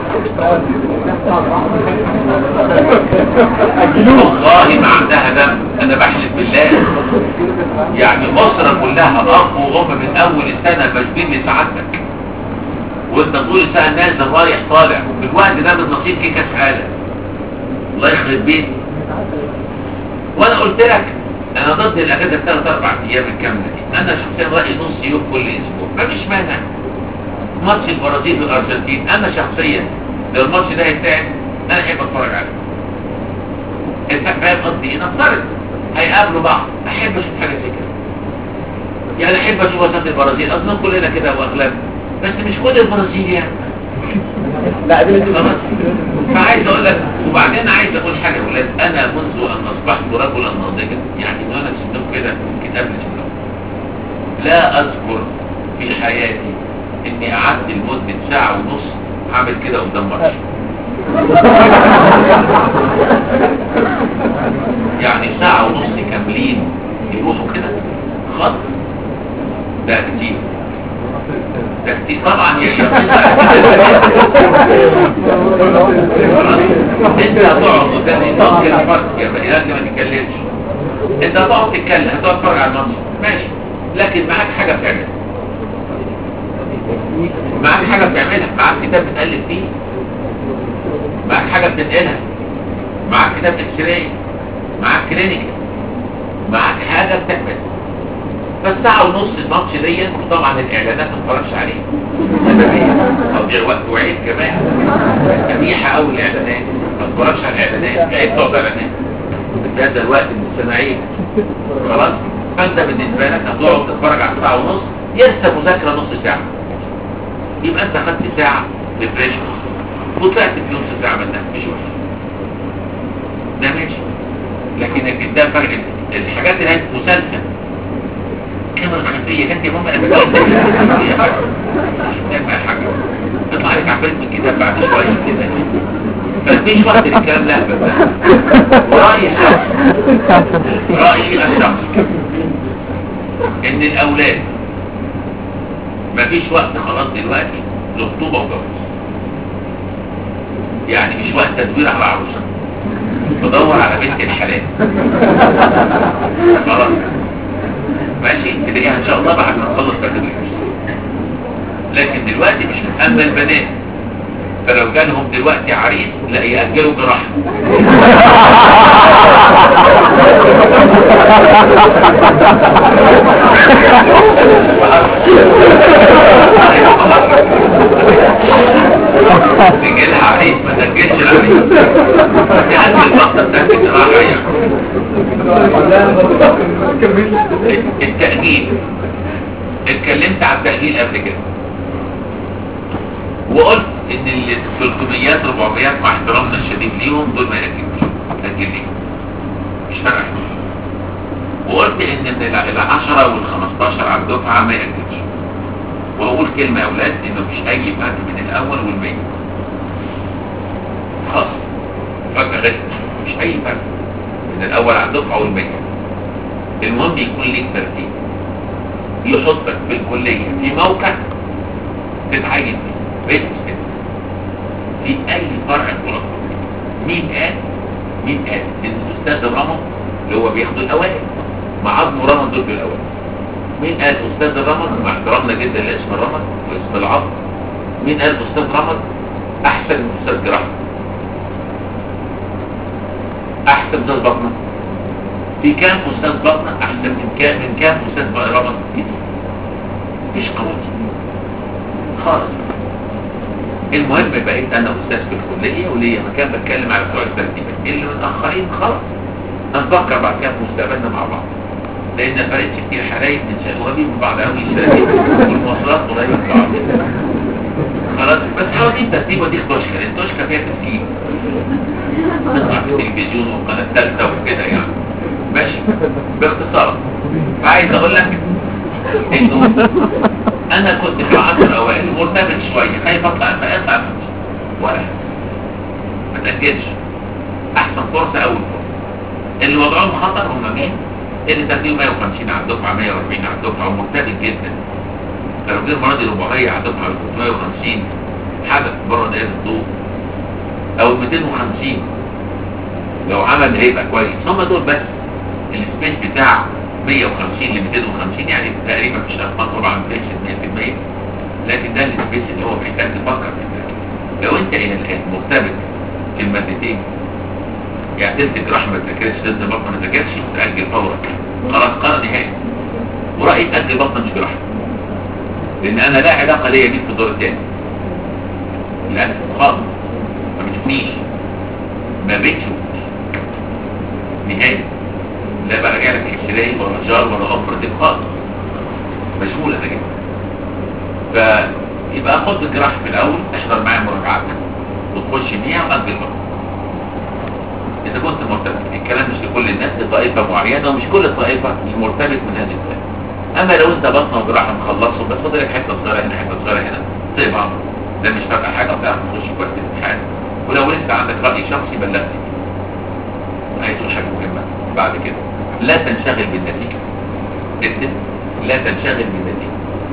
Speaker 1: والله ما عندها دم انا بحلف بالله يعني مصر كلها اب وام من اول السنه بشبين لسعادتك وانت طول السنه نازل رايح طالع في الوقت ده بالنصيب كي كاس عالم الله يخرب بيتي وانا قلت لك انا ضد الاجازه الثلاث اربع ايام الكامله دي انا شخصيا رايي نص يوم كل اسبوع مفيش مانع ماتش البرازيل والارجنتين انا شخصيا لو الماتش ده هيتلعب انا احب اتفرج عليه انت فاهم قصدي ايه نفترض هيقابلوا بعض احب اشوف حاجه زي كده يعني احب اشوف وسط البرازيل اصلا كلنا كده واغلب بس مش كل البرازيل يعني
Speaker 3: لا دي
Speaker 1: خلاص فعايز اقول لك وبعدين عايز اقول حاجه يا ولاد انا منذ ان اصبحت رجلا ناضجا يعني من وانا في الصندوق كده ممكن قبل الصندوق لا اذكر في حياتي اني قعدت لمده ساعه ونص عامل كده قدام ماتش يعني ساعة ونص كاملين يروحوا كده خط ده كتير ده كتير طبعا يا شباب انت هتقعد قدام نظام كده فرق يا بني لازم ما تتكلمش انت هتقعد تتكلم هتقعد تتفرج على الماتش ماشي لكن معاك حاجة بتعملها معاك حاجة بتعملها معاك كتاب بتألف فيه معاك حاجة بتنقلها معاك كتاب اكسراي معاك كلينيك معاك حاجة بتعملها فالساعة ونص الماتش ديت وطبعا الاعلانات ما اتفرجش عليها تضيع وقت وعيب كمان قبيحة قوي الاعلانات ما اتفرجش على الاعلانات عيب تقعد اعلانات في هذا الوقت من السماعين خلاص فانت بالنسبه لك هتقعد تتفرج على ساعه ونص يرسى مذاكره نص ساعه يبقى انت خدت ساعه ريفريش وطلعت في نص ساعه منها مش وحش ده ماشي لكن ده فرق الحاجات اللي هي مسلسل كاميرا خلفيه انت يا ماما انا بقول لك حاجه تطلع عليك عفريت من الكتاب بعد شويه كده فمفيش وقت للكلام لا بس ورأيي الشخص رأيي الشخص ان الاولاد مفيش وقت خلاص دلوقتي لخطوبة وجواز يعني مش وقت تدوير على عروسة بدور على بنت الحلال خلاص ماشي تلاقيها ان شاء الله بعد ما نخلص تدوير لكن دلوقتي مش اما البنات فلو جالهم دلوقتي عريس لا يأجلوا جراحة تجيلها عريس ما تأجلش العريس تأجل الوقت بتاعت الجراحة يعني التأجيل اتكلمت عن التأجيل قبل كده وقلت ان ال 300 400 مع احترامنا الشديد ليهم دول ما يأجلوش تأجل ليه مش فارقة وقلت ان من ال 10 وال 15 على الدفعة ما يأجلوش واقول كلمة يا اولاد انه مفيش اي فرق من الاول والباقي خلاص فجأة غير مش اي فرق من الاول على الدفعة والباقي المهم يكون ليك ترتيب يحطك في الكلية في موقع تتعين فيه بيت في اي فرع دراسة مين قال مين قال ان الاستاذ رمض اللي هو بياخد الاوائل مع عظم رمض دول بالاوائل مين قال استاذ رمض مع احترامنا جدا لاسم رمض واسم العظم مين قال استاذ رمض احسن من استاذ جراحة احسن من البطنة في كام استاذ بطنة احسن من كام من كام استاذ رمض مفيش قوانين خالص المهم بقيت انا استاذ في الكليه وليا مكان بتكلم على بتوع الترتيبات اللي متاخرين خلاص هنفكر بعد كده في مستقبلنا مع بعض لان ما فرقتش كتير حرايق من شيء قريبين من بعض قوي والمواصلات قريبه من بعض خلاص بس هو دي الترتيبه دي خدوشكا الخدوشكا فيها ترتيب تطلع في التلفزيون والقناه الثالثه وكده يعني ماشي باختصار فعايز اقول لك انه انا كنت في العصر الاوائل مرتبط شويه خايف اطلع فاطلع ولا ما تاجلش احسن فرصه اول فرصه اللي وضعهم خطر هم مين اللي ترتيبه 150 على الدفعه 140 على الدفعه ومرتبط جدا فلو جه المره دي 400 على الدفعه 350 حدث بره دائره الضوء او 250 لو عمل هيبقى كويس هم دول بس السبيس بتاع 150 ل 250 يعني تقريبا مش ارقام طبعا بنسبه 100% لكن ده السبيس اللي هو محتاج تفكر فيه لو انت الى الان مرتبط في المادتين يعني تمسك رحمة ما تذاكرش تنزل بطنه ما تذاكرش تأجل فورا خلاص قرار نهائي ورأيي تأجل بطنه مش برحمة لأن أنا لا علاقة ليا بيك في الدور الثاني للأسف خالص ما بتشوفنيش ما بتشوفنيش نهائي لا برجع لك اكسراي ولا جار ولا اوبرتيف خالص مشغول انا جدا فيبقى خد الجراح في الاول احضر معايا مراجعات وتخش بيها واجل بطن اذا كنت مرتبط الكلام مش لكل الناس لطائفه معينه ومش كل طائفه مرتبط من هذه الطائفه اما لو انت بطنه وجراحه مخلصه بس فاضل لك حته صغيره هنا حته صغيره هنا تقطع ده مش فارقه حاجه وتعرف تخش كويس الامتحان ولو لسه عندك راي شخصي بلغني هيكون حاجه مهمه بعد كده لا تنشغل بالنتيجة اكتب لا تنشغل بالنتيجة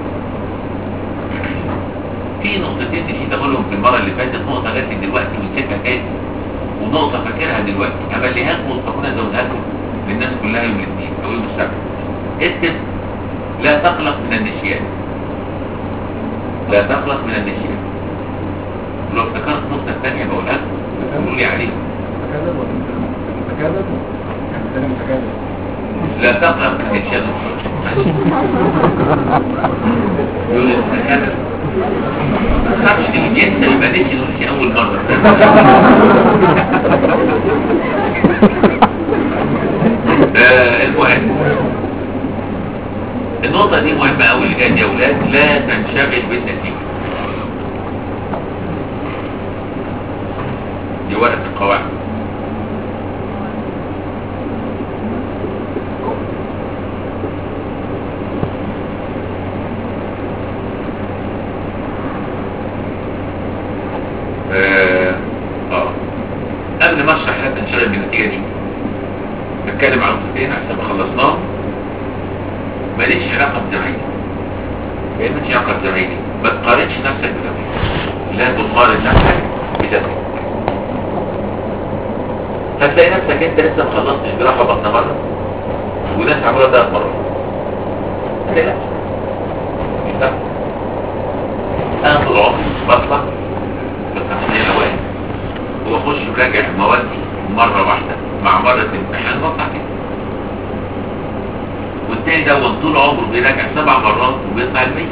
Speaker 1: في نقطتين نسيت اقولهم في المرة اللي فاتت نقطة جات لي دلوقتي ونسيتها تاني ونقطة فاكرها دلوقتي امليها لكم وتكون ازودها لكم للناس كلها يوم الاثنين او يوم السبت اكتب لا تقلق من النسيان لا تقلق من النسيان ولو افتكرت النقطة الثانية بقولها لكم قولوا لي عليها
Speaker 3: تكلم ولا تكلم يعني تاني متكلم
Speaker 1: لا تقلق من النسيان يقول المتكلم ما تخافش تيجي ينسى يبقى نسي نسي اول مرة دي مهمة قوي اللي جاية يا ولاد لا تنشغل بالنتيجة دي ورقة القواعد اه آه. قبل ما اشرح لا تنشغل بالنتيجة دي بتكلم عن نقطتين عشان ما خلصناهم ماليش علاقة بزمايلي ايه ماليش علاقة بزمايلي ما تقارنش نفسك بزمايلي لا تقارن نفسك بزمايلي هتلاقي نفسك انت لسه ما خلصتش جراحة بطن مرة وناس عملها ثلاث مرات هتلاقي نفسك مش فاهم انا طول عمري بطلع في الخمسين الاوائل واخش براجع موادي مرة واحدة مع مرة امتحان واطلع كده والتاني ده هو طول عمره بيراجع سبع مرات وبيطلع المية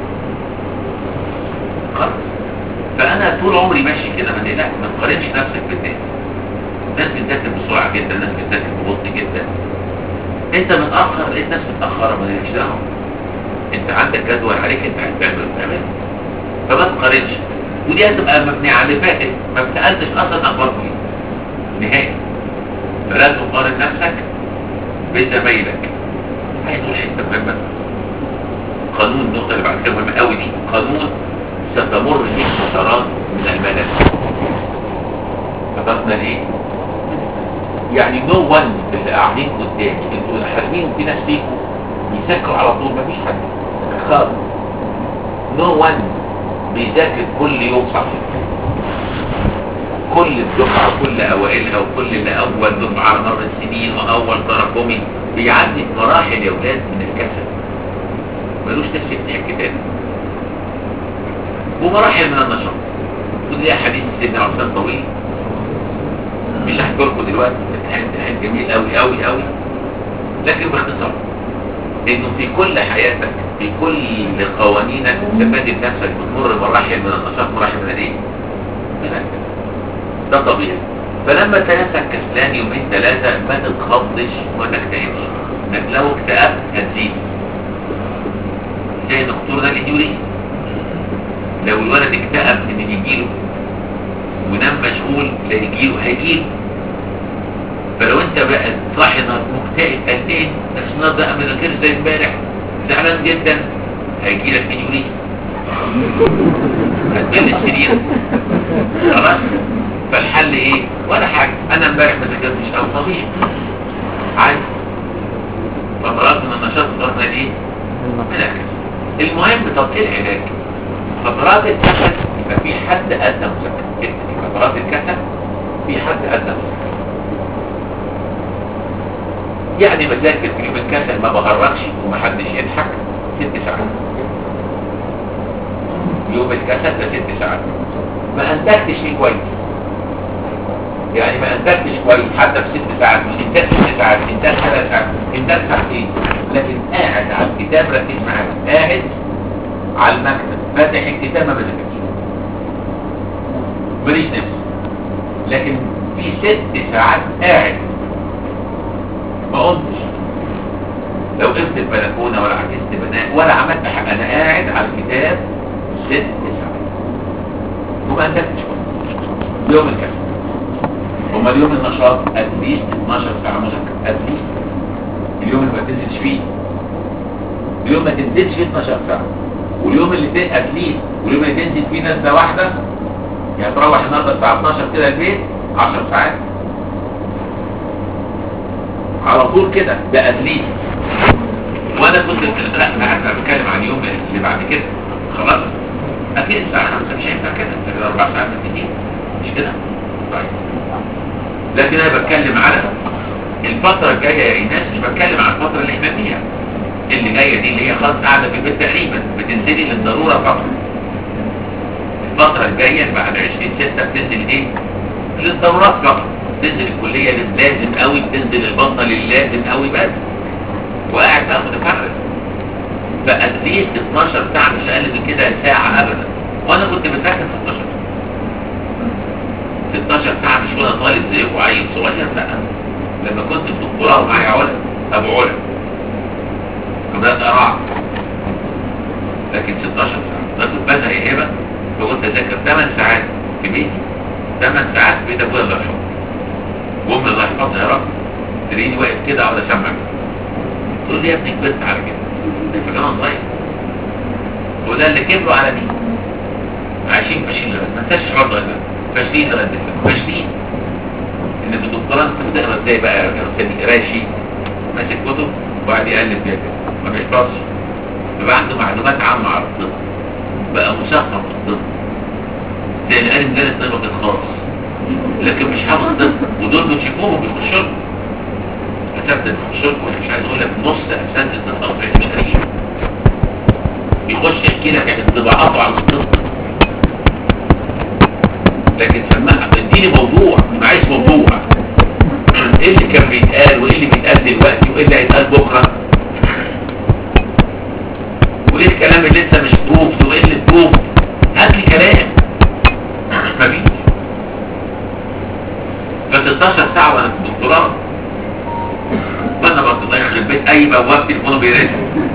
Speaker 1: خلاص فانا طول عمري ماشي كده ما لا ما تقارنش نفسك بالناس الناس بتذاكر بسرعه جدا الناس بتذاكر ببطء جدا انت متاخر لقيت ناس متاخره ما لكش دعوه انت عندك جدول عليك انت عايز تعمل تعمل فما تقارنش ودي هتبقى مبنيه على اللي فاتت ما سالتش اصلا اخبار ايه نهائي فلا تقارن نفسك بزمايلك عايز اقول حته مهمه قانون النقطه اللي بعد كده مهمه قوي دي قانون ستمر فيه فترات من الملل فتراتنا ليه؟ يعني نو وان اللي قاعدين قدامي انتوا الحارمين وفي ناس فيكم بيذاكروا على طول مفيش حد خالص نو وان بيذاكر كل يوم صح كل الدفعة كل أوائلها وكل اللي أول دفعة على مر السنين وأول تراكمي بيعدي مراحل يا ولاد من الكسل ملوش نفس يفتح الكتاب ومراحل من النشاط ودي حديث سيدنا عثمان طويل مش اللي هحكي لكم دلوقتي امتحان امتحان جميل قوي قوي قوي لكن باختصار انه في كل حياتك في كل قوانينك تفادي نفسك بتمر مراحل من النشاط مراحل من الايه؟ من الكسل ده طبيعي فلما تلاقي نفسك كسلان يومين ثلاثة ما تتخضش وما تكتئبش انك لو اكتئبت هتزيد زي الدكتور ده اللي يوريه لو الولد اكتئب ان يجيله ونام مشغول لا يجيله هيجيله فلو انت بقى صاحي نهار مكتئب قلقان نفس النهار بقى من الخير زي امبارح زعلان جدا هيجيلك نيوري هتجيل السرير خلاص فالحل ايه ولا حاجة انا امبارح ما ذاكرتش او طبيعي عادي فترات من النشاط فتراتنا ايه من الكسل المهم طب ايه العلاج فترات الكسل يبقى في حد ادنى مذاكره فترات الكسل في حد ادنى مذاكره يعني بذاكر في يوم الكسل ما بهرجش ومحدش يضحك ست ساعات يوم الكسل ده ست ساعات ما انتجتش فيه كويس يعني ما انتجتش كويس حتى في ست ساعات مش انتاج ست ساعات انتاج ثلاث ساعات انتاج ساعتين لكن قاعد على الكتاب ركز معايا قاعد على المكتب فاتح الكتاب ما بذاكرش ماليش نفس لكن في ست ساعات قاعد ما قلتش لو قفت البلكونه ولا عكست بناء ولا عملت حاجه انا قاعد على الكتاب ست ساعات وما انتجتش كويس يوم الكسل امال يوم النشاط اتليست 12 ساعه مذاكره اتليست اليوم اللي ما تنزلش فيه اليوم ما تنزلش فيه 12 ساعه واليوم اللي تن... اتليست واليوم اللي تنزل فيه نزله واحده يعني تروح النهارده الساعه 12 كده البيت 10 ساعات على طول كده ده اتليست وانا كنت لا انا بتكلم عن اليوم اللي بعد كده خلاص اكيد الساعه 5 مش هينفع كده كده اربع ساعات كتير مش كده طيب لكن انا بتكلم على الفترة الجاية يا ايناس مش بتكلم على الفترة اللي احنا فيها اللي جاية دي اللي هي خلاص قاعدة في البيت تقريبا بتنزلي للضرورة فقط الفترة الجاية بعد 20 6 بتنزل ايه للضرورات فقط تنزل الكلية لازم قوي بتنزل البطنة للازم قوي بس وقاعد بقى متفرج فأتليست 12 ساعة مش اقل من كده ساعة ابدا وانا كنت بذاكر في 12 16 ساعة مش وانا طالب زيكم عيل صغير لا لما كنت في دكتوراه ومعايا علا ابو علا كبرات قراع لكن 16 ساعة بس بس هي هبة فقلت اذاكر 8 ساعات في بيتي 8 ساعات في بيت ابويا الله يرحمه وامي الله يحفظها يا رب تلاقيني واقف كده اقعد اسمع تقول لي يا ابني كبرت على كده ده كلام صغير وده اللي كبروا على مين عايشين فاشلين لغايه ما انساش برضه غير فاشلين لغايه دلوقتي فاشلين ان في الدكتوراه انت بتقرا ازاي بقى يا استاذ راشي ماسك كتب وقاعد يقلب فيها كده ما بيحفظش بيبقى عنده معلومات عامه على الطب بقى مثقف في الطب زي اللي قال مجال الطب كان خاص لكن مش حافظ طب ودول بتشوفوهم بيخشوا لكم اساتذه بيخشوا لكم مش عايز اقول لك نص اساتذه الطب مش قليل يخش يحكي لك عن انطباعاته عن الطب لكن سمعها اديني موضوع انا عايز موضوع ايه اللي كان بيتقال وايه اللي بيتقال دلوقتي وايه اللي هيتقال بكره وايه الكلام اللي انت مش بروف وايه اللي بروف هات لي كلام مفيش ف 16 ساعه وانا في الدكتوراه وانا برضه الله يخرب بيت اي بواب تليفونه بيرن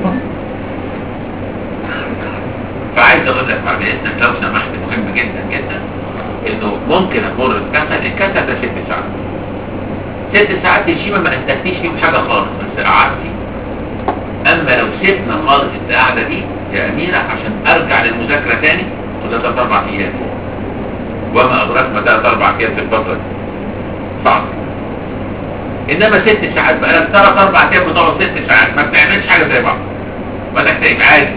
Speaker 1: فعايز اقول لك بعد اذنك لو سمحت مهم جدا جدا انه ممكن امر الكسل الكسل ده ست ساعات ست ساعات الشيمة ما استفدتش فيهم حاجة خالص بس قعدتي اما لو سيبنا خالص القعدة دي يا اميرة عشان ارجع للمذاكرة تاني وده ثلاث اربع ايام وما ادراك ما ثلاث اربع ايام في الفترة دي صعب انما ست ساعات بقى لك ثلاث اربع ايام بتقعد ست ساعات ما بتعملش حاجة زي بعض ما تكتئب عادي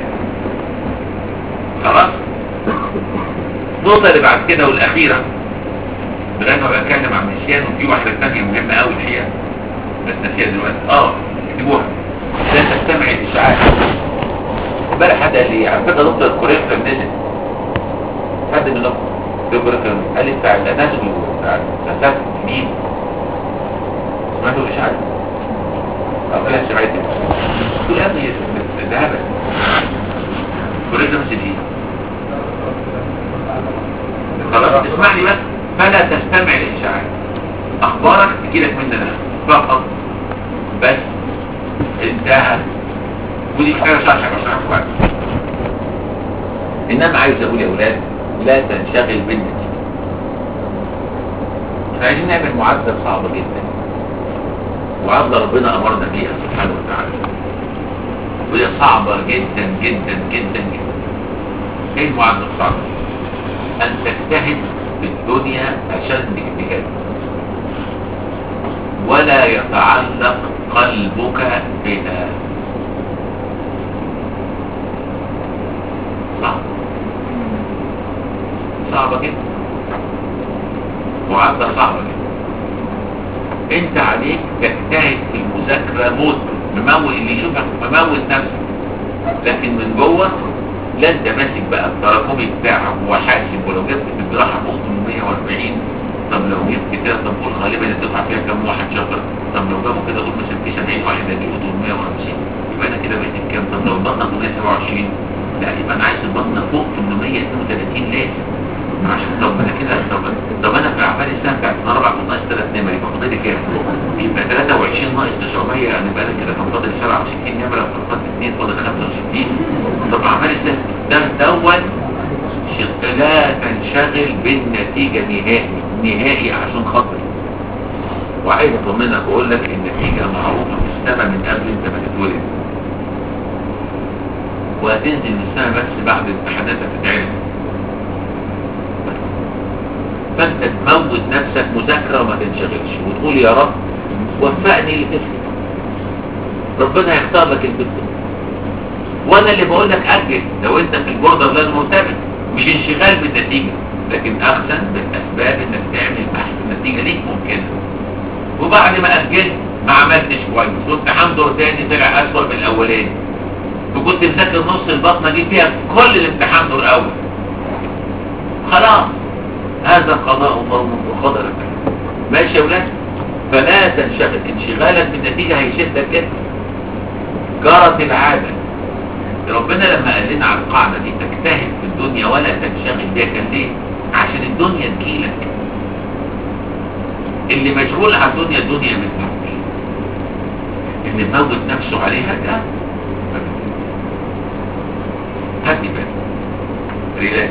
Speaker 1: خلاص النقطة اللي بعد كده والأخيرة لغاية ما بتكلم عن النسيان وفي واحدة ثانية مهمة قوي الحقيقة بس نسيها دلوقتي اه اكتبوها لا تستمع الإشعاع امبارح حد قال لي على فكرة دكتور الكوريكتر نزل حد من دكتور الكوريكتر قال لي بتاع الأناتومي بتاع الأساس مين؟ سمعتوا الإشعاع؟ اه لا سمعت تقول يا ابني ده هبل الكوريكتر نزل ايه؟ خلاص اسمعني بس فلا تستمع للإشاعات أخبارك تجيلك مننا فقط بس انتهى ودي حاجة شرحة مش عارف بعد إنما عايز أقول يا أولاد لا تنشغل بالنتيجة احنا عايزين نعمل معادلة صعبة جدا وعادلة ربنا أمرنا بيها سبحانه وتعالى وهي صعبة جدا جدا جدا جدا ايه المعادلة الصعبة دي؟ أن تجتهد في الدنيا أشد اجتهاد ولا يتعلق قلبك بها صعب صعبة جدا معادلة صعبة جدا انت عليك تجتهد في المذاكرة موت ممول اللي يشوفك ممول نفسك لكن من جوه لا انت ماسك بقى التراكمي بتاعك وحاسب ولو جبت في الجراحة فوق 840 طب لو جبت كده طب قول غالبا الدفعة فيها كام واحد شاطر طب لو جابوا كده قول مثلا في 70 واحد هيجيبوا 850 يبقى انا كده بقيت كام طب لو البطنة 827 لا يبقى انا عايز البطنة فوق 832 لازم عشان طب انا كده طب طب انا في اعمال السنه بتاعت انا رابعه كنت ناقص 3 نمر يبقى فاضل لي كام؟ يبقى 23 ناقص 900 يعني بقى كده كان فاضل 67 نمره فاضل 2 فاضل 65 طب اعمال السنه ده دوت شق لا تنشغل بالنتيجه نهائي نهائي عشان خاطر وعايز اطمنك واقول لك النتيجه معروفه في السماء من قبل انت ما تتولد وهتنزل من السماء بس بعد امتحانات هتتعرف فانت تموت نفسك مذاكرة وما تنشغلش وتقول يا رب وفقني لتفلت ربنا يختار لك الدكتور وانا اللي بقول لك اجل لو انت في البوردر لاين مرتبط مش انشغال بالنتيجة لكن احسن بالاسباب انك تعمل بحث النتيجة ليك ممكنة وبعد ما اجلت ما عملتش كويس وامتحان دور تاني طلع اسوأ من الاولاني وكنت مذاكر نص البطنة دي فيها كل الامتحان دور اول خلاص هذا قضاء وقدرك ماشي يا ولاد فلا تنشغل انشغالك بالنتيجة هيشدك جدا جرت العادة ربنا لما قال لنا على القاعدة دي تجتهد في الدنيا ولا تنشغل بيها كان ليه عشان الدنيا تجيلك اللي مشغول على الدنيا الدنيا بتموت اللي موت نفسه عليها ده هدي بالك ريلاكس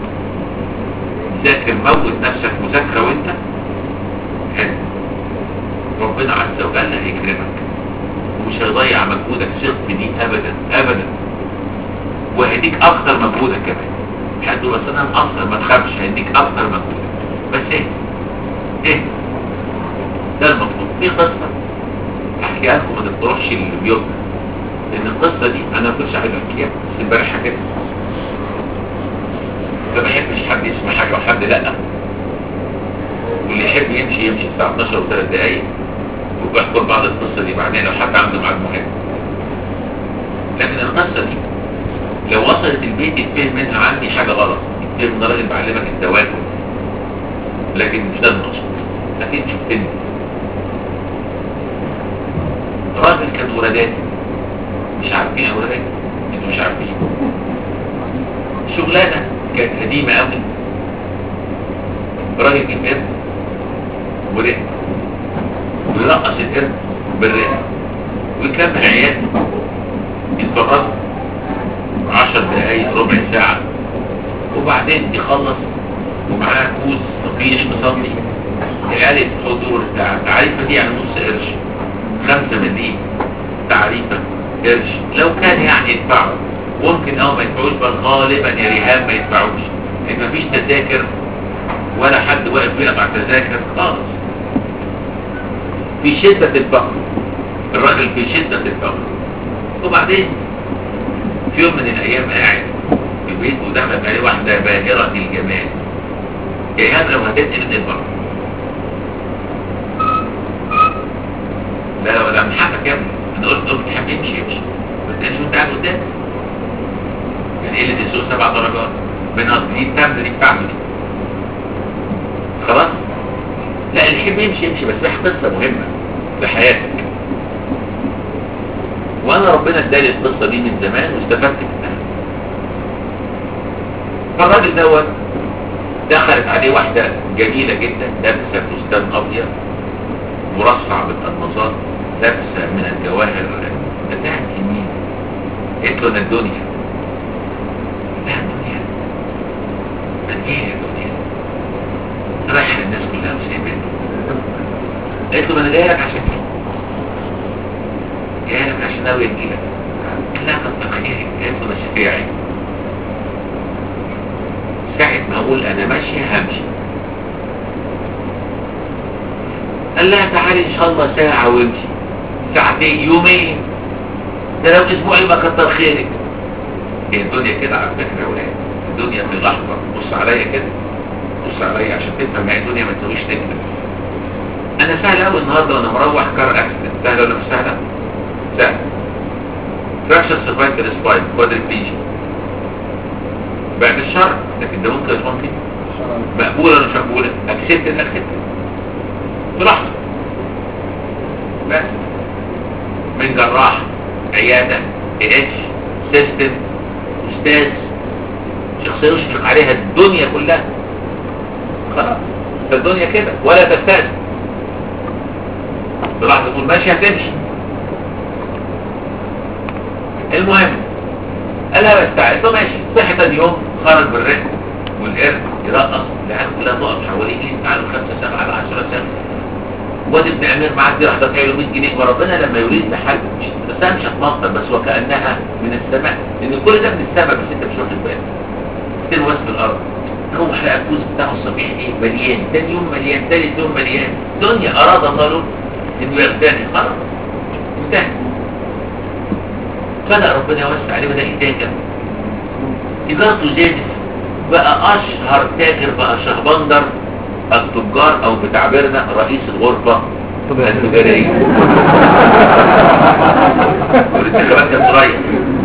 Speaker 1: ذاكر موت نفسك مذاكرة وانت حلو ربنا عز وجل هيكرمك ومش هيضيع مجهودك ثق في دي ابدا ابدا وهيديك اكتر مجهودك كمان حد بس انا مقصر ما تخافش هيديك اكتر مجهودك بس ايه ايه ده المطلوب في قصة احكيها لكم ما تقدرش اللي بيوتنا لان القصة دي انا ما كنتش عايز احكيها بس امبارح حكيتها ما بحبش حد يسمع حاجة وحد لا واللي يحب يمشي يمشي الساعة 12 وثلاث دقايق وبحكي بعض القصة دي بعدين لو حد عنده ميعاد مهم لكن القصة دي لو وصلت البيت يتفهم منها عني حاجة غلط يتفهم ان راجل بعلمك التواكل لكن مش ده المقصود لكن شفتني راجل كان ولاداتي مش عارفين اولاداتي انتوا مش عارفين شغلانة كانت قديمة قوي راجل جيب قرد ورق ويرقص القرد بالرق ويكمل عياده يتفرج عشر دقايق ربع ساعة وبعدين يخلص ومعاه كوز مفيش مصلي العيال يدخلوا بتاع التعريفة دي يعني نص قرش خمسة مليم تعريفة قرش لو كان يعني يدفعوا ممكن اه ما يدفعوش بل غالبا يا ريهام ما يدفعوش لان مفيش تذاكر ولا حد واقف بيقطع تذاكر خالص في شدة الفقر الراجل في شدة الفقر وبعدين في يوم من الايام قاعد في البيت ودخلت عليه واحدة باهرة الجمال يا ايهاب لو هتنقل من البقر لا لا ولا من حقك يا ابني انا قلت قلت تحب يمشي يمشي بس انت وانت قاعد قدام يعني ايه اللي تسوق سبع درجات بنقص دي التامنة دي بتاعته دي خلاص لا اللي يحب يمشي يمشي بس في قصة مهمة في حياتك وانا ربنا ادالي القصة دي من زمان واستفدت منها فالراجل دوت دخلت عليه واحدة جميلة جدا لابسة فستان ابيض مرصع بالالمظات لابسة من الجواهر بتاعت يمين قلت له انا الدنيا لا الدنيا من ايه يا دنيا رايح للناس كلها وسايبينه قلت له ما انا جاي لك عشان ايه جاي لك عشان ناوي اجيلك لا كتر خيرك قلت له مش فيعي ساعة ما اقول انا ماشي همشي قال لها تعالي ان شاء الله ساعة وامشي ساعتين يومين ده لو اسبوع يبقى كتر خيرك هي الدنيا كده على فكرة يا ولاد الدنيا في لحظة بص عليا كده بص عليا عشان تفهم يعني الدنيا ما تسويش تكمل انا سهل قوي النهارده وانا مروح كار اكسيدنت سهل ولا مش سهله؟ سهل فراكشر سيرفايكال سباين كوادريبليجيا بعد الشر لكن ده ممكن مش ممكن مقبوله ولا مش مقبوله اكسبت اكسبت في لحظه بس من جراح عياده اتش سيستم استاذ شخصيه يشفق عليها الدنيا كلها خلاص الدنيا كده ولا تستاذن بلحظة تقول ماشي هتمشي المهم قال لها بس تعال طب ماشي صحة اليوم خرج بالرزق والقرد يرقص العيال كلها تقف حواليه تعالوا خمسة سبعة على عشرة سنة واد ابن امير معدي راح دافع له 100 جنيه وربنا لما يريد لحد مش بس انا مش هتمطر بس وكانها من السماء لان كل ده من السماء بس انت مش واخد بالك تلوث في الارض روح لقى الكوز بتاعه الصبيح ايه مليان تاني يوم مليان تالت يوم مليان دنيا اراد الله انه يغتني خلاص انتهى بدأ ربنا يوسع عليه بدأ يتاجر تجارته زادت بقى اشهر تاجر بقى شهبندر التجار او بتعبيرنا رئيس الغرفة التجارية ولسه كمان كان صغير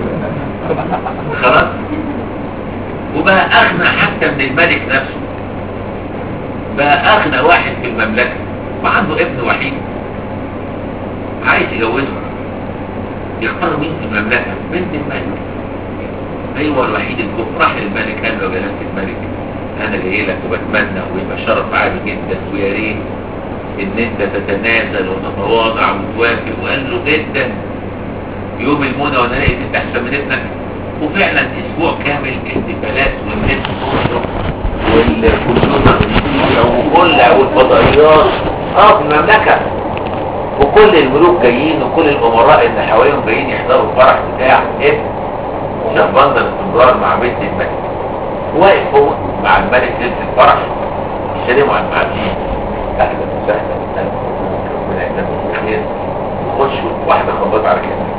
Speaker 1: خلاص وبقى اغنى حتى من الملك نفسه بقى اغنى واحد في المملكة وعنده ابن وحيد عايز يجوزه يختار مين في المملكة بنت الملك ايوه الوحيد الكفر راح للملك قال له يا جلالة الملك انا جاي لك وبتمنى ويبقى شرف عالي جدا ويا ريت ان انت تتنازل وتتواضع وتوافق وقال له جدا يوم المنى وانا لقيت انت احسن من ابنك وفعلا اسبوع كامل احتفالات والنت والكمبيوتر وكل والفضائيات اه في المملكة وكل الملوك جايين وكل الامراء اللي حواليهم جايين يحضروا الفرح بتاع ابن شهبندر استمرار مع بنت الملك واقف هو مع الملك ليله الفرح يسلموا على المعازيم اهلا وسهلا اهلا ربنا يكرمك بخير خشوا واحده خبط على كده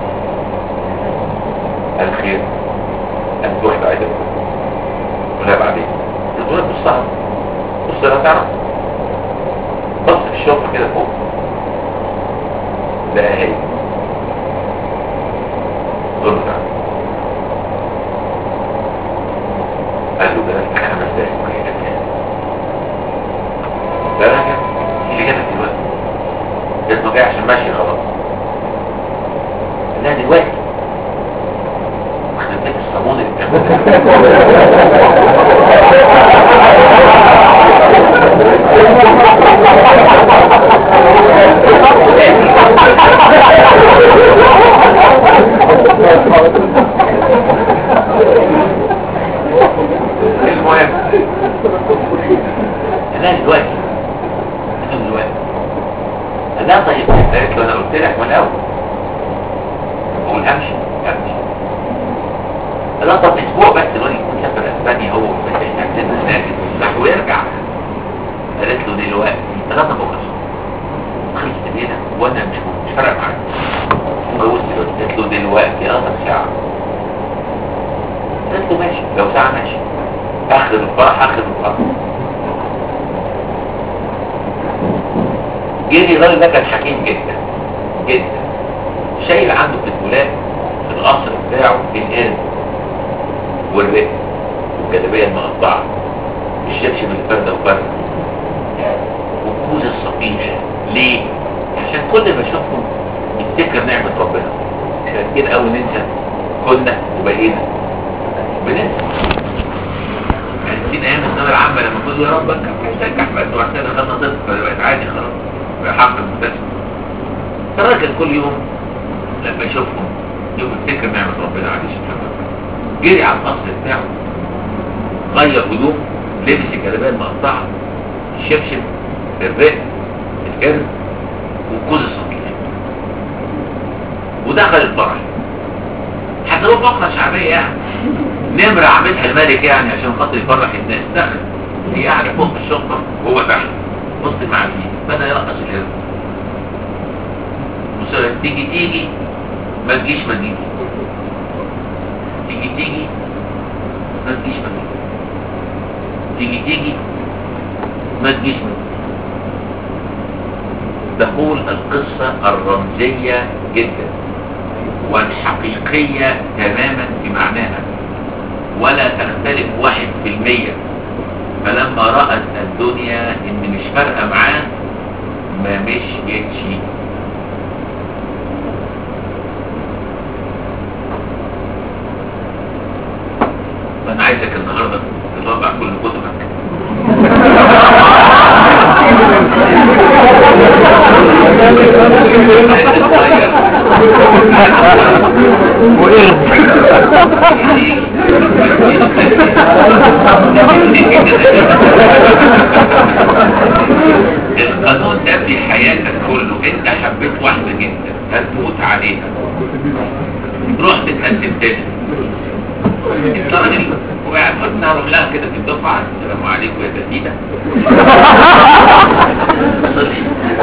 Speaker 1: الخير انت واحده عايزه ولا بعدين تقول بص لها بص لها تعرف بص في الشوفه كده فوق لا هي قول له تعالى قال له ده لك خمس دقايق وهي جت لا لا جت اللي جابت دلوقتي لانه جاي عشان ماشي خلاص لا دلوقتي واخد بالك الصابون اللي بتعمله المهم لا دلوقتي انا دلوقتي لا طيب قالت له انا قلت لك من الاول اقول امشي امشي لا طب اسبوع بس الواد يكون سافر اسبانيا هو بس يحسن ساكت راح ويرجع قالت له دلوقتي لا طب بكره خلصت بينا وانا مش مش فارق معايا وجوزت الواد قالت له دلوقتي اه طب ساعه قالت له ماشي لو ساعه ماشي اخر الفرح اخر الفرح جيري الراجل ده كان حكيم جدا جدا شايل عنده في الدولاب في القصر بتاعه القرد والرق والجلابيه المقطعه الشبشب الفرده وفرده والكوز الصفيح ليه؟ عشان كل ما اشوفهم يفتكر نعمه ربنا احنا كتير قوي ننسى كنا وبقينا بننسى يعني نسينا ايام الثانويه العامه لما كنت يا رب كان محتاج احمد وعشان دخلنا طب فبقت عادي خلاص بقى حق المدرسه فالراجل كل يوم لما يشوفهم يوم يفتكر نعمه ربنا عليه سبحانه وتعالى جري على القصر بتاعه غير هدوم لبس الجلابيه المقطعه الشبشب الرق القرد والكوز الصغير ودخل الفرح حتى لو فقره شعبيه يعني نمرة عاملها الملك يعني عشان خاطر يفرح الناس دخل هي قاعدة فوق الشقة وهو تحت وسط المعازيم بدأ يرقص الهرم مثلا تيجي تيجي ما تجيش ما تجيش تيجي تيجي ما تجيش ما تجيش تيجي تيجي ما تجيش ما تجيش تقول القصة الرمزية جدا والحقيقية تماما في معناها ولا تختلف واحد في المية فلما رأت الدنيا ان مش فارقة معاه ما مشيتش فانا عايزك النهاردة تطبع كل كتبك القانون ده في حياتك كله انت حبيت واحدة جدا هتموت عليها رحت اتقدمت لها انت راجل وقاعد قلنا اروح لها كده في الدفعة السلام عليكم يا تسيدة صلي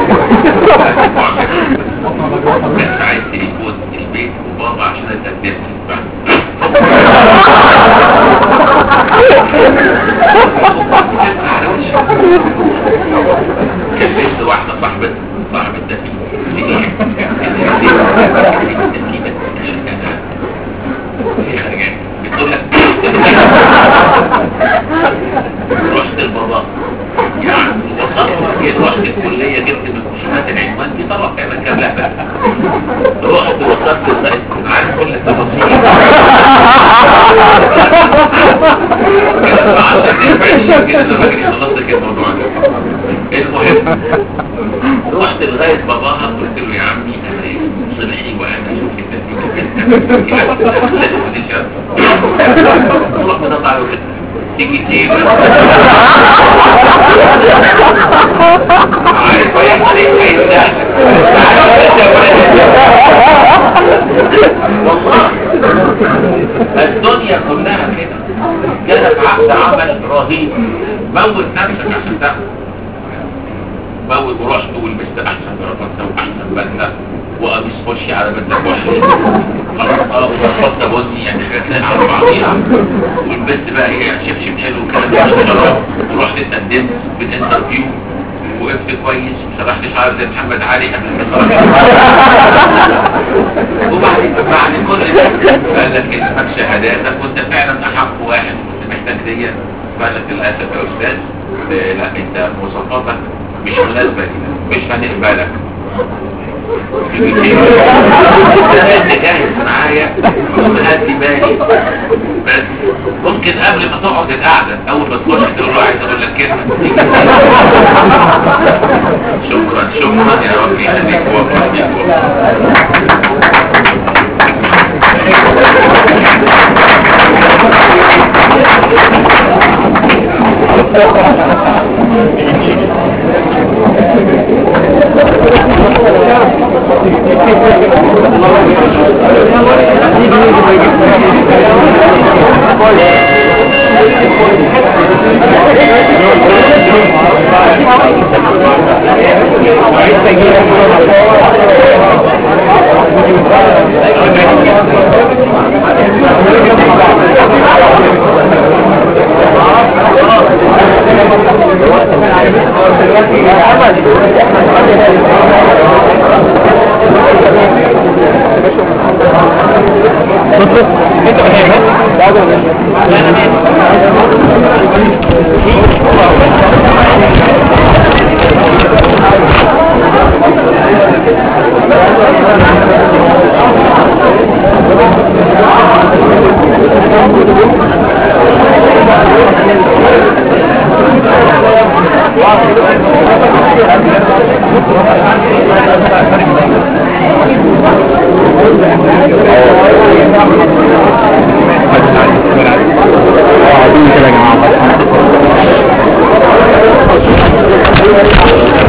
Speaker 1: بس عايز تليفون البيت وبابا عشان اتقدم كلمت واحدة صاحبة صاحبة تسيدة بتقول لك رحت البابا يعني وصلت جيت رحت الكلية جبت من خصومات العنوان دي طبعا كمان كام لعبة رحت وصلت لغاية عارف كل التفاصيل خلصت كده الموضوع ده المهم رحت لغاية باباها قلت له يا عمي انا صلحي وانا اشوف التسجيل تروح مطلع له كده تيجي تيجي عارف هيحصل ايه هيستهلك والله الدنيا كلها كده جالك عقد عمل رهيب موت نفسك عشان تاخد موت ورحت ولبست احسن جرافته واحسن بدله وقميص خشي على بدله وحشي خلاص اه وظبطت بني يعني حاجات لاقيه على بعضيها ولبست بقى ايه شبشب حلو وكلام محترم ورحت اتقدمت بالانترفيو وقفت كويس وسرحت شعر زي محمد علي قبل ما وبعد بعد كل ده قال لك اسمك شهاداتك وانت فعلا احق واحد كنت محتاج دي قال لك للاسف يا استاذ آه، لا انت مواصفاتك مش مناسبه لينا مش هنقبلك انت جاهز معايا ومهدي بالي بس ممكن قبل ما تقعد القعده اول ما تخش تقول له عايز اقول لك كلمه شكرا شكرا يا رب يخليك ووفقك يا رب.
Speaker 2: عايزين كده يا جماعه